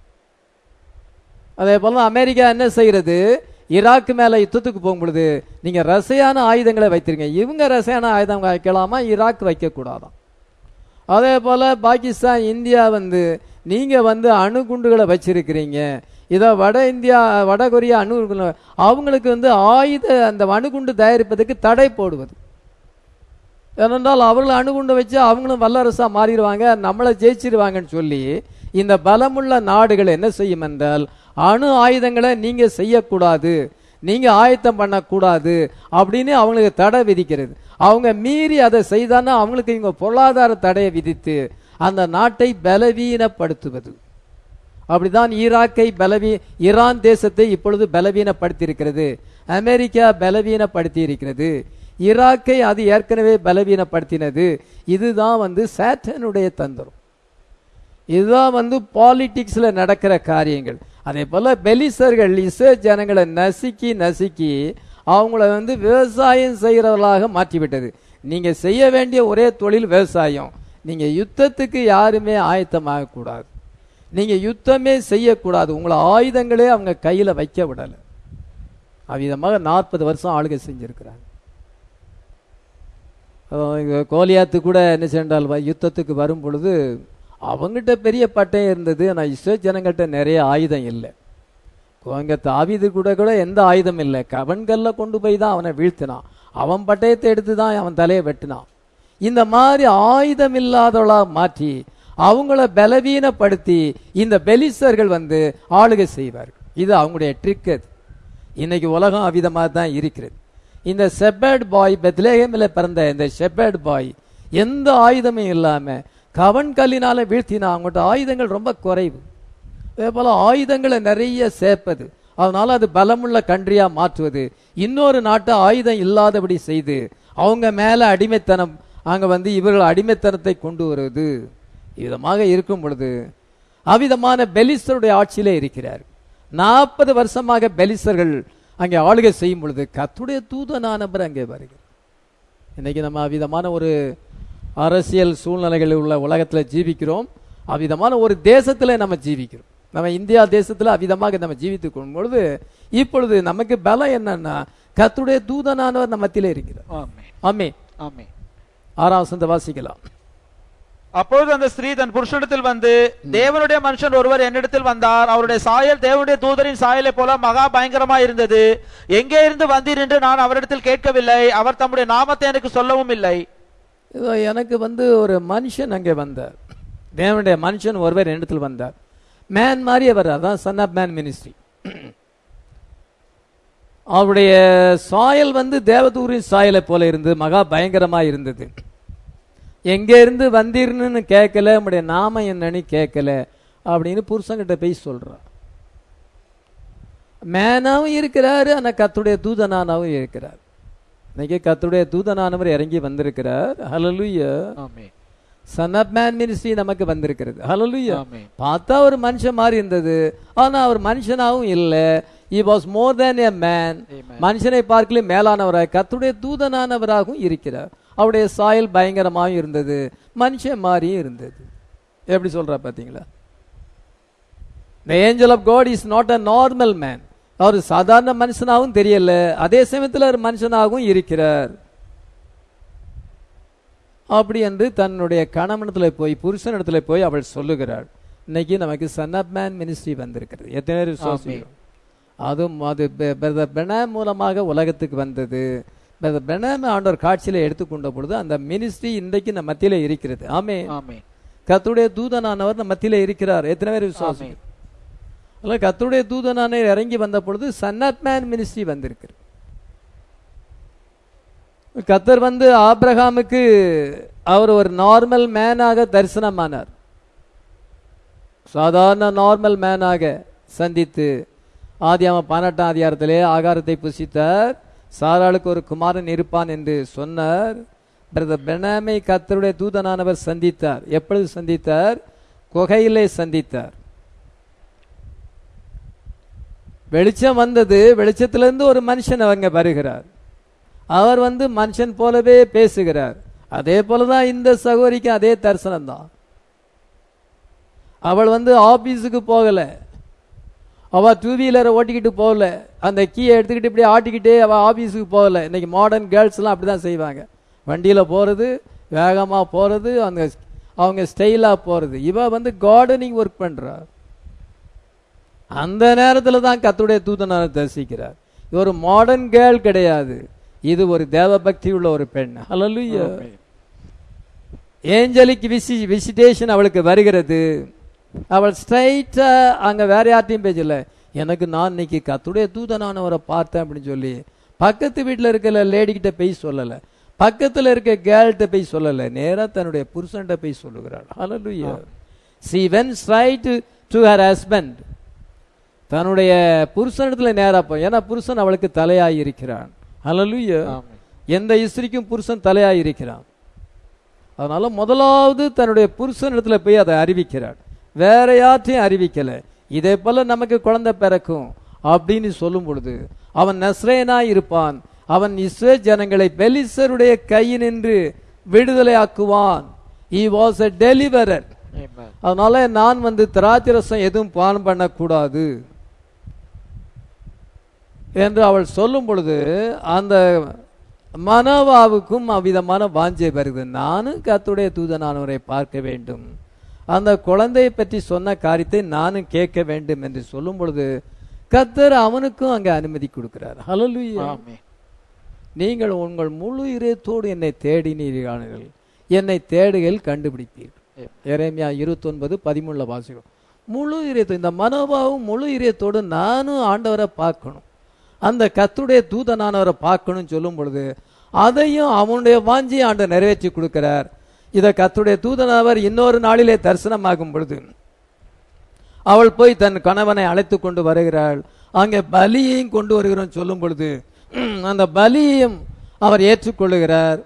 A: அதே போல அமெரிக்கா என்ன செய்யறது ஈராக்கு மேல யுத்தத்துக்கு போகும் பொழுது நீங்க ரசையான ஆயுதங்களை வைத்திருங்க இவங்க ரசையான ஆயுதம் வைக்கலாமா ஈராக் வைக்க கூடாதாம் அதே போல பாகிஸ்தான் இந்தியா வந்து நீங்க வந்து அணுகுண்டுகளை வச்சிருக்கிறீங்க இதை வட இந்தியா வட கொரியா அணு அவங்களுக்கு வந்து ஆயுத அந்த அணுகுண்டு தயாரிப்பதற்கு தடை போடுவது ஏனென்றால் அவர்கள் அணுகுண்டு வச்சு அவங்களும் வல்லரசா மாறிடுவாங்க நம்மளை ஜெயிச்சிருவாங்கன்னு சொல்லி இந்த பலமுள்ள நாடுகள் என்ன செய்யும் என்றால் அணு ஆயுதங்களை நீங்க செய்யக்கூடாது நீங்க ஆயத்தம் பண்ணக்கூடாது அப்படின்னு அவங்களுக்கு தடை விதிக்கிறது அவங்க மீறி அதை செய்தான்னா அவங்களுக்கு இவங்க பொருளாதார தடையை விதித்து அந்த நாட்டை பலவீனப்படுத்துவது அப்படிதான் ஈராக்கை பலவீ ஈரான் தேசத்தை இப்பொழுது பலவீனப்படுத்தி இருக்கிறது அமெரிக்கா பலவீனப்படுத்தி இருக்கிறது ஈராக்கை அது ஏற்கனவே பலவீனப்படுத்தினது இதுதான் வந்து சேட்டனுடைய தந்திரம் இதுதான் வந்து பாலிடிக்ஸ்ல நடக்கிற காரியங்கள் அதே போல பெலிசர்கள் இஸ்ரே ஜனங்களை நசுக்கி நசுக்கி அவங்கள வந்து விவசாயம் செய்கிறவர்களாக மாற்றிவிட்டது நீங்க செய்ய வேண்டிய ஒரே தொழில் விவசாயம் நீங்க யுத்தத்துக்கு யாருமே ஆயத்தமாக கூடாது நீங்க யுத்தமே செய்யக்கூடாது உங்களை ஆயுதங்களே அவங்க கையில வைக்க விடல அவ்விதமாக நாற்பது வருஷம் ஆளுகை செஞ்சிருக்கிறாங்க அஹ் இங்க கோலியாத்து கூட என்ன சென்றால் வ- யுத்தத்துக்கு வரும் பொழுது அவங்ககிட்ட பெரிய பட்டயம் இருந்தது ஆனால் இஸ்ரேல் ஜனங்கள்ட்ட நிறைய ஆயுதம் இல்லை அங்க தாவீது கூட கூட எந்த ஆயுதம் இல்லை கவன்கல்ல கொண்டு போய் தான் அவனை வீழ்த்தினான் அவன் பட்டயத்தை எடுத்து தான் அவன் தலையை வெட்டினான் இந்த மாதிரி ஆயுதம் இல்லாதவளா மாற்றி அவங்கள பலவீனப்படுத்தி இந்த பெலிசர்கள் வந்து ஆளுகை செய்வார்கள் இது அவங்களுடைய ட்ரிக் அது இன்னைக்கு உலகம் அவ்விதமாக தான் இருக்கிறது இந்த ஷெப்பர்ட் பாய் பெத்லேஹேமில் பிறந்த இந்த ஷெப்பர்ட் பாய் எந்த ஆயுதமும் இல்லாம கவன் கல்லினால வீழ்த்தினா அவங்கள்ட்ட ஆயுதங்கள் ரொம்ப குறைவு அதே போல ஆயுதங்களை நிறைய சேர்ப்பது அதனால அது பலமுள்ள கன்றியா மாற்றுவது இன்னொரு நாட்டை ஆயுதம் இல்லாதபடி செய்து அவங்க மேல அடிமைத்தனம் அங்க வந்து இவர்கள் அடிமைத்தனத்தை கொண்டு வருவது விதமாக இருக்கும் பொழுது அவ்விதமான பெலிஸ்தருடைய ஆட்சியிலே இருக்கிறார் நாற்பது வருஷமாக பெலிஸ்தர்கள் அங்கே ஆளுகை செய்யும் பொழுது கத்துடைய தூதனானவர் அங்கே வருகிறார் இன்னைக்கு நம்ம அவ்விதமான ஒரு அரசியல் சூழ்நிலைகள் உள்ள உலகத்துல ஜீவிக்கிறோம் அவ்விதமான ஒரு தேசத்துல நம்ம ஜீவிக்கிறோம் நம்ம இந்தியா தேசத்துல அவ்விதமாக நம்ம ஜீவித்துக் கொள்ளும் பொழுது இப்பொழுது நமக்கு பலம் என்னன்னா கத்துடைய தூதனானவர் நம்ம மத்தியிலே இருக்கிறார்
B: ஆமென்
A: ஆமே
B: ஆமென்
A: ஆறாம் வசந்த வாசிக்கலாம்
B: அப்பொழுது அந்த ஸ்திரீ தன் புருஷனிடத்தில் வந்து தேவனுடைய மனுஷன் ஒருவர் என்னிடத்தில் வந்தார் அவருடைய சாயல் தேவனுடைய தூதரின் சாயலை போல மகா பயங்கரமா இருந்தது எங்கே இருந்து வந்தீர் என்று நான் அவரிடத்தில் கேட்கவில்லை அவர் தம்முடைய நாமத்தை எனக்கு சொல்லவும் இல்லை
A: இதோ எனக்கு வந்து ஒரு மனுஷன் அங்கே வந்தார் தேவனுடைய மனுஷன் ஒருவர் இடத்துல வந்தார் மேன் மாதிரி அவர் அதான் சன் ஆஃப் மேன் மினிஸ்ட்ரி அவருடைய சாயல் வந்து தேவதூரின் சாயலை போல இருந்து மகா பயங்கரமா இருந்தது எங்க இருந்து வந்தீர்னு கேட்கல உங்களுடைய நாம என்னன்னு கேட்கல அப்படின்னு புருஷன்கிட்ட போய் சொல்றான் மேனாவும் இருக்கிறாரு ஆனா கத்துடைய தூதனானாவும் இருக்கிறார் இன்னைக்கு கத்துடைய தூதனானவர் இறங்கி வந்திருக்கிறார் hallelujah
B: amen
A: son of man ministry நமக்கு வந்திருக்கிறது ஹalleluya
B: ஆமென்
A: பார்த்தா ஒரு மனுஷன் மாதிரி இருந்தது ஆனா அவர் மனுஷனாவும் இல்ல he was more than a man
B: Amen.
A: மனுஷனை பார்க்கல மேலானவராய் கத்துடைய தூதனானவராகவும் இருக்கிறார் அவருடைய சாயல் பயங்கரமாகவும் இருந்தது மனுஷன் மாதிரியும் இருந்தது எப்படி சொல்றா பாத்தீங்களா the angel of god is not a normal man அவர் சாதாரண மனுஷனாகவும் தெரியல அதே சமயத்தில் ஒரு மனுஷனாகவும் இருக்கிறார் அப்படி என்று தன்னுடைய கணவனத்துல போய் புருஷனிடத்துல போய் அவள் சொல்லுகிறாள் இன்னைக்கு நமக்கு சன் ஆஃப் மேன் மினிஸ்ட்ரி வந்திருக்கிறது எத்தனை பேர் விசுவாசிக்கிறோம்? அதுவும் அது பிரதர் பெனாம் மூலமாக உலகத்துக்கு வந்தது பிரதர் பெனாம் ஆண்டவர் காட்சியில எடுத்துக்கொண்ட பொழுது அந்த மினிஸ்ட்ரி இன்றைக்கு நம்ம மத்தியில இருக்கிறது ஆமே
B: ஆமென்
A: கத்துடைய தூதனானவர் நம்ம மத்தியில இருக்கிறார் எத்தனை பேர் விசுவாசி
B: ஆமென்.
A: அல்ல கத்துடைய தூதனான இறங்கி வந்த பொழுது சன் ஆஃப் மேன் மினிஸ்ட்ரி வந்திருக்கு கத்தர் வந்து ஆபிரகாமுக்கு அவர் ஒரு நார்மல் மேனாக தரிசனமானார் சாதாரண நார்மல் மேனாக சந்தித்து ஆதியாம பதினெட்டாம் அதிகாரத்திலே ஆகாரத்தை புசித்தார் சாராளுக்கு ஒரு குமாரன் இருப்பான் என்று சொன்னார் பிரதர் பெனாமை கத்தருடைய தூதனானவர் சந்தித்தார் எப்பொழுது சந்தித்தார் குகையிலே சந்தித்தார் வெளிச்சம் வந்தது வெளிச்சத்திலிருந்து ஒரு மனுஷன் அவங்க வருகிறார் அவர் வந்து மனுஷன் போலவே பேசுகிறார் அதே போலதான் இந்த சகோதரிக்கு அதே தரிசனம் தான் அவள் வந்து ஆபீஸுக்கு போகல அவ டூ வீலரை ஓட்டிக்கிட்டு போகல அந்த கீயை எடுத்துக்கிட்டு இப்படி ஆட்டிக்கிட்டே அவ ஆபீஸுக்கு போகல இன்னைக்கு மாடர்ன் கேர்ள்ஸ் எல்லாம் அப்படிதான் செய்வாங்க வண்டியில போறது வேகமா போறது அந்த அவங்க ஸ்டைலா போறது இவ வந்து கார்டனிங் ஒர்க் பண்றா அந்த நேரத்துல தான் கத்துடைய தூதனார தரிசிக்கிறார் இது ஒரு மாடர்ன் கேர்ள் கிடையாது இது ஒரு தேவ பக்தி உள்ள ஒரு பெண் ஹalleluya ஏஞ்சலிக் விசி விசிட்டேஷன் அவளுக்கு வருகிறது அவள் ஸ்ட்ரைட்டா அங்க வேற யார்ட்டையும் பேசல எனக்கு நான் இன்னைக்கு கத்துடைய தூதனானவரை பார்த்தேன் அப்படின்னு சொல்லி பக்கத்து வீட்டுல இருக்கிற லேடி கிட்ட போய் சொல்லல பக்கத்துல இருக்க கேர்ள்கிட்ட போய் சொல்லல நேரா தன்னுடைய புருஷன்கிட்ட போய் சொல்லுகிறாள் ஹalleluya she went straight to her husband தன்னுடைய புருஷனிடத்துல நேரா போய் ஏன்னா புருஷன் அவளுக்கு தலையாய் இருக்கிறான் ஹalleluya
C: ஆமென்.
A: எந்த இஸ்திரிக்கும் புருஷன் தலையாய் இருக்கிறான் அதனால முதலாவது தன்னுடைய புருஷனிடத்துல போய் அதை அறிவிக்கிறார் வேற யார்ட்டையும் அறிவிக்கல இதே போல நமக்கு குழந்தை பிறக்கும் அப்படின்னு சொல்லும் பொழுது அவன் நஸ்ரேனா இருப்பான் அவன் இஸ்ரேல் ஜனங்களை பெலிசருடைய கையினின்று விடுதலை ஆக்குவான் he was a deliverer
C: Amen.
A: அதனால நான் வந்து திராட்சை ரசம் எதுவும் பானம் பண்ணக்கூடாது என்று அவள் சொல்லும் பொழுது அந்த மனவாவுக்கும் அவ்விதமான வாஞ்சை வருது நானும் கத்துடைய தூதனானவரை பார்க்க வேண்டும் அந்த குழந்தையை பற்றி சொன்ன காரியத்தை நானும் கேட்க வேண்டும் என்று சொல்லும் பொழுது கத்தர் அவனுக்கும் அங்க அனுமதி கொடுக்கிறார் ஹalleluya
C: ஆமென்.
A: நீங்கள் உங்கள் முழு இதயத்தோடு என்னை தேடினீர்கள் என்னை தேடுகையில் கண்டுபிடிப்பீர்கள் எரேமியா இருபத்தொன்பது பதிமூணுல வாசிக்கும் முழு இதயத்தோடு இந்த மனோபாவும் முழு இதயத்தோடு நானும் ஆண்டவரை பார்க்கணும் அந்த கத்துடைய தூதனானவரை பார்க்கணும்னு சொல்லும் பொழுது அதையும் அவனுடைய வாஞ்சியை ஆண்டு நிறைவேற்றி கொடுக்கிறார் இதை கத்துடைய தூதனாவர் இன்னொரு நாளிலே தரிசனமாகும் பொழுது அவள் போய் தன் கணவனை அழைத்து கொண்டு வருகிறாள் அங்கே பலியையும் கொண்டு வருகிறோம் சொல்லும் பொழுது ம், அந்த பலியையும் அவர் ஏற்றுக்கொள்ளுகிறார்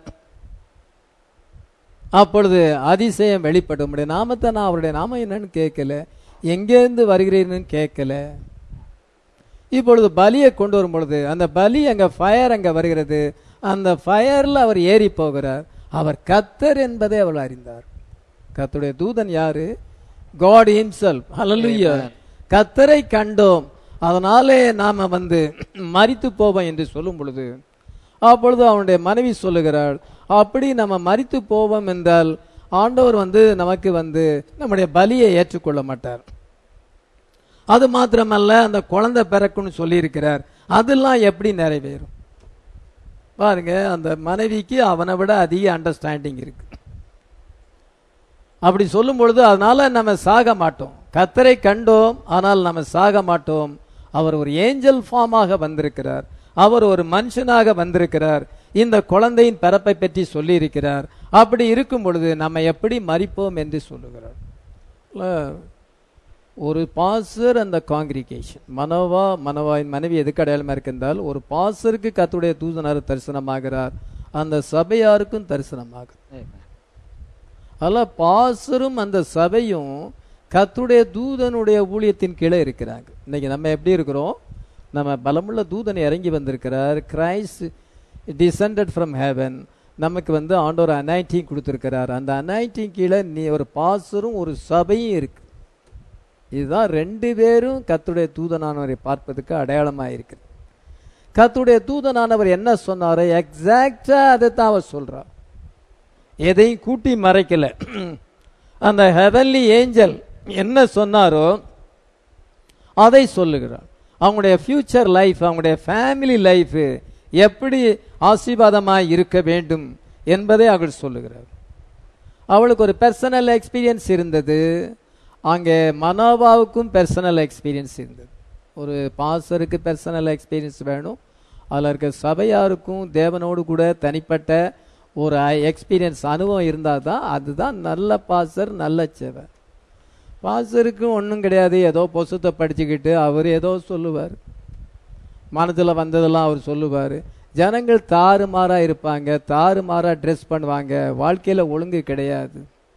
A: அப்பொழுது அதிசயம் வெளிப்படும் உம்முடைய நாமத்தை நான் அவருடைய நாமம் என்னன்னு கேட்கல எங்கேருந்து வருகிறீர்னு கேட்கல இப்பொழுது பலியை கொண்டு வரும் பொழுது அந்த பலி அங்க ஃபயர் அங்க வருகிறது அந்த ஃபயர்ல அவர் ஏறி போகிறார் அவர் கத்தர் என்பதை அவள் அறிந்தார் கர்த்தருடைய தூதன் யாரு காட் himself ஹalleluya கத்தரை கண்டோம் அதனாலே நாம வந்து மரித்து போவோம் என்று சொல்லும் பொழுது அப்பொழுது அவனுடைய மனைவி சொல்லுகிறாள் அப்படி நம்ம மரித்து போவோம் என்றால் ஆண்டவர் வந்து நமக்கு வந்து நம்முடைய பலியை ஏற்றுக்கொள்ள மாட்டார் அது மாத்திரமல்ல அந்த குழந்தை பிறக்கும்னு சொல்லியிருக்கிறார் அதெல்லாம் எப்படி நிறைவேறும் பாருங்க அந்த மனைவிக்கு அவனை விட அதிக அண்டர்ஸ்டாண்டிங் இருக்கு அப்படி சொல்லும் பொழுது அதனால நம்ம சாக மாட்டோம் கத்தரை கண்டோம் ஆனால் நம்ம சாக மாட்டோம் அவர் ஒரு ஏஞ்சல் ஃபார்மாக வந்திருக்கிறார் அவர் ஒரு மனுஷனாக வந்திருக்கிறார் இந்த குழந்தையின் பிறப்பை பற்றி சொல்லி இருக்கிறார் அப்படி இருக்கும் பொழுது நம்ம எப்படி மறிப்போம் என்று சொல்லுகிறார் இல்ல, ஒரு பாசர் அந்த காங்கிரிகேஷன் மனோவா மனோவாயின் மனைவி எதுக்கு அடையாளமா இருக்கின்றால் ஒரு பாசருக்கு கத்துடைய தூதனார் தரிசனமாகிறார் அந்த சபையாருக்கும் தரிசனமாகும்
C: Amen.
A: அதனால பாசரும் அந்த சபையும் கத்துடைய தூதனுடைய ஊழியத்தின் கீழே இருக்கிறாங்க இன்னைக்கு நம்ம எப்படி இருக்கிறோம் நம்ம பலமுள்ள தூதன் இறங்கி வந்திருக்கிறார் கிரைஸ்ட் டிசெண்டட் ஃப்ரம் ஹெவன் நமக்கு வந்து ஆண்டவர் அனாயிட்டிங் கொடுத்திருக்கிறார் அந்த அனாயிட்டிங் கீழே நீ ஒரு பாசரும் ஒரு சபையும் இருக்கு இதுதான் ரெண்டு பேரும் கத்துடைய தூதனானவரை பார்ப்பதுக்கு அடையாளமா இருக்கு கத்துடைய தூதனானவர் என்ன சொன்னாரோ எக்ஸாக்டா அதை தான் அவர் சொல்றார் எதையும் கூட்டி மறைக்கல அந்த ஹெவன்லி ஏஞ்சல் என்ன சொன்னாரோ அதை சொல்லுகிறார் அவங்களுடைய ஃபியூச்சர் லைஃப் அவங்களுடைய ஃபேமிலி லைஃப் எப்படி ஆசீர்வாதமாய் இருக்க வேண்டும் என்பதை அவள் சொல்லுகிறார் அவளுக்கு ஒரு பர்சனல் எக்ஸ்பீரியன்ஸ் இருந்தது அங்கே மனோபாவுக்கும் பர்சனல் எக்ஸ்பீரியன்ஸ் இருந்தது ஒரு பாசருக்கு பர்சனல் எக்ஸ்பீரியன்ஸ் வேணும் அதில் இருக்க சபையாருக்கும் தேவனோடு கூட தனிப்பட்ட ஒரு எக்ஸ்பீரியன்ஸ் அனுபவம் இருந்தால் தான் அதுதான் நல்ல பாசர் நல்ல செவர் பாஸ்டருக்கும் ஒன்றும் கிடையாது ஏதோ பொசுத்தை படிச்சுக்கிட்டு அவர் ஏதோ சொல்லுவார் மனதில் வந்ததெல்லாம் அவர் சொல்லுவார் ஜனங்கள் தாறுமாறா இருப்பாங்க தாறுமாறா ட்ரெஸ் பண்ணுவாங்க வாழ்க்கையில் ஒழுங்கு கிடையாது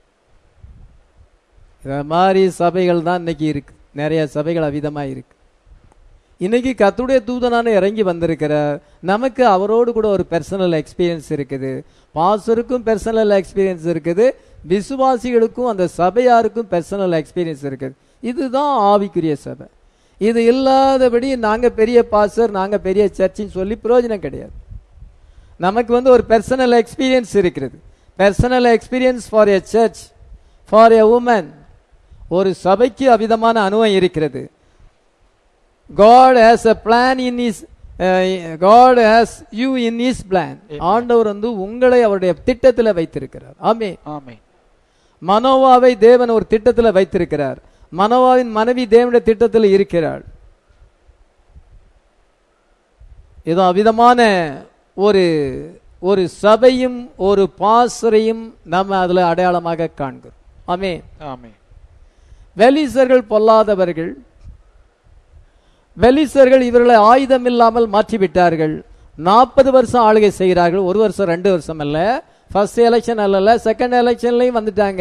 A: இந்த மாதிரி சபைகள் தான் இன்னைக்கு இருக்கு நிறைய சபைகள் அவிதமாக இருக்கு இன்னைக்கு கத்துடைய தூதனான இறங்கி வந்திருக்கிறார் நமக்கு அவரோடு கூட ஒரு பர்சனல் எக்ஸ்பீரியன்ஸ் இருக்குது பாசருக்கும் பர்சனல் எக்ஸ்பீரியன்ஸ் இருக்குது விசுவாசிகளுக்கும் அந்த சபையாருக்கும் பர்சனல் எக்ஸ்பீரியன்ஸ் இருக்குது இதுதான் ஆவிக்குரிய சபை இது இல்லாதபடி நாங்க பெரிய பாசர் நாங்க பெரிய சர்ச்சின்னு சொல்லி பிரயோஜனம் கிடையாது நமக்கு வந்து ஒரு பர்சனல் எக்ஸ்பீரியன்ஸ் இருக்கிறது personal experience for a church for a woman ஒரு சபைக்கு அவிதமான அனுபவம் இருக்கிறது God has a plan in his uh, God has you in his plan ஆண்டவர் வந்து உங்களை அவருடைய திட்டத்தில் வைத்திருக்கிறார் ஆமே
B: ஆமென்
A: மனோவாவை தேவன் ஒரு திட்டத்தில் வைத்திருக்கிறார் மனோவாவின் மனைவி தேவனுடைய திட்டத்தில் இருக்கிறாள் இது அவிதமான ஒரு ஒரு சபையும் ஒரு பாசரையும் நம்ம அதுல அடையாளமாக காண்கிறோம் ஆமே
B: ஆமென்
A: வெலிசர்கள் பொல்லாதவர்கள் வெலிசர்கள் இவர்களை ஆயுதம் இல்லாமல் மாற்றிவிட்டார்கள் நாற்பது வருஷம் ஆளுகை செய்கிறார்கள் ஒரு வருஷம் ரெண்டு வருஷம் அல்ல ஃபர்ஸ்ட் எலெக்ஷன் அல்ல செகண்ட் எலெக்ஷன்லையும் வந்துட்டாங்க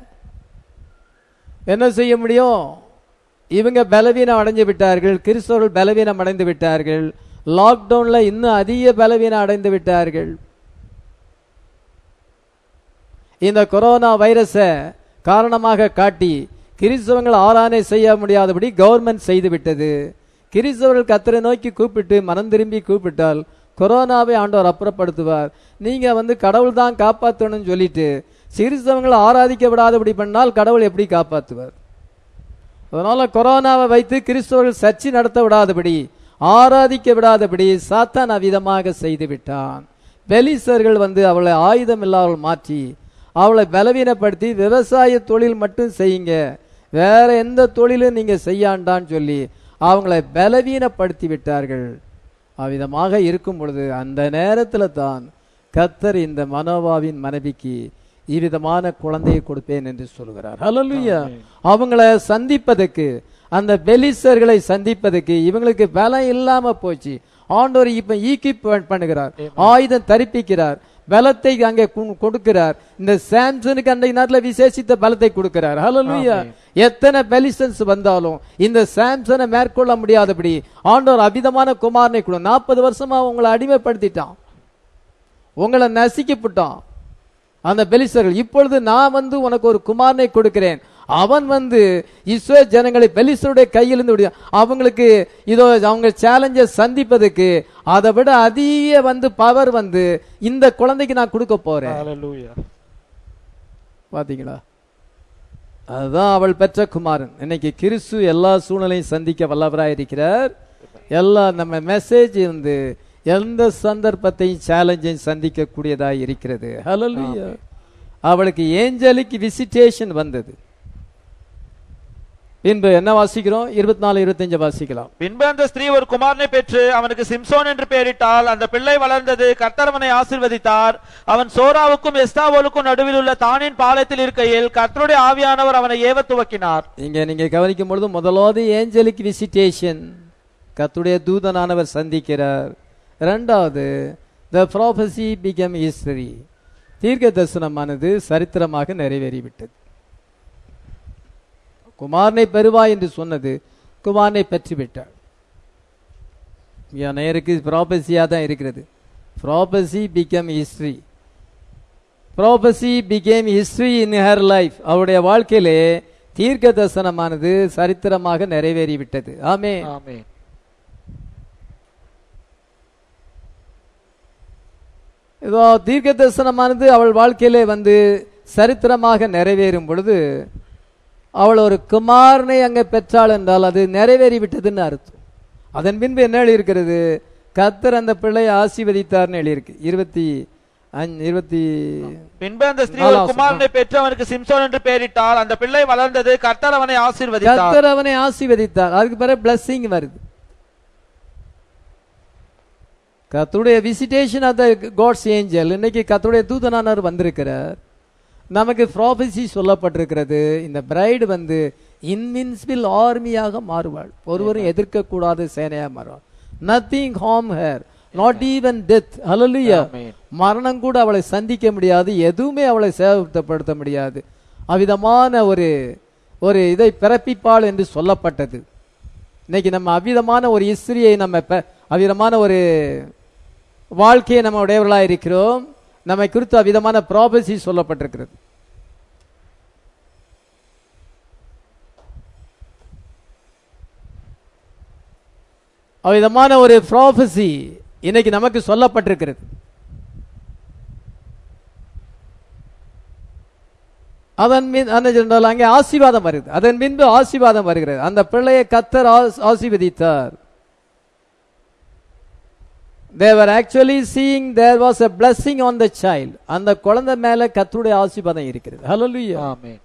A: என்ன செய்ய முடியும் இவங்க பலவீனம் அடைஞ்சு விட்டார்கள் கிறிஸ்தவர்கள் பலவீனம் அடைந்து விட்டார்கள் லாக்டவுன்ல இன்னும் அதிக பலவீனம் அடைந்து விட்டார்கள் இந்த கொரோனா வைரஸை காரணமாக காட்டி கிறிஸ்தவங்கள் ஆராதனை செய்ய முடியாதபடி கவர்மெண்ட் செய்து விட்டது கிறிஸ்தவர்கள் கத்தரை நோக்கி கூப்பிட்டு மனம் திரும்பி கூப்பிட்டால் கொரோனாவை ஆண்டவர் அப்புறப்படுத்துவார் நீங்க வந்து கடவுள் தான் காப்பாற்றணும்னு சொல்லிட்டு கிறிஸ்தவங்களை ஆராதிக்க விடாதபடி பண்ணால் கடவுள் எப்படி காப்பாற்றுவார் அதனால கொரோனாவை வைத்து கிறிஸ்தவர்கள் சர்ச்சை நடத்த விடாதபடி ஆராதிக்க விடாதபடி சாத்தான் அவ்விதமாக செய்து விட்டான் பெலிசர்கள் வந்து அவளை ஆயுதம் இல்லாமல் மாற்றி அவளை பலவீனப்படுத்தி விவசாய தொழில் மட்டும் செய்யுங்க வேற எந்த தொழிலும் நீங்க செய்யாண்டான்னு சொல்லி அவங்களை பலவீனப்படுத்தி விட்டார்கள் அவ்விதமாக இருக்கும் பொழுது அந்த நேரத்துல தான் கத்தர் இந்த மனோவாவின் மனைவிக்கு இவ்விதமான குழந்தையை கொடுப்பேன் என்று சொல்கிறார் ஹalleluya அவங்கள சந்திப்பதற்கு அந்த பெலிசர்களை சந்திப்பதற்கு இவங்களுக்கு பலம் இல்லாம போச்சு ஆண்டவர் இப்ப ஈக்கிப் பண்ணுகிறார் ஆயுதம் தரிப்பிக்கிறார் பலத்தை அங்கே கு- கொடுக்கிறார் இந்த சாம்சனுக்கு அன்றைய நேரத்தில் விசேஷித்த பலத்தை கொடுக்கிறார் ஹalleluya எத்தனை பெலிசன்ஸ் வந்தாலும் இந்த சாம்சனை மேற்கொள்ள முடியாதபடி ஆண்டவர் அபிதமான குமாரனை கொடு நாற்பது வருஷமா உங்களை அடிமைப்படுத்திட்டான் உங்களை நசிக்கப்பட்டான் அந்த பெலிஸ்தர்கள் இப்பொழுது நான் வந்து உனக்கு ஒரு குமாரனை கொடுக்கிறேன் அவன் வந்து இஸ்ரோ ஜனங்களை பெலிஸ்தருடைய கையிலிருந்து விடு அவங்களுக்கு இதோ அவங்க சேலஞ்சை சந்திப்பதற்கு அதை விட அதிக வந்து பவர் வந்து இந்த குழந்தைக்கு நான் கொடுக்க போறேன்
B: ஹalleluya
A: பாத்தீங்களா அதுதான் அவள் பெற்ற குமாரன் இன்னைக்கு கிறிஸ்து எல்லா சூழ்நிலையும் சந்திக்க வல்லவராய் இருக்கிறார் எல்லா நம்ம மெசேஜ் வந்து எந்த சந்தர்ப்பத்தையும் சேலஞ்சையும் சந்திக்கக்கூடியதாய் இருக்கிறது ஹalleluya அவளுக்கு ஏஞ்சலிக் விசிட்டேஷன் வந்தது பின்பு என்ன வாசிக்கிறோம் இருபத்தி நாலு இருபத்தஞ்சு வாசிக்கலாம்
B: பின்பு அந்த ஸ்திரீ ஒரு குமாரனை பெற்று அவனுக்கு சிம்சோன் என்று பெயரிட்டால் அந்த பிள்ளை வளர்ந்தது கர்த்தர் அவனை ஆசீர்வதித்தார் அவன் சோராவுக்கும் எஸ்தாவோலுக்கும் நடுவில் உள்ள தானின் பாலத்தில் இருக்கையில் கர்த்தருடைய ஆவியானவர் அவனை ஏவ துவக்கினார்
A: இங்க நீங்க கவனிக்கும் பொழுது முதலாவது ஏஞ்சலிக் விசிட்டேஷன் கத்துடைய தூதனானவர் சந்திக்கிறார் இரண்டாவது த ப்ராபசி பிகம் ஹிஸ்டரி தீர்க்க தரிசனமானது சரித்திரமாக நிறைவேறிவிட்டது குமாரனை பெறுவாய் என்று சொன்னது குமாரனை பெற்றுவிட்டாள் இங்க நேருக்கு ப்ராபசியா தான் இருக்கிறது prophecy become history prophecy became history in her life அவருடைய வாழ்க்கையிலே தீர்க்க தரிசனமானது சரித்திரமாக நிறைவேறிவிட்டது ஆமே
B: ஆமென்
A: இதோ தீர்க்க தரிசனமானது அவள் வாழ்க்கையிலே வந்து சரித்திரமாக நிறைவேறும் பொழுது அவள் ஒரு குமாரனை அங்கே பெற்றாள் என்றால் அது நிறைவேறிவிட்டதுன்னு அர்த்தம் அதன் பின்பு என்ன எழுதியிருக்கிறது கத்தர் அந்த பிள்ளையை ஆசீர்வதித்தார்னு எழுதியிருக்கு இருபத்தி அஞ்சு இருபத்தி
B: பின்பு அந்த ஸ்திரீ ஒரு
A: நாலாம்
B: குமாரனை பெற்று அவனுக்கு சிம்சோன் என்று பெயரிட்டால் அந்த பிள்ளை வளர்ந்தது கர்த்தர் அவனை ஆசீர்வதித்தார்
A: கத்தர் அவனை ஆசீர்வதித்தார் அதுக்கு பிறகு பிளஸ்ஸிங் வருது கத்துடைய visitation of the God's angel இன்னைக்கு கத்துடைய தூதனானவர் வந்திருக்கிறார் நமக்கு ப்ராபசி சொல்லப்பட்டிருக்கிறது இந்த பிரைடு வந்து இன்வின்சிபிள் ஆர்மியாக மாறுவாள் ஒருவரும் எதிர்க்கக்கூடாத சேனையாக மாறுவாள் nothing harm her not even death hallelujah
B: Amen.
A: மரணம் கூட அவளை சந்திக்க முடியாது எதுவுமே அவளை சேவப்படுத்த முடியாது அவ்விதமான ஒரு ஒரு இதை பிறப்பிப்பாள் என்று சொல்லப்பட்டது இன்னைக்கு நம்ம அவ்விதமான ஒரு இஸ்ரியை நம்ம பெ- அவ்விதமான ஒரு வாழ்க்கையை நம்ம உடையவர்களாக இருக்கிறோம் நம்மை குறித்து அவ்விதமான ப்ராபசி சொல்லப்பட்டிருக்கிறது அவ்விதமான ஒரு ப்ராபசி இன்னைக்கு நமக்கு சொல்லப்பட்டிருக்கிறது அதன் மீன் என்ன சொன்னால் அங்கே ஆசீர்வாதம் வருது அதன் பின்பு ஆசீர்வாதம் வருகிறது அந்த பிள்ளையை கத்தர் ஆஸ்- ஆசீர்வதித்தார் they were actually seeing there was a blessing on the child அந்த குழந்தை மேல கத்தருடைய ஆசீர்வாதம் இருக்கிறது hallelujah
B: ஆமென்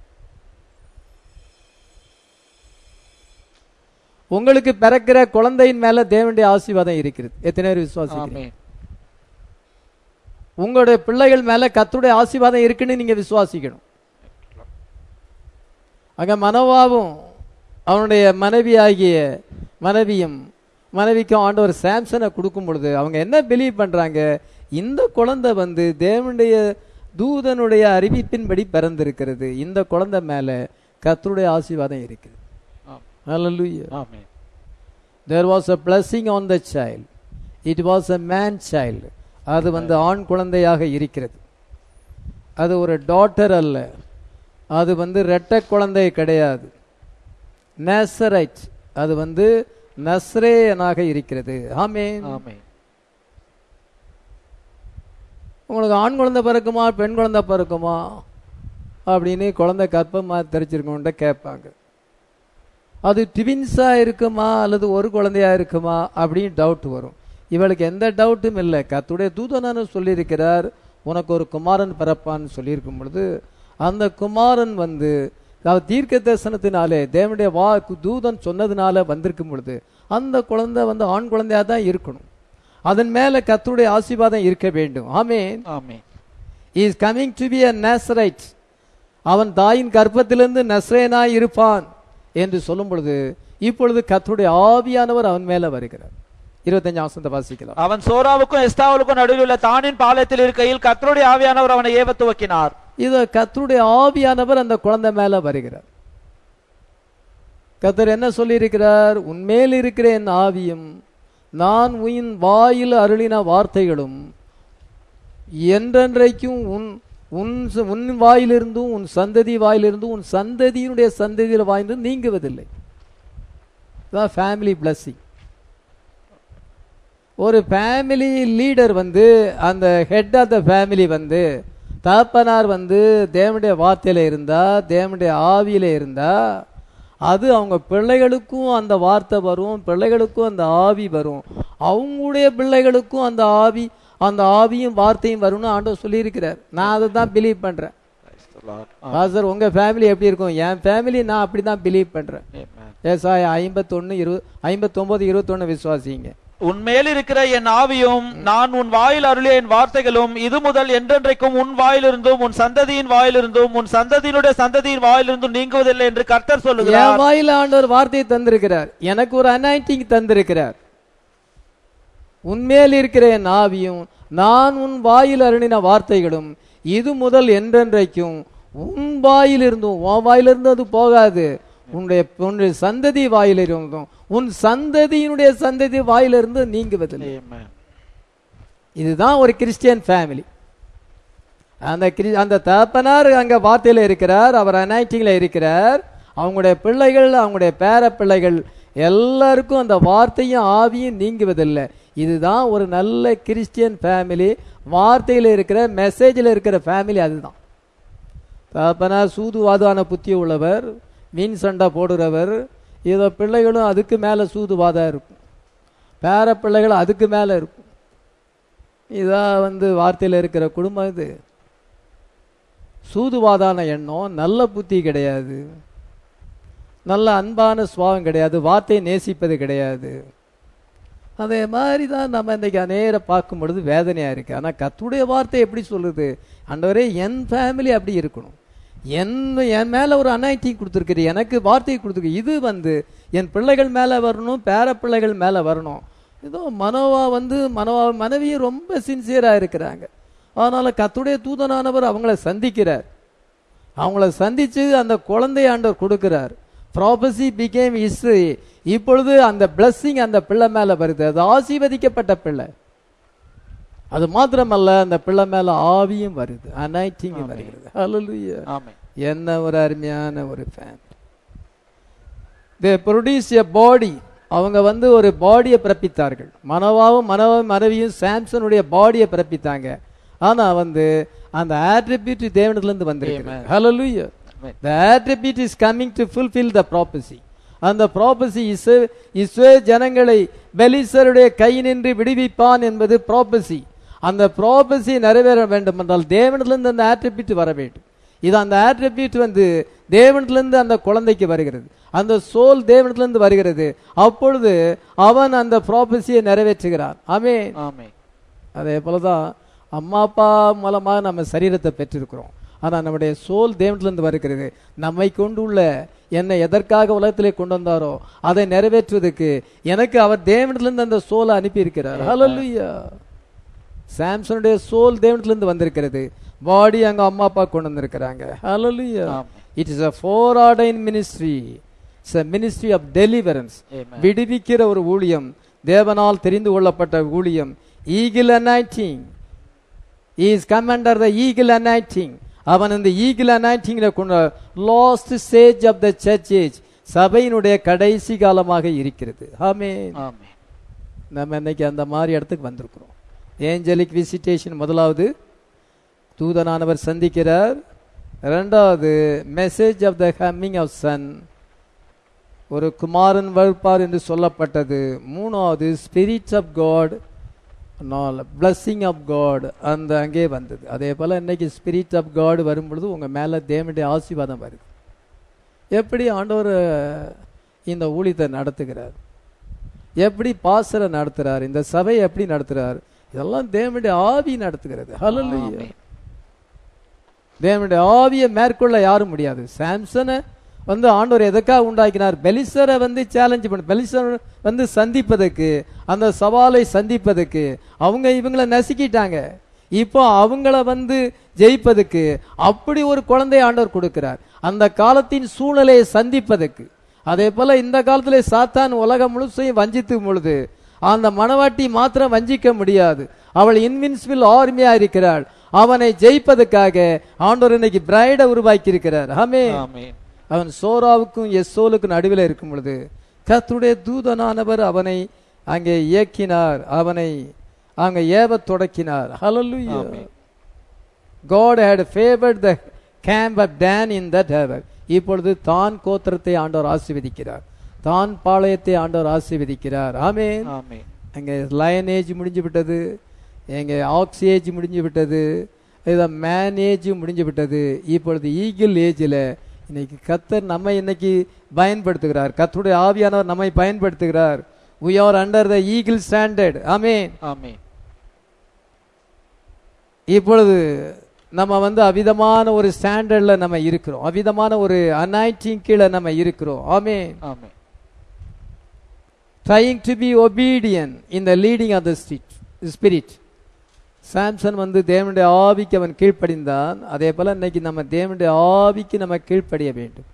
A: உங்களுக்கு பிறக்கிற குழந்தையின் மேல தேவனுடைய ஆசீர்வாதம் இருக்கிறது எத்தனை பேர் விசுவாசிக்கிறீங்க
B: ஆமென்
A: உங்களுடைய பிள்ளைகள் மேல கத்தருடைய ஆசீர்வாதம் இருக்குன்னு நீங்க விசுவாசிக்கணும் அங்க மனோவாவும் அவனுடைய மனைவியாகிய மனைவியும் மனைவிக்கும் ஆண்டவர் சாம்சனை கொடுக்கும் பொழுது அவங்க என்ன பிலீவ் பண்றாங்க இந்த குழந்தை வந்து தேவனுடைய தூதனுடைய அறிவிப்பின்படி பிறந்திருக்கிறது இந்த குழந்தை மேல கத்தருடைய ஆசீர்வாதம் இருக்குது
B: ஆமென்.
A: Hallelujah.
B: Amen
A: there was a blessing on the child it was a man child அது வந்து ஆண் குழந்தையாக இருக்கிறது அது ஒரு டாட்டர் அல்ல அது வந்து இரட்டை குழந்தை கிடையாது நேசரைட் அது வந்து நஸ்ரேயனாக இருக்கிறது ஆமென்
B: ஆமென்
A: உங்களுக்கு ஆண் குழந்தை பிறக்குமா பெண் குழந்தை பிறக்குமா அப்படின்னு குழந்தை கர்ப்பமா தெரிச்சிருக்கோன்ட்ட கேட்பாங்க அது ட்வின்ஸா இருக்குமா அல்லது ஒரு குழந்தையா இருக்குமா அப்படின்னு டவுட் வரும் இவளுக்கு எந்த டவுட்டும் இல்லை கத்துடைய தூதனான சொல்லியிருக்கிறார் உனக்கு ஒரு குமாரன் பிறப்பான்னு சொல்லியிருக்கும் பொழுது அந்த குமாரன் வந்து அதாவது தீர்க்க தரிசனத்தினாலே தேவனுடைய வா தூதன் சொன்னதுனால வந்திருக்கும் பொழுது அந்த குழந்தை வந்து ஆண் குழந்தையா தான் இருக்கணும் அதன் மேல கர்த்தருடைய ஆசீர்வாதம் இருக்க வேண்டும் amen
B: amen
A: is coming to be a Nazarite அவன் தாயின் கர்ப்பத்திலிருந்து நஸ்ரேனாய் இருப்பான் என்று சொல்லும் பொழுது இப்பொழுது கர்த்தருடைய ஆவியானவர் அவன் மேல வருகிறார் இருபத்தஞ்சாம் வசனத்தை வாசிக்கலாம்
B: அவன் சோராவுக்கும் எஸ்தாவுக்கும் நடுவில் உள்ள தானின் பாலத்தில் இருக்கையில் கர்த்தருடைய ஆவியானவர் அவனை ஏவ துவக்கினார்
A: இது கர்த்தருடைய ஆவியானவர் அந்த குழந்தை மேல வருகிறார் கர்த்தர் என்ன சொல்லியிருக்கிறார் உன்மேல் இருக்கிற என் ஆவியும் நான் உன் வாயில் அருளின வார்த்தைகளும் என்றென்றைக்கும் உன் உன் ச- உன் வாயிலிருந்தும் உன் சந்ததி வாயிலிருந்தும் உன் சந்ததியினுடைய சந்ததியில் வாய்ந்து நீங்குவதில்லை இதுதான் ஃபேமிலி blessing ஒரு ஃபேமிலி லீடர் வந்து அந்த ஹெட் ஆஃப் த ஃபேமிலி வந்து தகப்பனார் வந்து தேவனுடைய வார்த்தையில இருந்தா தேவனுடைய ஆவியில இருந்தா அது அவங்க பிள்ளைகளுக்கும் அந்த வார்த்தை வரும் பிள்ளைகளுக்கும் அந்த ஆவி வரும் அவங்களுடைய பிள்ளைகளுக்கும் அந்த ஆவி அந்த ஆவியும் வார்த்தையும் வரும்னு ஆண்டவர் சொல்லியிருக்கிறார் நான் அதை தான் பிலீவ் பண்றேன் சார் உங்க ஃபேமிலி எப்படி இருக்கும் என் ஃபேமிலி நான் அப்படி தான் பிலீவ் பண்றேன் ஏசாய ஐம்பத்தொன்னு இரு ஐம்பத்தொன்பது இருபத்தொன்னு விசுவாசிங்க
B: உன்மேல் இருக்கிற என் ஆவியும் நான் உன் வாயில் அருளிய என் வார்த்தைகளும் இது முதல் என்றென்றைக்கும் உன் வாயிலிருந்தும் உன் சந்ததியின் வாயிலிருந்தும் உன் சந்ததியினுடைய சந்ததியின் வாயிலிருந்தும் நீங்குவதில்லை என்று கர்த்தர்
A: என்
B: சொல்லுகிறார்
A: வாயில ஆண்டவர் வார்த்தையை தந்திருக்கிறார் எனக்கு ஒரு அனாயிட்டிங் தந்திருக்கிறார் உன்மேல் இருக்கிற என் ஆவியும் நான் உன் வாயில் அருணின வார்த்தைகளும் இது முதல் என்றென்றைக்கும் உன் வாயிலிருந்தும் உன் வாயிலிருந்து அது போகாது உன்னுடைய உன்னுடைய சந்ததி வாயிலிருந்தும் உன் சந்ததியினுடைய சந்ததி வாயிலிருந்து நீங்குவதில்லை
B: Amen.
A: இதுதான் ஒரு கிறிஸ்டியன் ஃபேமிலி அந்த கிரி- அந்த தகப்பனார் அங்க வார்த்தையில இருக்கிறார் அவர் அனாயிட்டிங்ல இருக்கிறார் அவங்களுடைய பிள்ளைகள் அவங்களுடைய பேர பிள்ளைகள் எல்லாருக்கும் அந்த வார்த்தையும் ஆவியும் நீங்குவதில்லை இதுதான் ஒரு நல்ல கிறிஸ்டியன் ஃபேமிலி வார்த்தையில இருக்கிற மெசேஜில் இருக்கிற ஃபேமிலி அதுதான் தகப்பனார் சூதுவாதான புத்தி உள்ளவர் மீன் சண்டை போடுறவர் இதோ பிள்ளைகளும் அதுக்கு மேல சூதுவாதம் இருக்கும் பேர பிள்ளைகள் அதுக்கு மேல இருக்கும் இதான் வந்து வார்த்தையில் இருக்கிற குடும்பம் இது சூதுவாதான எண்ணம் நல்ல புத்தி கிடையாது நல்ல அன்பான சுவாவம் கிடையாது வார்த்தையை நேசிப்பது கிடையாது அதே மாதிரி தான் நம்ம இன்னைக்கு அநேர பார்க்கும் பொழுது வேதனையா இருக்கு ஆனா கத்துடைய வார்த்தை எப்படி சொல்லுது ஆண்டவரே என் ஃபேமிலி அப்படி இருக்கணும் என்ன என் மேல ஒரு அனாயிட்டிங் கொடுத்துருக்குது எனக்கு வார்த்தை கொடுத்துருக்கு இது வந்து என் பிள்ளைகள் மேல வரணும் பேர பிள்ளைகள் மேல வரணும் ஏதோ மனோவா வந்து மனோவா மனைவியும் ரொம்ப சின்சியரா இருக்கிறாங்க அதனால கத்துடைய தூதனானவர் அவங்கள சந்திக்கிறார் அவங்கள சந்திச்சு அந்த குழந்தை ஆண்டவர் கொடுக்கிறார் ப்ராபசி பிகேம் இஸ்ரே இப்பொழுது அந்த blessing அந்த பிள்ளை மேல வருது அது ஆசீர்வதிக்கப்பட்ட பிள்ளை அது மாத்திரமல்ல அந்த பிள்ளை மேல ஆவியும் வருது அனைட்டிங் வருகிறது ஹalleluya
B: ஆமென்
A: என்ன ஒரு அருமையான ஒரு ஃபேன் தே ப்ரொடியூஸ் எ பாடி அவங்க வந்து ஒரு பாடியை பிறப்பித்தார்கள் மனவாவும் மனவும் மனைவியும் சாம்சனுடைய பாடியை பிறப்பித்தாங்க ஆனா வந்து அந்த ஆட்ரிபியூட் தேவனத்துல இருந்து வந்திருக்கு
B: Amen.
A: Hallelujah
B: Amen.
A: the attribute is coming to fulfill the prophecy அந்த ப்ராபசி இஸ் இஸ்வே ஜனங்களை பெலிசருடைய கையினின்று விடுவிப்பான் என்பது ப்ராபசி அந்த ப்ராபசி நிறைவேற வேண்டும் என்றால் தேவனிலிருந்து அந்த ஆட்ரிபியூட் வர வேண்டும் இது அந்த ஆட்ரிபியூட் வந்து தேவனிலிருந்து அந்த குழந்தைக்கு வருகிறது அந்த சோல் தேவனிலிருந்து வருகிறது அப்பொழுது அவன் அந்த ப்ராபசியை நிறைவேற்றுகிறான் ஆமென்
B: ஆமென்
A: அதே போலதான் அம்மா அப்பா மூலமாக நம்ம சரீரத்தை பெற்றிருக்கிறோம் ஆனா நம்முடைய சோல் தேவனிலிருந்து வருகிறது நம்மை கொண்டுள்ள என்னை எதற்காக உலகத்திலே கொண்டு வந்தாரோ அதை நிறைவேற்றுவதற்கு எனக்கு அவர் தேவனிலிருந்து அந்த சோலை அனுப்பி இருக்கிறார் ஹalleluya சாம்சனுடைய சோல் தேவனிலிருந்து வந்திருக்கிறது பாடி அங்க அம்மா அப்பா கொண்டு வந்திருக்கிறாங்க hallelujah
B: amen.
A: It is a foreordained ministry it's a ministry of deliverance
B: Amen.
A: விடுவிக்கிற ஒரு ஊழியம் தேவனால் தெரிந்து கொள்ளப்பட்ட ஊழியம் eagle anointing is come under the eagle anointing அவன் இந்த ஈகிள் அனாய்டிங்ல கொண்ட last stage of the church age சபையினுடைய கடைசி காலமாக இருக்கிறது ஆமென்
B: ஆமென்
A: நம்ம இன்னைக்கு அந்த மாதிரி இடத்துக்கு வந்திருக்கிறோம் ஏஞ்சலிக் விசிட்டேஷன் முதலாவது தூதனானவர் சந்திக்கிறார் ரெண்டாவது message of the coming of son ஒரு குமாரன் வருப்பார் என்று சொல்லப்பட்டது மூணாவது ஸ்பிரிட் ஆஃப் காட் நாள் பிளஸ்ஸிங் ஆஃப் காட் அந்த அங்கே வந்தது அதே போல இன்னைக்கு ஸ்பிரிட் ஆஃப் காட் வரும் பொழுது உங்க மேல தேவனுடைய ஆசீர்வாதம் வருது எப்படி ஆண்டவர் இந்த ஊழியத்தை நடத்துகிறார் எப்படி பாசரை நடத்துறார் இந்த சபையை எப்படி நடத்துறார் இதெல்லாம் தேவனுடைய ஆவி நடத்துகிறது ஹalleluya
B: ஆமென்.
A: தேவனுடைய ஆவியை மேற்கொள்ள யாரும் முடியாது சாம்சனை வந்து ஆண்டவர் எதற்காக உண்டாக்கினார் பெலிசரை வந்து சேலஞ்ச் பண்ண பெலிசர் வந்து சந்திப்பதற்கு அந்த சவாலை சந்திப்பதற்கு அவங்க இவங்களை நசுக்கிட்டாங்க இப்போ அவங்கள வந்து ஜெயிப்பதற்கு அப்படி ஒரு குழந்தை ஆண்டவர் கொடுக்கிறார் அந்த காலத்தின் சூழ்நிலையை சந்திப்பதற்கு அதே போல இந்த காலத்திலே சாத்தான் உலகம் முழுசையும் வஞ்சித்தும் பொழுது அந்த மணவாட்டி மாத்திரம் வஞ்சிக்க முடியாது அவள் இன்வின்சிபிள் ஆர்மியா இருக்கிறாள் அவனை ஜெயிப்பதற்காக ஆண்டவர் இன்னைக்கு பிரைடை உருவாக்கி இருக்கிறார் ஆமே
B: ஆமென்
A: அவன் சோராவுக்கும் எஸ்ஸோலுக்கும் நடுவில் இருக்கும் பொழுது கர்த்தருடைய தூதனானவர் அவனை அங்கே இயக்கினார் அவனை அங்க ஏவத் தொடக்கினார் ஹalleluya
B: ஆமென்.
A: God had favored the camp of Dan in that hour. இப்பொழுது தான் கோத்திரத்தை ஆண்டவர் ஆசீர்வதிக்கிறார் தான் பாளையத்தை ஆண்டவர் ஆசீர்வதிக்கிறார் ஆமென்
B: ஆமென்
A: அங்கே லயன் ஏஜ் முடிஞ்சு விட்டது எங்க ஆக்ஸ் ஏஜ் முடிஞ்சு விட்டது இதை மேன் ஏஜ் முடிஞ்சு விட்டது இப்பொழுது ஈகிள் ஏஜில் இன்னைக்கு கத்தர் நம்மை இன்னைக்கு பயன்படுத்துகிறார் கத்தருடைய ஆவியானவர் நம்மை பயன்படுத்துகிறார் we are under the eagle standard amen
B: amen
A: இப்பொழுது நம்ம வந்து அவிதமான ஒரு ஸ்டாண்டர்ட்ல நம்ம இருக்கிறோம் அவிதமான ஒரு அனாயிட்டிங் கீழே நம்ம இருக்கிறோம் amen
B: amen
A: trying to be obedient in the leading of the street, spirit Samson வந்து தேவனுடைய ஆவிக்கு அவன் கீழ்ப்படிந்தான் அதே போல இன்னைக்கு நம்ம தேவனுடைய ஆவிக்கு நம்ம கீழ்ப்படிய வேண்டும்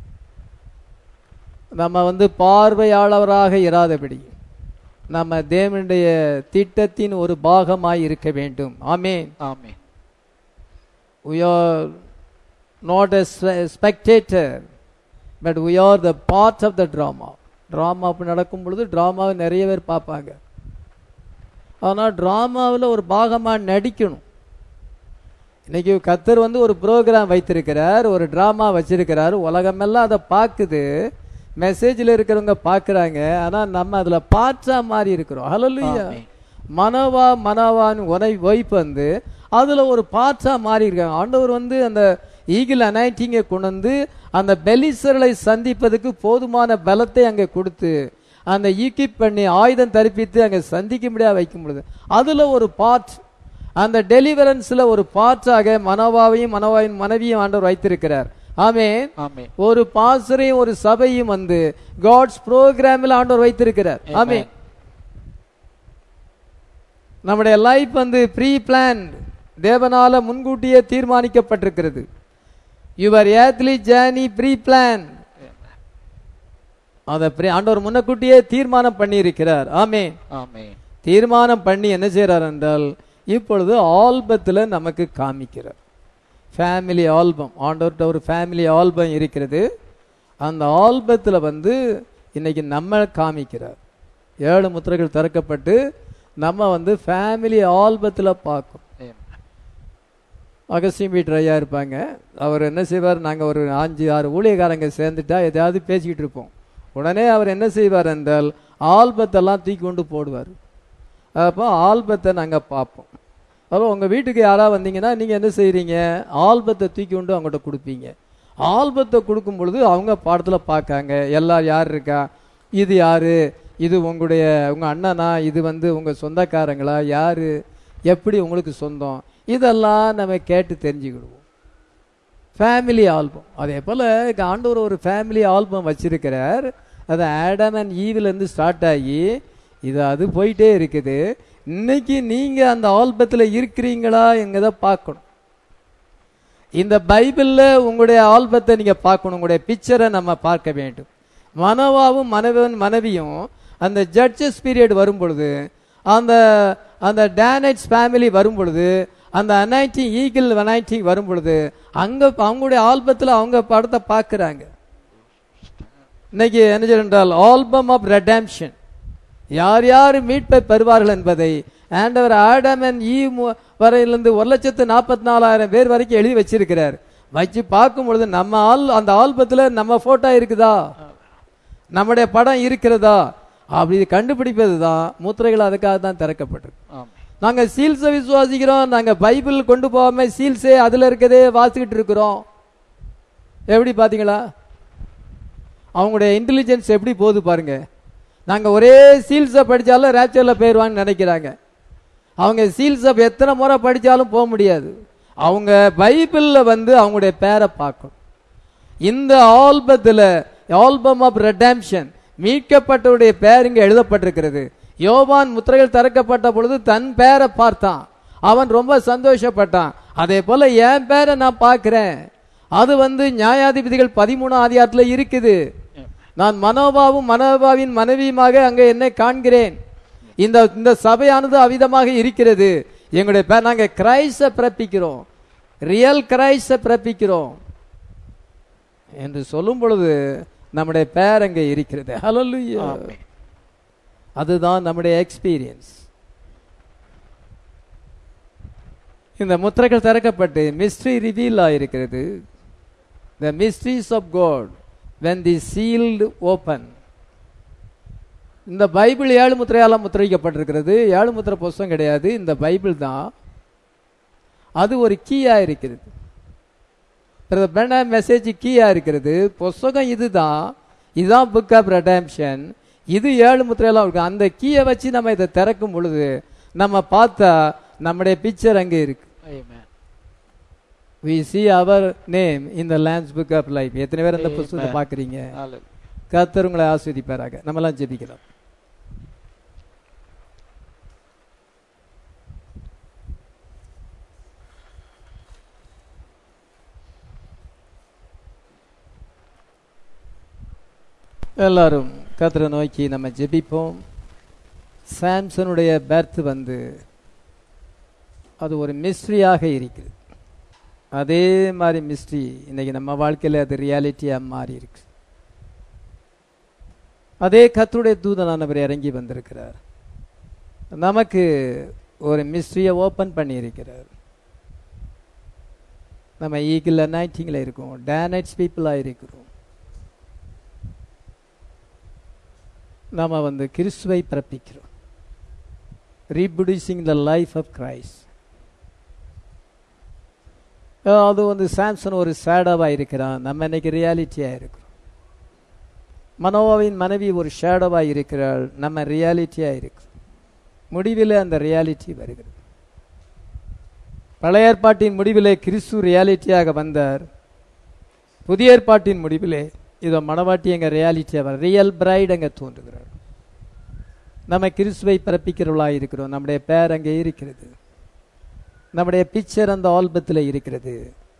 A: நம்ம வந்து பார்வையாளராக இராதபடி நம்ம தேவனுடைய திட்டத்தின் ஒரு பாகமாய் இருக்க வேண்டும் amen
B: amen
A: we are not a spe- spectator but we are the part of the drama drama அப்படி நடக்கும் பொழுது டிராமாவை நிறைய பேர் பார்ப்பாங்க ஆனால் டிராமாவில் ஒரு பாகமாக நடிக்கணும் இன்னைக்கு கத்தர் வந்து ஒரு ப்ரோக்ராம் வைத்திருக்கிறார் ஒரு டிராமா வச்சிருக்கிறார் உலகமெல்லாம் அதை பார்க்குது மெசேஜில் இருக்கிறவங்க பார்க்குறாங்க ஆனால் நம்ம அதில் பாற்றா மாறி இருக்கிறோம் ஹalleluya
B: ஆமென்.
A: மனவா மனவான்னு உனை ஒய்ஃப் வந்து அதுல ஒரு பார்ட்ஸா மாறி இருக்காங்க ஆண்டவர் வந்து அந்த ஈகிள் அனைட்டிங்கை கொண்டு வந்து அந்த பெலிசர்களை சந்திப்பதற்கு போதுமான பலத்தை அங்கே கொடுத்து அந்த ஈக்கிப் பண்ணி ஆயுதம் தரிப்பித்து அங்கே சந்திக்க முடியாது வைக்கும் பொழுது அதுல ஒரு பார்ட் அந்த டெலிவரன்ஸ்ல ஒரு பார்ட்டாக மனோவாவையும் மனோவாவின் மனைவியும் ஆண்டவர் வைத்திருக்கிறார் ஆமென்
B: ஆமென்
A: ஒரு பாசரையும் ஒரு சபையும் வந்து காட்ஸ் ப்ரோக்ராமில் ஆண்டவர் வைத்திருக்கிறார் ஆமென் நம்முடைய லைஃப் வந்து ப்ரீ பிளான் தேவனால முன்கூட்டியே தீர்மானிக்கப்பட்டிருக்கிறது your earthly journey pre plan அதை pre- ஆண்டவர் முன்னக்கூட்டியே தீர்மானம் பண்ணி இருக்கிறார் ஆமென்
B: ஆமென்
A: தீர்மானம் பண்ணி என்ன செய்றார் என்றால் இப்பொழுது ஆல்பத்தில் நமக்கு காமிக்கிறார் ஃபேமிலி ஆல்பம் ஆண்டவர்கிட்ட ஒரு ஃபேமிலி ஆல்பம் இருக்கிறது அந்த ஆல்பத்தில் வந்து இன்னைக்கு நம்ம காமிக்கிறார் ஏழு முத்திரைகள் திறக்கப்பட்டு நம்ம வந்து ஃபேமிலி ஆல்பத்தில் பார்க்கணும் அகஸ்டின் பீட்டர் ஐயா இருப்பாங்க அவர் என்ன செய்வார் நாங்கள் ஒரு அஞ்சு ஆறு ஊழியக்காரங்க சேர்ந்துட்டா எதையாவது பேசிக்கிட்டு இருப்போம் உடனே அவர் என்ன செய்வார் என்றால் ஆல்பத்தெல்லாம் தூக்கி கொண்டு போடுவார் அப்போ ஆல்பத்தை நாங்கள் பார்ப்போம் அப்போ உங்கள் வீட்டுக்கு யாராவது வந்தீங்கன்னா நீங்கள் என்ன செய்கிறீங்க ஆல்பத்தை தூக்கி கொண்டு அவங்கள்ட்ட கொடுப்பீங்க ஆல்பத்தை கொடுக்கும் பொழுது அவங்க பாடத்தில் பார்க்காங்க எல்லார் யார் இருக்கா இது யாரு இது உங்களுடைய உங்கள் அண்ணனா இது வந்து உங்கள் சொந்தக்காரங்களா யாரு எப்படி உங்களுக்கு சொந்தம் இதெல்லாம் நம்ம கேட்டு தெரிஞ்சுக்கிடுவோம் ஃபேமிலி ஆல்பம் அதே போல் ஆண்டவர் ஒரு ஃபேமிலி ஆல்பம் வச்சிருக்கிறார் அது ஆடம் அண்ட் ஈவிலேருந்து ஸ்டார்ட் ஆகி இது அது போயிட்டே இருக்குது இன்னைக்கு நீங்கள் அந்த ஆல்பத்தில் இருக்கிறீங்களா எங்கதை பார்க்கணும் இந்த பைபிளில் உங்களுடைய ஆல்பத்தை நீங்கள் பார்க்கணும் உங்களுடைய பிக்சரை நம்ம பார்க்க வேண்டும் மனவாவும் மனைவன் மனைவியும் அந்த ஜட்ஜஸ் பீரியட் வரும் பொழுது அந்த அந்த டேனட்ஸ் ஃபேமிலி வரும் பொழுது அந்த அனைட்டிங் ஈகிள் அனைட்டிங் வரும் பொழுது அங்க அவங்களுடைய ஆல்பத்தில் அவங்க படத்தை பார்க்குறாங்க இன்னைக்கு என்ன சொல்ல என்றால் ஆல்பம் ஆஃப் ரெடம்ஷன் யார் யார் மீட்பை பெறுவார்கள் என்பதை ஆண்டவர் ஆடம் அண்ட் ஈ வரையிலிருந்து ஒரு லட்சத்து நாற்பத்தி நாலாயிரம் பேர் வரைக்கும் எழுதி வச்சிருக்கிறார் வச்சு பார்க்கும் பொழுது நம்ம ஆல் அந்த ஆல்பத்தில் நம்ம போட்டோ இருக்குதா நம்முடைய படம் இருக்கிறதா அப்படி கண்டுபிடிப்பது தான் முத்திரைகள் அதுக்காக தான் திறக்கப்பட்டிருக்கு
B: ஆமென்
A: நாங்க சீல்ஸை விசுவாசிக்கிறோம் நாங்க பைபிள் கொண்டு போகாம சீல்ஸே அதுல இருக்கதே வாசிக்கிட்டு இருக்கிறோம் எப்படி பாத்தீங்களா அவங்களுடைய இன்டெலிஜென்ஸ் எப்படி போகுது பாருங்க நாங்க ஒரே சீல்ஸை படிச்சாலும் ரேப்சர்ல போயிடுவாங்கன்னு நினைக்கிறாங்க அவங்க சீல்ஸை எத்தனை முறை படிச்சாலும் போக முடியாது அவங்க பைபிள்ல வந்து அவங்களுடைய பேரை பார்க்கணும் இந்த ஆல்பத்துல ஆல்பம் ஆஃப் ரெடம்ஷன் மீட்கப்பட்டவருடைய பேர் இங்க எழுதப்பட்டிருக்கிறது யோவான் முத்திரைகள் திறக்கப்பட்ட பொழுது தன் பேரை பார்த்தான் அவன் ரொம்ப சந்தோஷப்பட்டான் அதே போல என் பேரை நான் பார்க்கிறேன் அது வந்து நியாயாதிபதிகள் பதிமூணாம் அதிகாரத்துல இருக்குது நான் மனோபாவும் மனோபாவின் மனைவியுமாக அங்கே என்னை காண்கிறேன் இந்த இந்த சபையானது அவிதமாக இருக்கிறது எங்களுடைய பேர் நாங்க கிரைஸ்ட பிறப்பிக்கிறோம் ரியல் கிரைஸ்ட பிறப்பிக்கிறோம் என்று சொல்லும் பொழுது நம்முடைய பேர் அங்கே இருக்கிறது ஹalleluya
B: ஆமென்.
A: அதுதான் நம்முடைய எக்ஸ்பீரியன்ஸ் இந்த முத்திரைகள் திறக்கப்பட்டு மிஸ்ட்ரி ரிவீல் ஆயிருக்கிறது the mysteries of God when the sealed open இந்த பைபிள் ஏழு முத்திரையால முத்திரைக்கப்பட்டிருக்கிறது ஏழு முத்திரை புஸ்தகம் கிடையாது இந்த பைபிள் தான் அது ஒரு கீயா இருக்கிறது மெசேஜ் கீயா இருக்கிறது புஸ்தகம் இதுதான் இதுதான் புக் ஆஃப் ரெடம்ஷன் இது ஏழு முத்திரையெல்லாம் இருக்கு அந்த கீயை வச்சு நம்ம இதை திறக்கும் பொழுது நம்ம பார்த்தா நம்முடைய பிக்சர் அங்கே இருக்கு
B: Amen.
A: வி see அவர் name in the lamps book of life எத்தனை பேர் அந்த புஸ்தகத்தை
B: Amen.
A: பார்க்குறீங்க
B: Hallelujah.
A: கர்த்தர் உங்களை ஆஸ்வதிப்பாராக நம்மலாம் ஜெபிக்கலாம் எல்லாரும் கர்த்தரை நோக்கி நம்ம ஜெபிப்போம் சாம்சனுடைய பேர்த் வந்து அது ஒரு மிஸ்ட்ரியாக இருக்குது அதே மாதிரி மிஸ்ட்ரி இன்னைக்கு நம்ம வாழ்க்கையில் அது ரியாலிட்டியாக மாறி இருக்கு அதே கர்த்தருடைய தூதனானவர் இறங்கி வந்திருக்கிறார் நமக்கு ஒரு மிஸ்ட்ரியை ஓப்பன் பண்ணியிருக்கிறார் நம்ம ஈகிள் நைட்டிங்கில் இருக்கோம் டேனைட்ஸ் பீப்புளாக இருக்கிறோம் நாம வந்து கிறிஸ்துவை பிறப்பிக்கிறோம் reproducing the life of Christ அது வந்து சாம்சன் ஒரு சேடாவாக இருக்கிறான் நம்ம இன்னைக்கு ரியாலிட்டியாக இருக்கிறோம் மனோவாவின் மனைவி ஒரு ஷேடோவாக இருக்கிறாள் நம்ம ரியாலிட்டியாக இருக்கிறோம் முடிவில் அந்த ரியாலிட்டி வருகிறது பழைய ஏற்பாட்டின் முடிவிலே கிறிஸ்து ரியாலிட்டியாக வந்தார் புதிய ஏற்பாட்டின் முடிவிலே இதோ மணவாட்டி எங்க ரியாலிட்டியாக ரியல் பிரைட் அங்க தோன்றுகிறார் நம்ம கிறிஸ்துவை பிறப்பிக்கிறவர்களாக இருக்கிறோம் நம்முடைய பேர் அங்கே இருக்கிறது நம்முடைய பிக்சர் அந்த ஆல்பத்தில் இருக்கிறது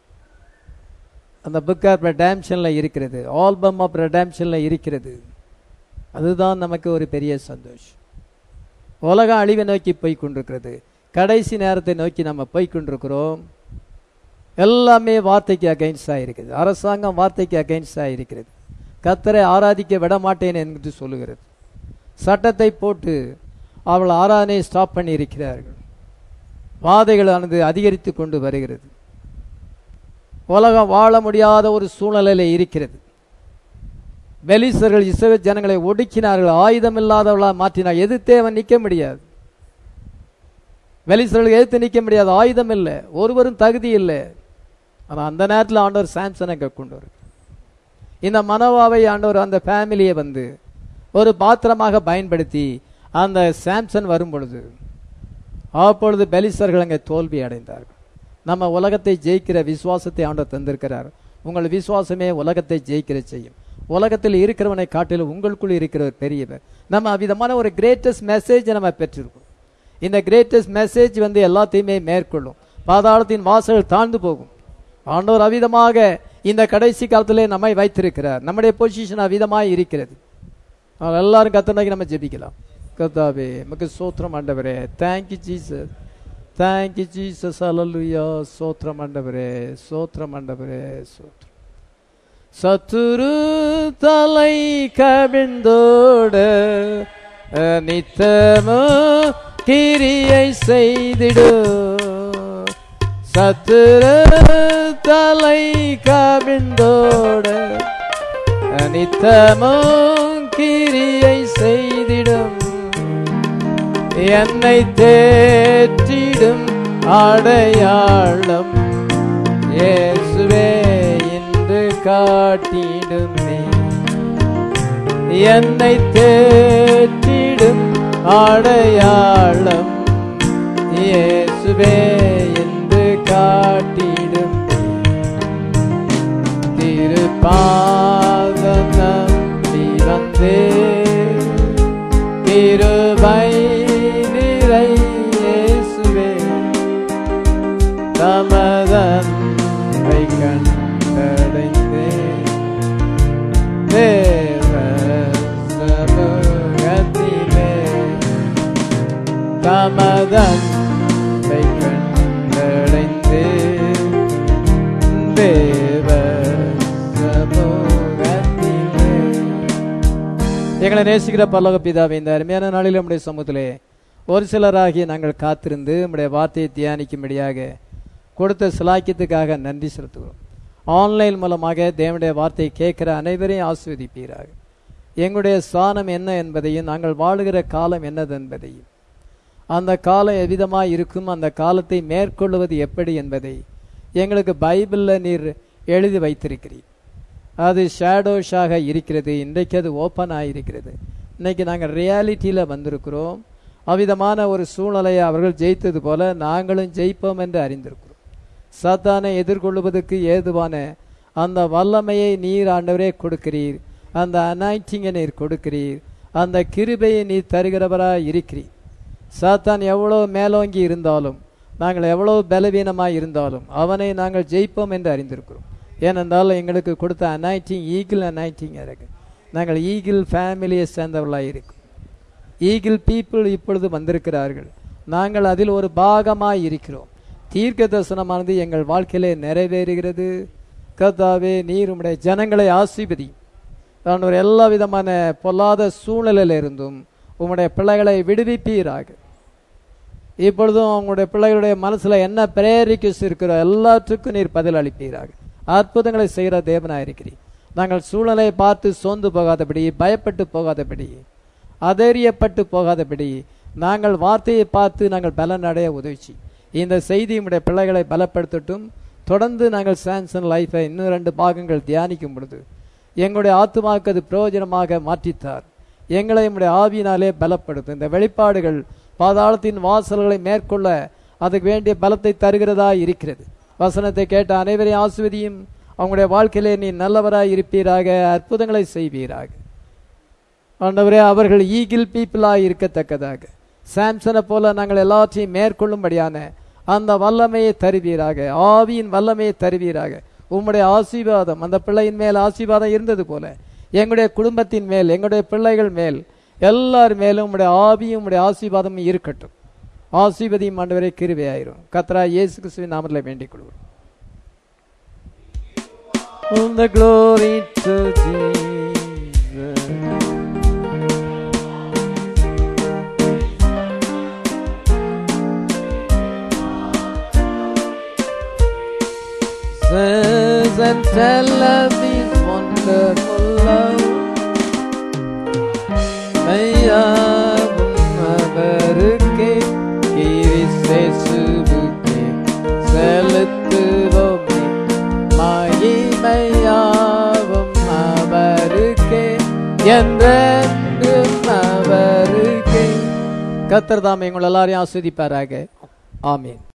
A: அந்த புக் ஆஃப் ரெடாம்ஷன்ல இருக்கிறது ஆல்பம் ஆஃப் ரெடாம்ஷன்ல இருக்கிறது அதுதான் நமக்கு ஒரு பெரிய சந்தோஷம் உலகம் அழிவை நோக்கி போய் கொண்டிருக்கிறது கடைசி நேரத்தை நோக்கி நம்ம போய் கொண்டிருக்கிறோம் எல்லாமே வார்த்தைக்கு அகைன்ஸ்டாக இருக்குது அரசாங்கம் வார்த்தைக்கு அகைன்ஸ்டாக இருக்கிறது கத்தரை ஆராதிக்க விட மாட்டேன் என்று சொல்லுகிறது சட்டத்தை போட்டு அவள் ஆராதனையை ஸ்டாப் பண்ணி இருக்கிறார்கள் வாதைகளானது அதிகரித்து கொண்டு வருகிறது உலகம் வாழ முடியாத ஒரு சூழ்நிலையில இருக்கிறது பெலிசர்கள் இஸ்ரவேல் ஜனங்களை ஒடுக்கினார்கள் ஆயுதம் இல்லாதவர்களா மாற்றினார் எதிர்த்தே அவன் நிற்க முடியாது பெலிசர்கள் எதிர்த்து நிற்க முடியாது ஆயுதம் இல்லை ஒருவரும் தகுதி இல்லை ஆனா அந்த நேரத்தில் ஆண்டவர் சாம்சனை அங்கே கொண்டு வரும் இந்த மனோவாவை ஆண்டவர் அந்த ஃபேமிலியை வந்து ஒரு பாத்திரமாக பயன்படுத்தி அந்த சாம்சன் வரும் பொழுது அப்பொழுது பெலிசர்கள் அங்கே தோல்வி அடைந்தார்கள் நம்ம உலகத்தை ஜெயிக்கிற விசுவாசத்தை ஆண்டவர் தந்திருக்கிறார் உங்கள் விசுவாசமே உலகத்தை ஜெயிக்கிற செய்யும் உலகத்தில் இருக்கிறவனை காட்டிலும் உங்களுக்குள் இருக்கிறவர் பெரியவர் நம்ம அவ்விதமான ஒரு கிரேட்டஸ்ட் மெசேஜ் நம்ம பெற்றிருக்கோம் இந்த கிரேட்டஸ்ட் மெசேஜ் வந்து எல்லாத்தையுமே மேற்கொள்ளும் பாதாளத்தின் வாசல் தாழ்ந்து போகும் ஆண்டவர் அவிதமாக இந்த கடைசி காலத்திலே நம்மை வைத்திருக்கிறார் நம்முடைய பொசிஷன் அவிதமாய் இருக்கிறது அதனால எல்லாரும் கத்தனாக்கி நம்ம ஜெபிக்கலாம் கத்தாவே நமக்கு சோத்திரம் ஆண்டவரே thank you Jesus thank you Jesus hallelujah சோத்திரம் ஆண்டவரே சோத்திரம் ஆண்டவரே சோத்திரம் சத்துரு தலை கவிழ்ந்தோட நித்தமோ கிரியை செய்திடு சத்துரு தலை கவிழ்ந்தோட நித்தமோ கிரியை செய்திடும் என்னை தேற்றிடும் அடையாளம் இயேசுவே இன்று காட்டிடுமே என்னை தேற்றிடும் அடையாளம் இயேசுவே என்று காட்டிடும் திருப்பாதம் நம்பி வந்தே திருவை நிறை இயேசுவே தமதன்பை கண்டடைந்தே தேவ சமூகத்திலே தமதன்பை கண்டடைந்தே தேவ சமூகத்திலே எங்களை நேசிக்கிற பல்லவ பிதாவே இந்த அருமையான நாளில் நம்முடைய சமூகத்திலே ஒரு சிலராகிய நாங்கள் காத்திருந்து நம்முடைய வார்த்தையை தியானிக்கும்படியாக கொடுத்த சிலாக்கியத்துக்காக நன்றி செலுத்துகிறோம் ஆன்லைன் மூலமாக தேவனுடைய வார்த்தையை கேட்கிற அனைவரையும் ஆஸ்வதிப்பீராக எங்களுடைய ஸ்தானம் என்ன என்பதையும் நாங்கள் வாழுகிற காலம் என்னது என்பதையும் அந்த காலம் எவ்விதமாக இருக்கும் அந்த காலத்தை மேற்கொள்வது எப்படி என்பதை எங்களுக்கு பைபிளில் நீர் எழுதி வைத்திருக்கிறீர் அது ஷேடோஷாக இருக்கிறது இன்றைக்கு அது ஓப்பன் ஆகிருக்கிறது இன்னைக்கு நாங்கள் ரியாலிட்டியில் வந்திருக்கிறோம் அவ்விதமான ஒரு சூழ்நிலையை அவர்கள் ஜெயித்தது போல நாங்களும் ஜெயிப்போம் என்று அறிந்திருக்கிறோம் சாத்தானை எதிர்கொள்வதற்கு ஏதுவான அந்த வல்லமையை நீர் ஆண்டவரே கொடுக்கிறீர் அந்த அனாய்டிங்கை நீர் கொடுக்கிறீர் அந்த கிருபையை நீர் தருகிறவராய் இருக்கிறீர் சாத்தான் எவ்வளோ மேலோங்கி இருந்தாலும் நாங்கள் எவ்வளவு பலவீனமாய் இருந்தாலும் அவனை நாங்கள் ஜெயிப்போம் என்று அறிந்திருக்கிறோம் ஏனென்றால் எங்களுக்கு கொடுத்த அனாய்டிங் ஈகிள் அனாய்டிங் இருக்கு நாங்கள் ஈகிள் ஃபேமிலியை சேர்ந்தவர்களாக இருக்கும் ஈகிள் பீப்புள் இப்பொழுது வந்திருக்கிறார்கள் நாங்கள் அதில் ஒரு பாகமாய் இருக்கிறோம் தீர்க்க தரிசனமானது எங்கள் வாழ்க்கையிலே நிறைவேறுகிறது கர்த்தாவே நீர் உம்முடைய ஜனங்களை ஆசீர்வதி நான் ஒரு எல்லா விதமான பொல்லாத சூழ்நிலையில இருந்தும் உம்முடைய பிள்ளைகளை விடுவிப்பீராக இப்பொழுதும் உங்களுடைய பிள்ளைகளுடைய மனசுல என்ன பிரேரிக்கஸ் இருக்கிறோ எல்லாத்துக்கும் நீர் பதில் அளிப்பீராக அற்புதங்களை செய்கிற தேவனாக இருக்கிறீர் நாங்கள் சூழ்நிலையை பார்த்து சோர்ந்து போகாதபடி பயப்பட்டு போகாதபடி அதேரியப்பட்டு போகாதபடி நாங்கள் வார்த்தையை பார்த்து நாங்கள் பலன் அடைய உதவிச்சு இந்த செய்தி உடைய பிள்ளைகளை பலப்படுத்தட்டும் தொடர்ந்து நாங்கள் சாம்சன் லைஃபை இன்னும் ரெண்டு பாகங்கள் தியானிக்கும் பொழுது எங்களுடைய ஆத்மாவுக்கு அது பிரயோஜனமாக மாற்றித்தார் எங்களை நம்முடைய ஆவியினாலே பலப்படுத்தும் இந்த வெளிப்பாடுகள் பாதாளத்தின் வாசல்களை மேற்கொள்ள அதுக்கு வேண்டிய பலத்தை தருகிறதா இருக்கிறது வசனத்தை கேட்ட அனைவரையும் ஆசிர்வதியும் அவங்களுடைய வாழ்க்கையிலே நீ நல்லவராய் இருப்பீராக அற்புதங்களை செய்வீராக ஆண்டவரே அவர்கள் ஈகிள் பீப்புளாய் இருக்கத்தக்கதாக சாம்சனை போல நாங்கள் எல்லாற்றையும் மேற்கொள்ளும்படியான அந்த வல்லமையை தருவீராக ஆவியின் வல்லமையை தருவீராக உம்முடைய ஆசீர்வாதம் அந்த பிள்ளையின் மேல் ஆசீர்வாதம் இருந்தது போல எங்களுடைய குடும்பத்தின் மேல் எங்களுடைய பிள்ளைகள் மேல் எல்லார் மேலும் உம்முடைய ஆவியும் உம்முடைய ஆசீர்வாதமும் இருக்கட்டும் ஆசீர்வதியும் ஆண்டவரை கிருவையாயிரும் கத்ரா இயேசு கிறிஸ்துவின் நாமத்தில் வேண்டிக் கொள்வோம் All the glory to Jesus. Says and tell of His wonderful love. மெய்யாவும் அவருக்கே கிறிஸ்தேசுவுக்கே செலுத்துவோமே மகிமையாவும் அவருக்கே என்றென்றும் அவருக்கே கத்தர் தாமே உங்கள் எல்லாரையும் ஆஸ்வதிப்பாராக ஆமீன்